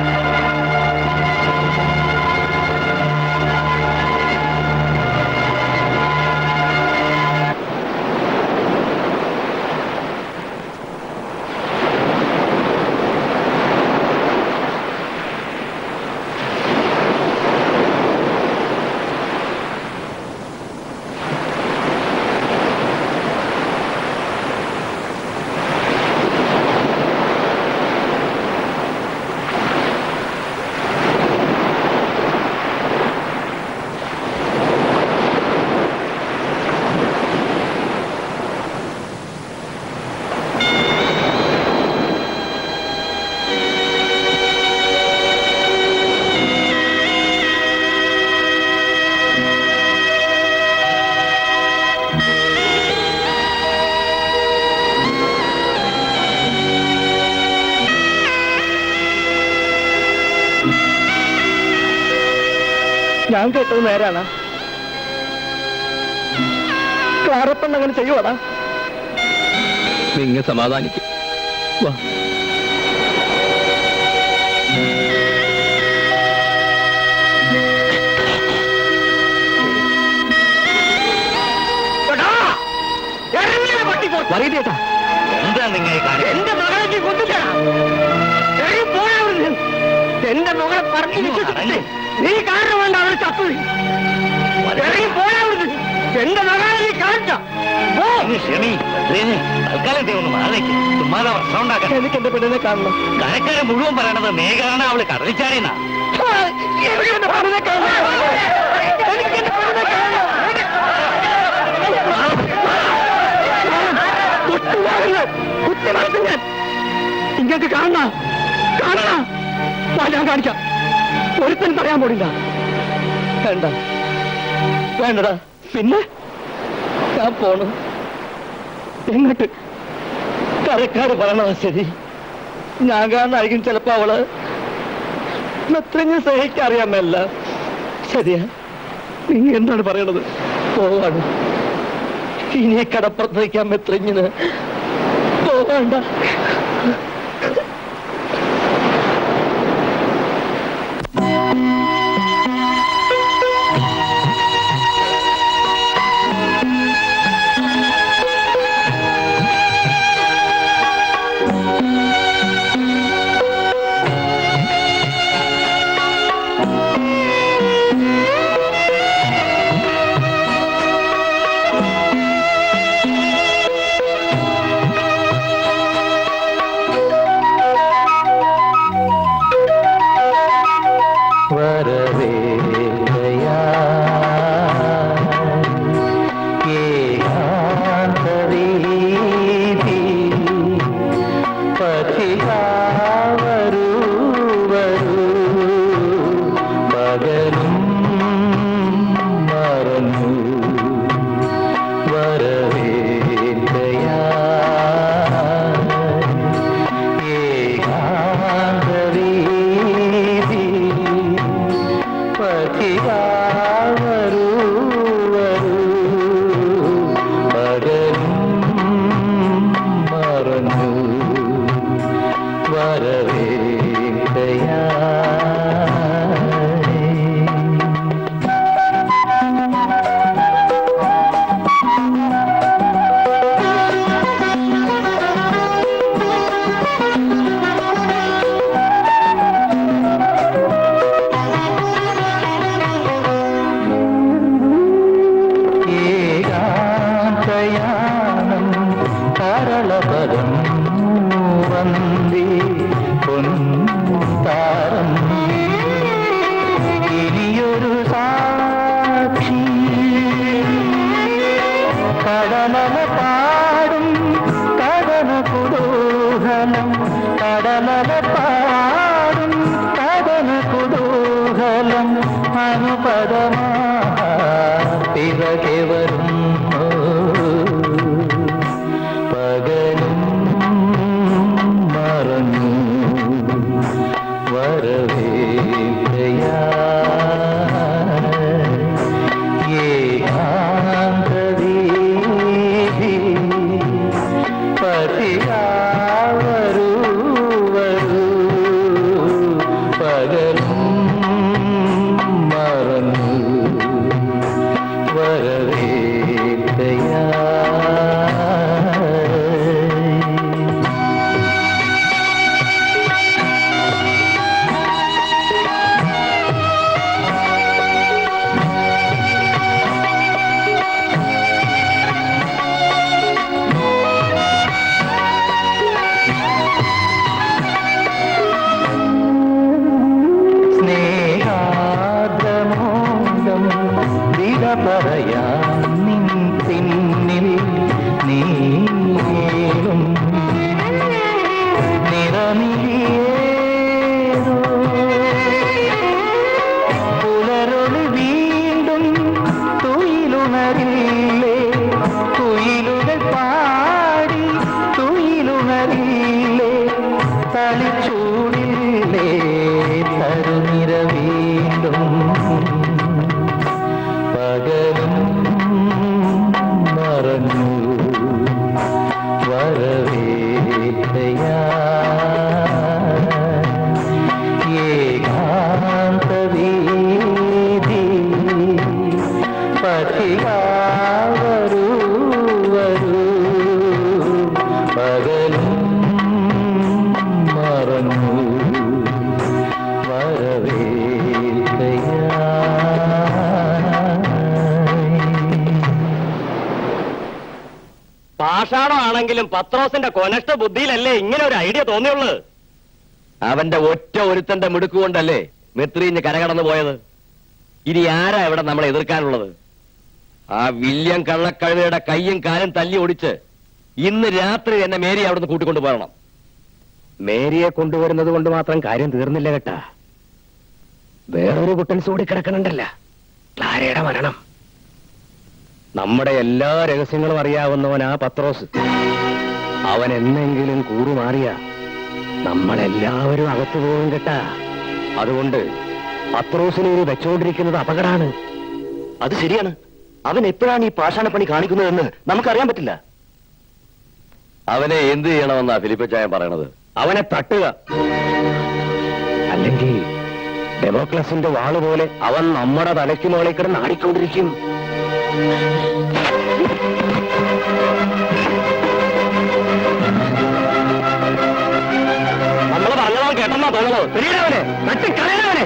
ഞാൻ കേട്ടത് നേരാണ് ക്ലാരപ്പണ്ണ അങ്ങനെ ചെയ്യുവാടാ നിങ്ങൾ സമാധാനിക്കും വാ പറയട്ടേട്ടാ എന്താ നിങ്ങൾ കാര്യം എന്റെ മകളെ കൊണ്ടിട്ടാ എന്റെ മകളെ പറഞ്ഞു വിശ്വസിച്ചിട്ട് നീ കാരണം വേണ്ട അവരെ ചത്തു ഇറങ്ങി പോയാവുന്നത് എന്റെ മകളെ നീ കാണിച്ച ക്ഷമി തൽക്കാലം ദേ ഒന്ന് മാറിക്ക് ചുമ്മാതെ പ്രശ്നം ഉണ്ടാക്കാൻ എനിക്ക് എന്റെ പെണ്ണിനെ കാണണം കരക്കാരെ മുഴുവൻ പറയണത് മേഘാണ് അവള് കടലിച്ചാടിയെന്നാ എനിക്ക് എന്റെ പെണ്ണിനെ കാണണം എനിക്ക് എന്റെ പെണ്ണിനെ കാണണം കുത്തുവാങ്ങ് കുത്തി മറച്ചു ഞാൻ ഇങ്ങക്ക് കാണണ കാണണ വാ, ഞാൻ കാണിക്കാം ഒരുത്തൻ പറയാൻ പോടില്ല വേണ്ട വേണ്ടടാ പിന്നെ ഞാൻ പോണു എങ്ങോട്ട് കരക്കാട് പറയണതാ ശരി ഞാൻ കാണായിരിക്കും ചിലപ്പോ അവള് അത്രയും സഹിക്കറിയാമല്ല ശരിയാ നീ എന്താണ് പറയണത് പോവാണ് ഇനി കടപ്പുറത്തേക്കാൻ മെത്രഞ്ഞിന് പോവാണ്ട ഏകാന്തയാനം കരളപദം വന്ദേ പൊൻതാരം ഇനിയൊരു സാക്ഷി കടലല പാടും കടന കുതൂഹലം കടലല പാടും കടന കുതൂഹലം അനുപദമാ തിരകെ വരുന്നു പകലും ആണെങ്കിലും പത്രോസിന്റെ കൊനഷ്ട ബുദ്ധിയിലല്ലേ ഇങ്ങനെ ഒരു ഐഡിയ തോന്നിയുള്ളൂ അവന്റെ ഒറ്റ ഒരുത്തന്റെ മിടുക്ക് കൊണ്ടല്ലേ മെത്രീഞ്ഞ് കരകടന്നു പോയത് ഇനി ആരാ ഇവിടെ നമ്മളെ എതിർക്കാനുള്ളത് ആ വില്യം കള്ളക്കഴുതയുടെ കയ്യും കാലും തല്ലി ഒടിച്ച് ഇന്ന് രാത്രി എന്നെ മേരി അവിടുന്ന് കൂട്ടിക്കൊണ്ടു പോകണം മേരിയെ കൊണ്ടുവരുന്നത് കൊണ്ട് മാത്രം കാര്യം തീർന്നില്ല കേട്ടാ വേറൊരു കുട്ടൻസ് കൂടി കിടക്കണുണ്ടല്ല ക്ലാരയുടെ മരണം നമ്മുടെ എല്ലാ രഹസ്യങ്ങളും അറിയാവുന്നവൻ ആ പത്രോസ് അവൻ എന്നെങ്കിലും കൂറുമാറിയ നമ്മളെല്ലാവരും അകത്തു പോകും കേട്ടാ അതുകൊണ്ട് പത്രോസിനെ ഇനി വെച്ചുകൊണ്ടിരിക്കുന്നത് അപകടമാണ് അത് ശരിയാണ് അവൻ എപ്പോഴാണ് ഈ പാഷാണപ്പണി കാണിക്കുന്നതെന്ന് നമുക്കറിയാൻ പറ്റില്ല അവനെ എന്ത് ചെയ്യണമെന്നാ ഫിലിപ്പച്ചായൻ പറയണത് അവനെ തട്ടുക അല്ലെങ്കിൽ ഡെമോക്ലസിന്റെ വാള് പോലെ അവൻ നമ്മുടെ തലയ്ക്ക് മുകളിൽ കിടന്ന് ആടിക്കൊണ്ടിരിക്കും നമ്മൾ പറഞ്ഞതോ കേട്ടെന്നാ തോന്നണോ ശരിയവനെ തട്ടിക്കളയണവനെ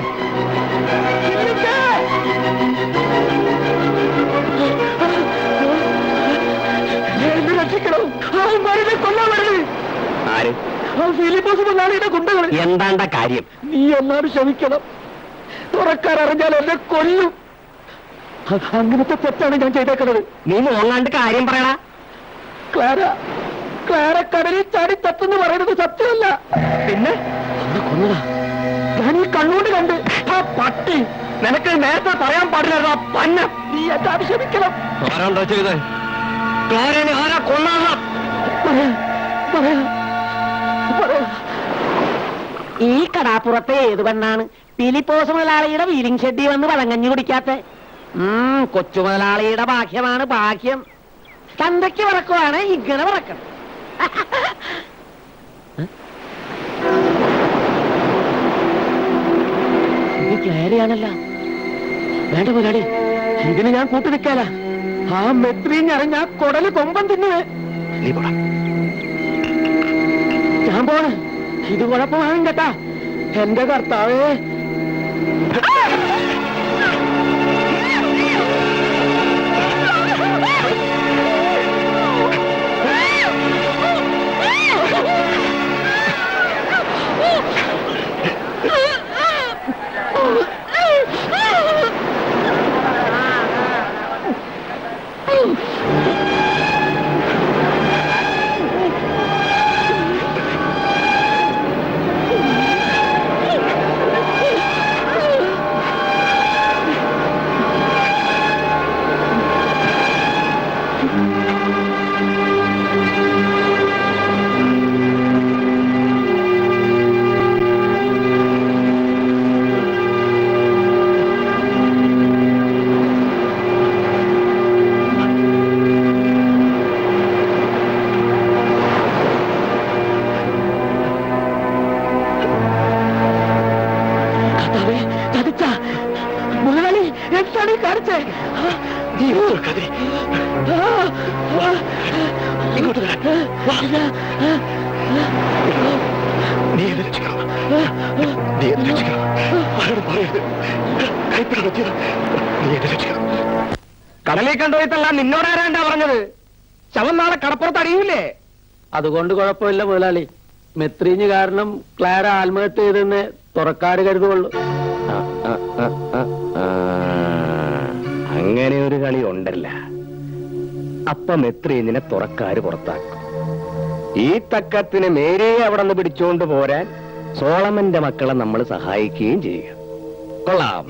എന്നെ രക്ഷിക്കണം അവന്മാരെ കൊല്ലാൻ വരണേ ആര് ആ ഫിലിപ്പോസ് മുതലാളിയുടെ ഗുണ്ടകൾ എന്താണ്ട കാര്യം നീ ഒന്നാട് ക്ഷമിക്കണം തുറക്കാൻ അറിഞ്ഞാൽ എന്നെ കൊല്ലും അ- അങ്ങനത്തെ തെറ്റാണ് ഞാൻ ചെയ്തേക്കുന്നത് നീ മോങ്ങാണ്ട് കാര്യം പറയടാ ക്ലാര ക്ലാര കടലിൽ ചാടി തത്തെന്ന് പറയുന്നത് സത്യമല്ല പിന്നെ കൊന്നതാ ഞാൻ ഈ കണ്ണുകൊണ്ട് കണ്ട് ആ പട്ടി നിനക്ക് നേരത്തെ പറയാൻ പാടില്ലായിരുന്നു ആ പന്ന നീ എന്നെ ക്ഷമിക്കണം ആരാണ്ടോ ചെയ്ത് ക്ലാരനെ ആരാ കൊന്നാ പറയാ പറയാ പറയാ ഈ കടാപ്പുറത്തെ ഏത് പെണ്ണാണ് പിലിപ്പോസ് മുതലാളിയുടെ വീലിംഗ് ഷെഡി വന്ന് പഴങ്കഞ്ഞു കുടിക്കാത്ത ഉം കൊച്ചു മുതലാളിയുടെ ഭാഗ്യമാണ് ഭാഗ്യം തന്തയ്ക്ക് പറക്കുവാണ് ഇങ്ങനെ പറക്കണം ഇത് ക്ലാരിയാണല്ല വേണ്ട മുതലാളി ഇതിന് ഞാൻ കൂട്ടു നിൽക്കാല ആ മെത്രീഞ്ഞറിഞ്ഞ കൊടല് കൊമ്പം തിന്നുവേ നീ പോടാ ഞാൻ പോണ് ഇത് കുഴപ്പമാകും കേട്ടാ എന്റെ കർത്താവേ കർത്താവേ ചതിച്ച മുതലാളി എന്താണ് ഈ കാണിച്ചേ നീ തുറക്കാതെ ഇങ്ങോട്ട് വരാൻ വാ. നീ എന്നെ രക്ഷിക്കണം നീ എന്നെ രക്ഷിക്കണം ആരോടും പറയരുത് കൈപ്പിടി പറ്റിയത് നീ എന്നെ രക്ഷിക്കണം കടലിൽ കണ്ടുപോയിട്ടല്ല നിന്നോടാരാണ്ടാ പറഞ്ഞത് ശവം നാളെ കടപ്പുറത്ത് അടിയില്ലേ അതുകൊണ്ട് കുഴപ്പമില്ല മുതലാളി മെത്രീഞ്ഞ് കാരണം ക്ലാര ആത്മഹത്യ ചെയ്തെന്ന് തുറക്കാട് കരുതുള്ളൂ അങ്ങനെ ഒരു കളി ഉണ്ടല്ല അപ്പം എത്രയിനെ തുറക്കാര് പുറത്താക്കും ഈ തക്കത്തിന് മേരിയെ അവിടെ നിന്ന് പിടിച്ചുകൊണ്ട് പോരാൻ സോളമന്റെ മക്കളെ നമ്മൾ സഹായിക്കുകയും ചെയ്യുക കൊള്ളാം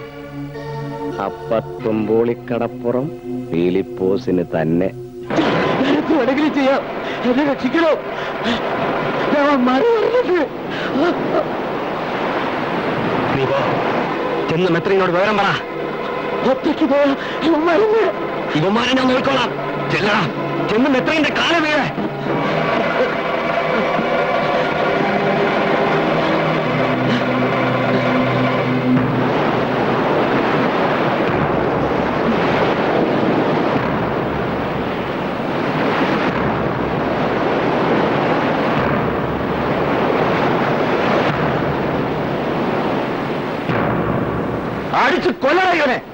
അപ്പത്തുമ്പോളിക്കടപ്പുറം ഫിലിപ്പോസിന് തന്നെ നിനക്ക് വേണമെങ്കിലും ചെയ്യാം എന്നെ രക്ഷിക്കണോ ഞാൻ മാറി വരുന്നുണ്ട് നീ പോ ചെന്ന് മെത്രീനോട് വിവരം പറ ഒറ്റയ്ക്ക് പോയാ ഇവൻ വരുന്നേ ഇവന്മാരെ ഞാൻ നോക്കിക്കോളാം ചെല്ലടാ ചെന്ന് മെത്രീന്റെ കാല വീഴ അടിച്ച് കൊല്ലണ ഇവനെ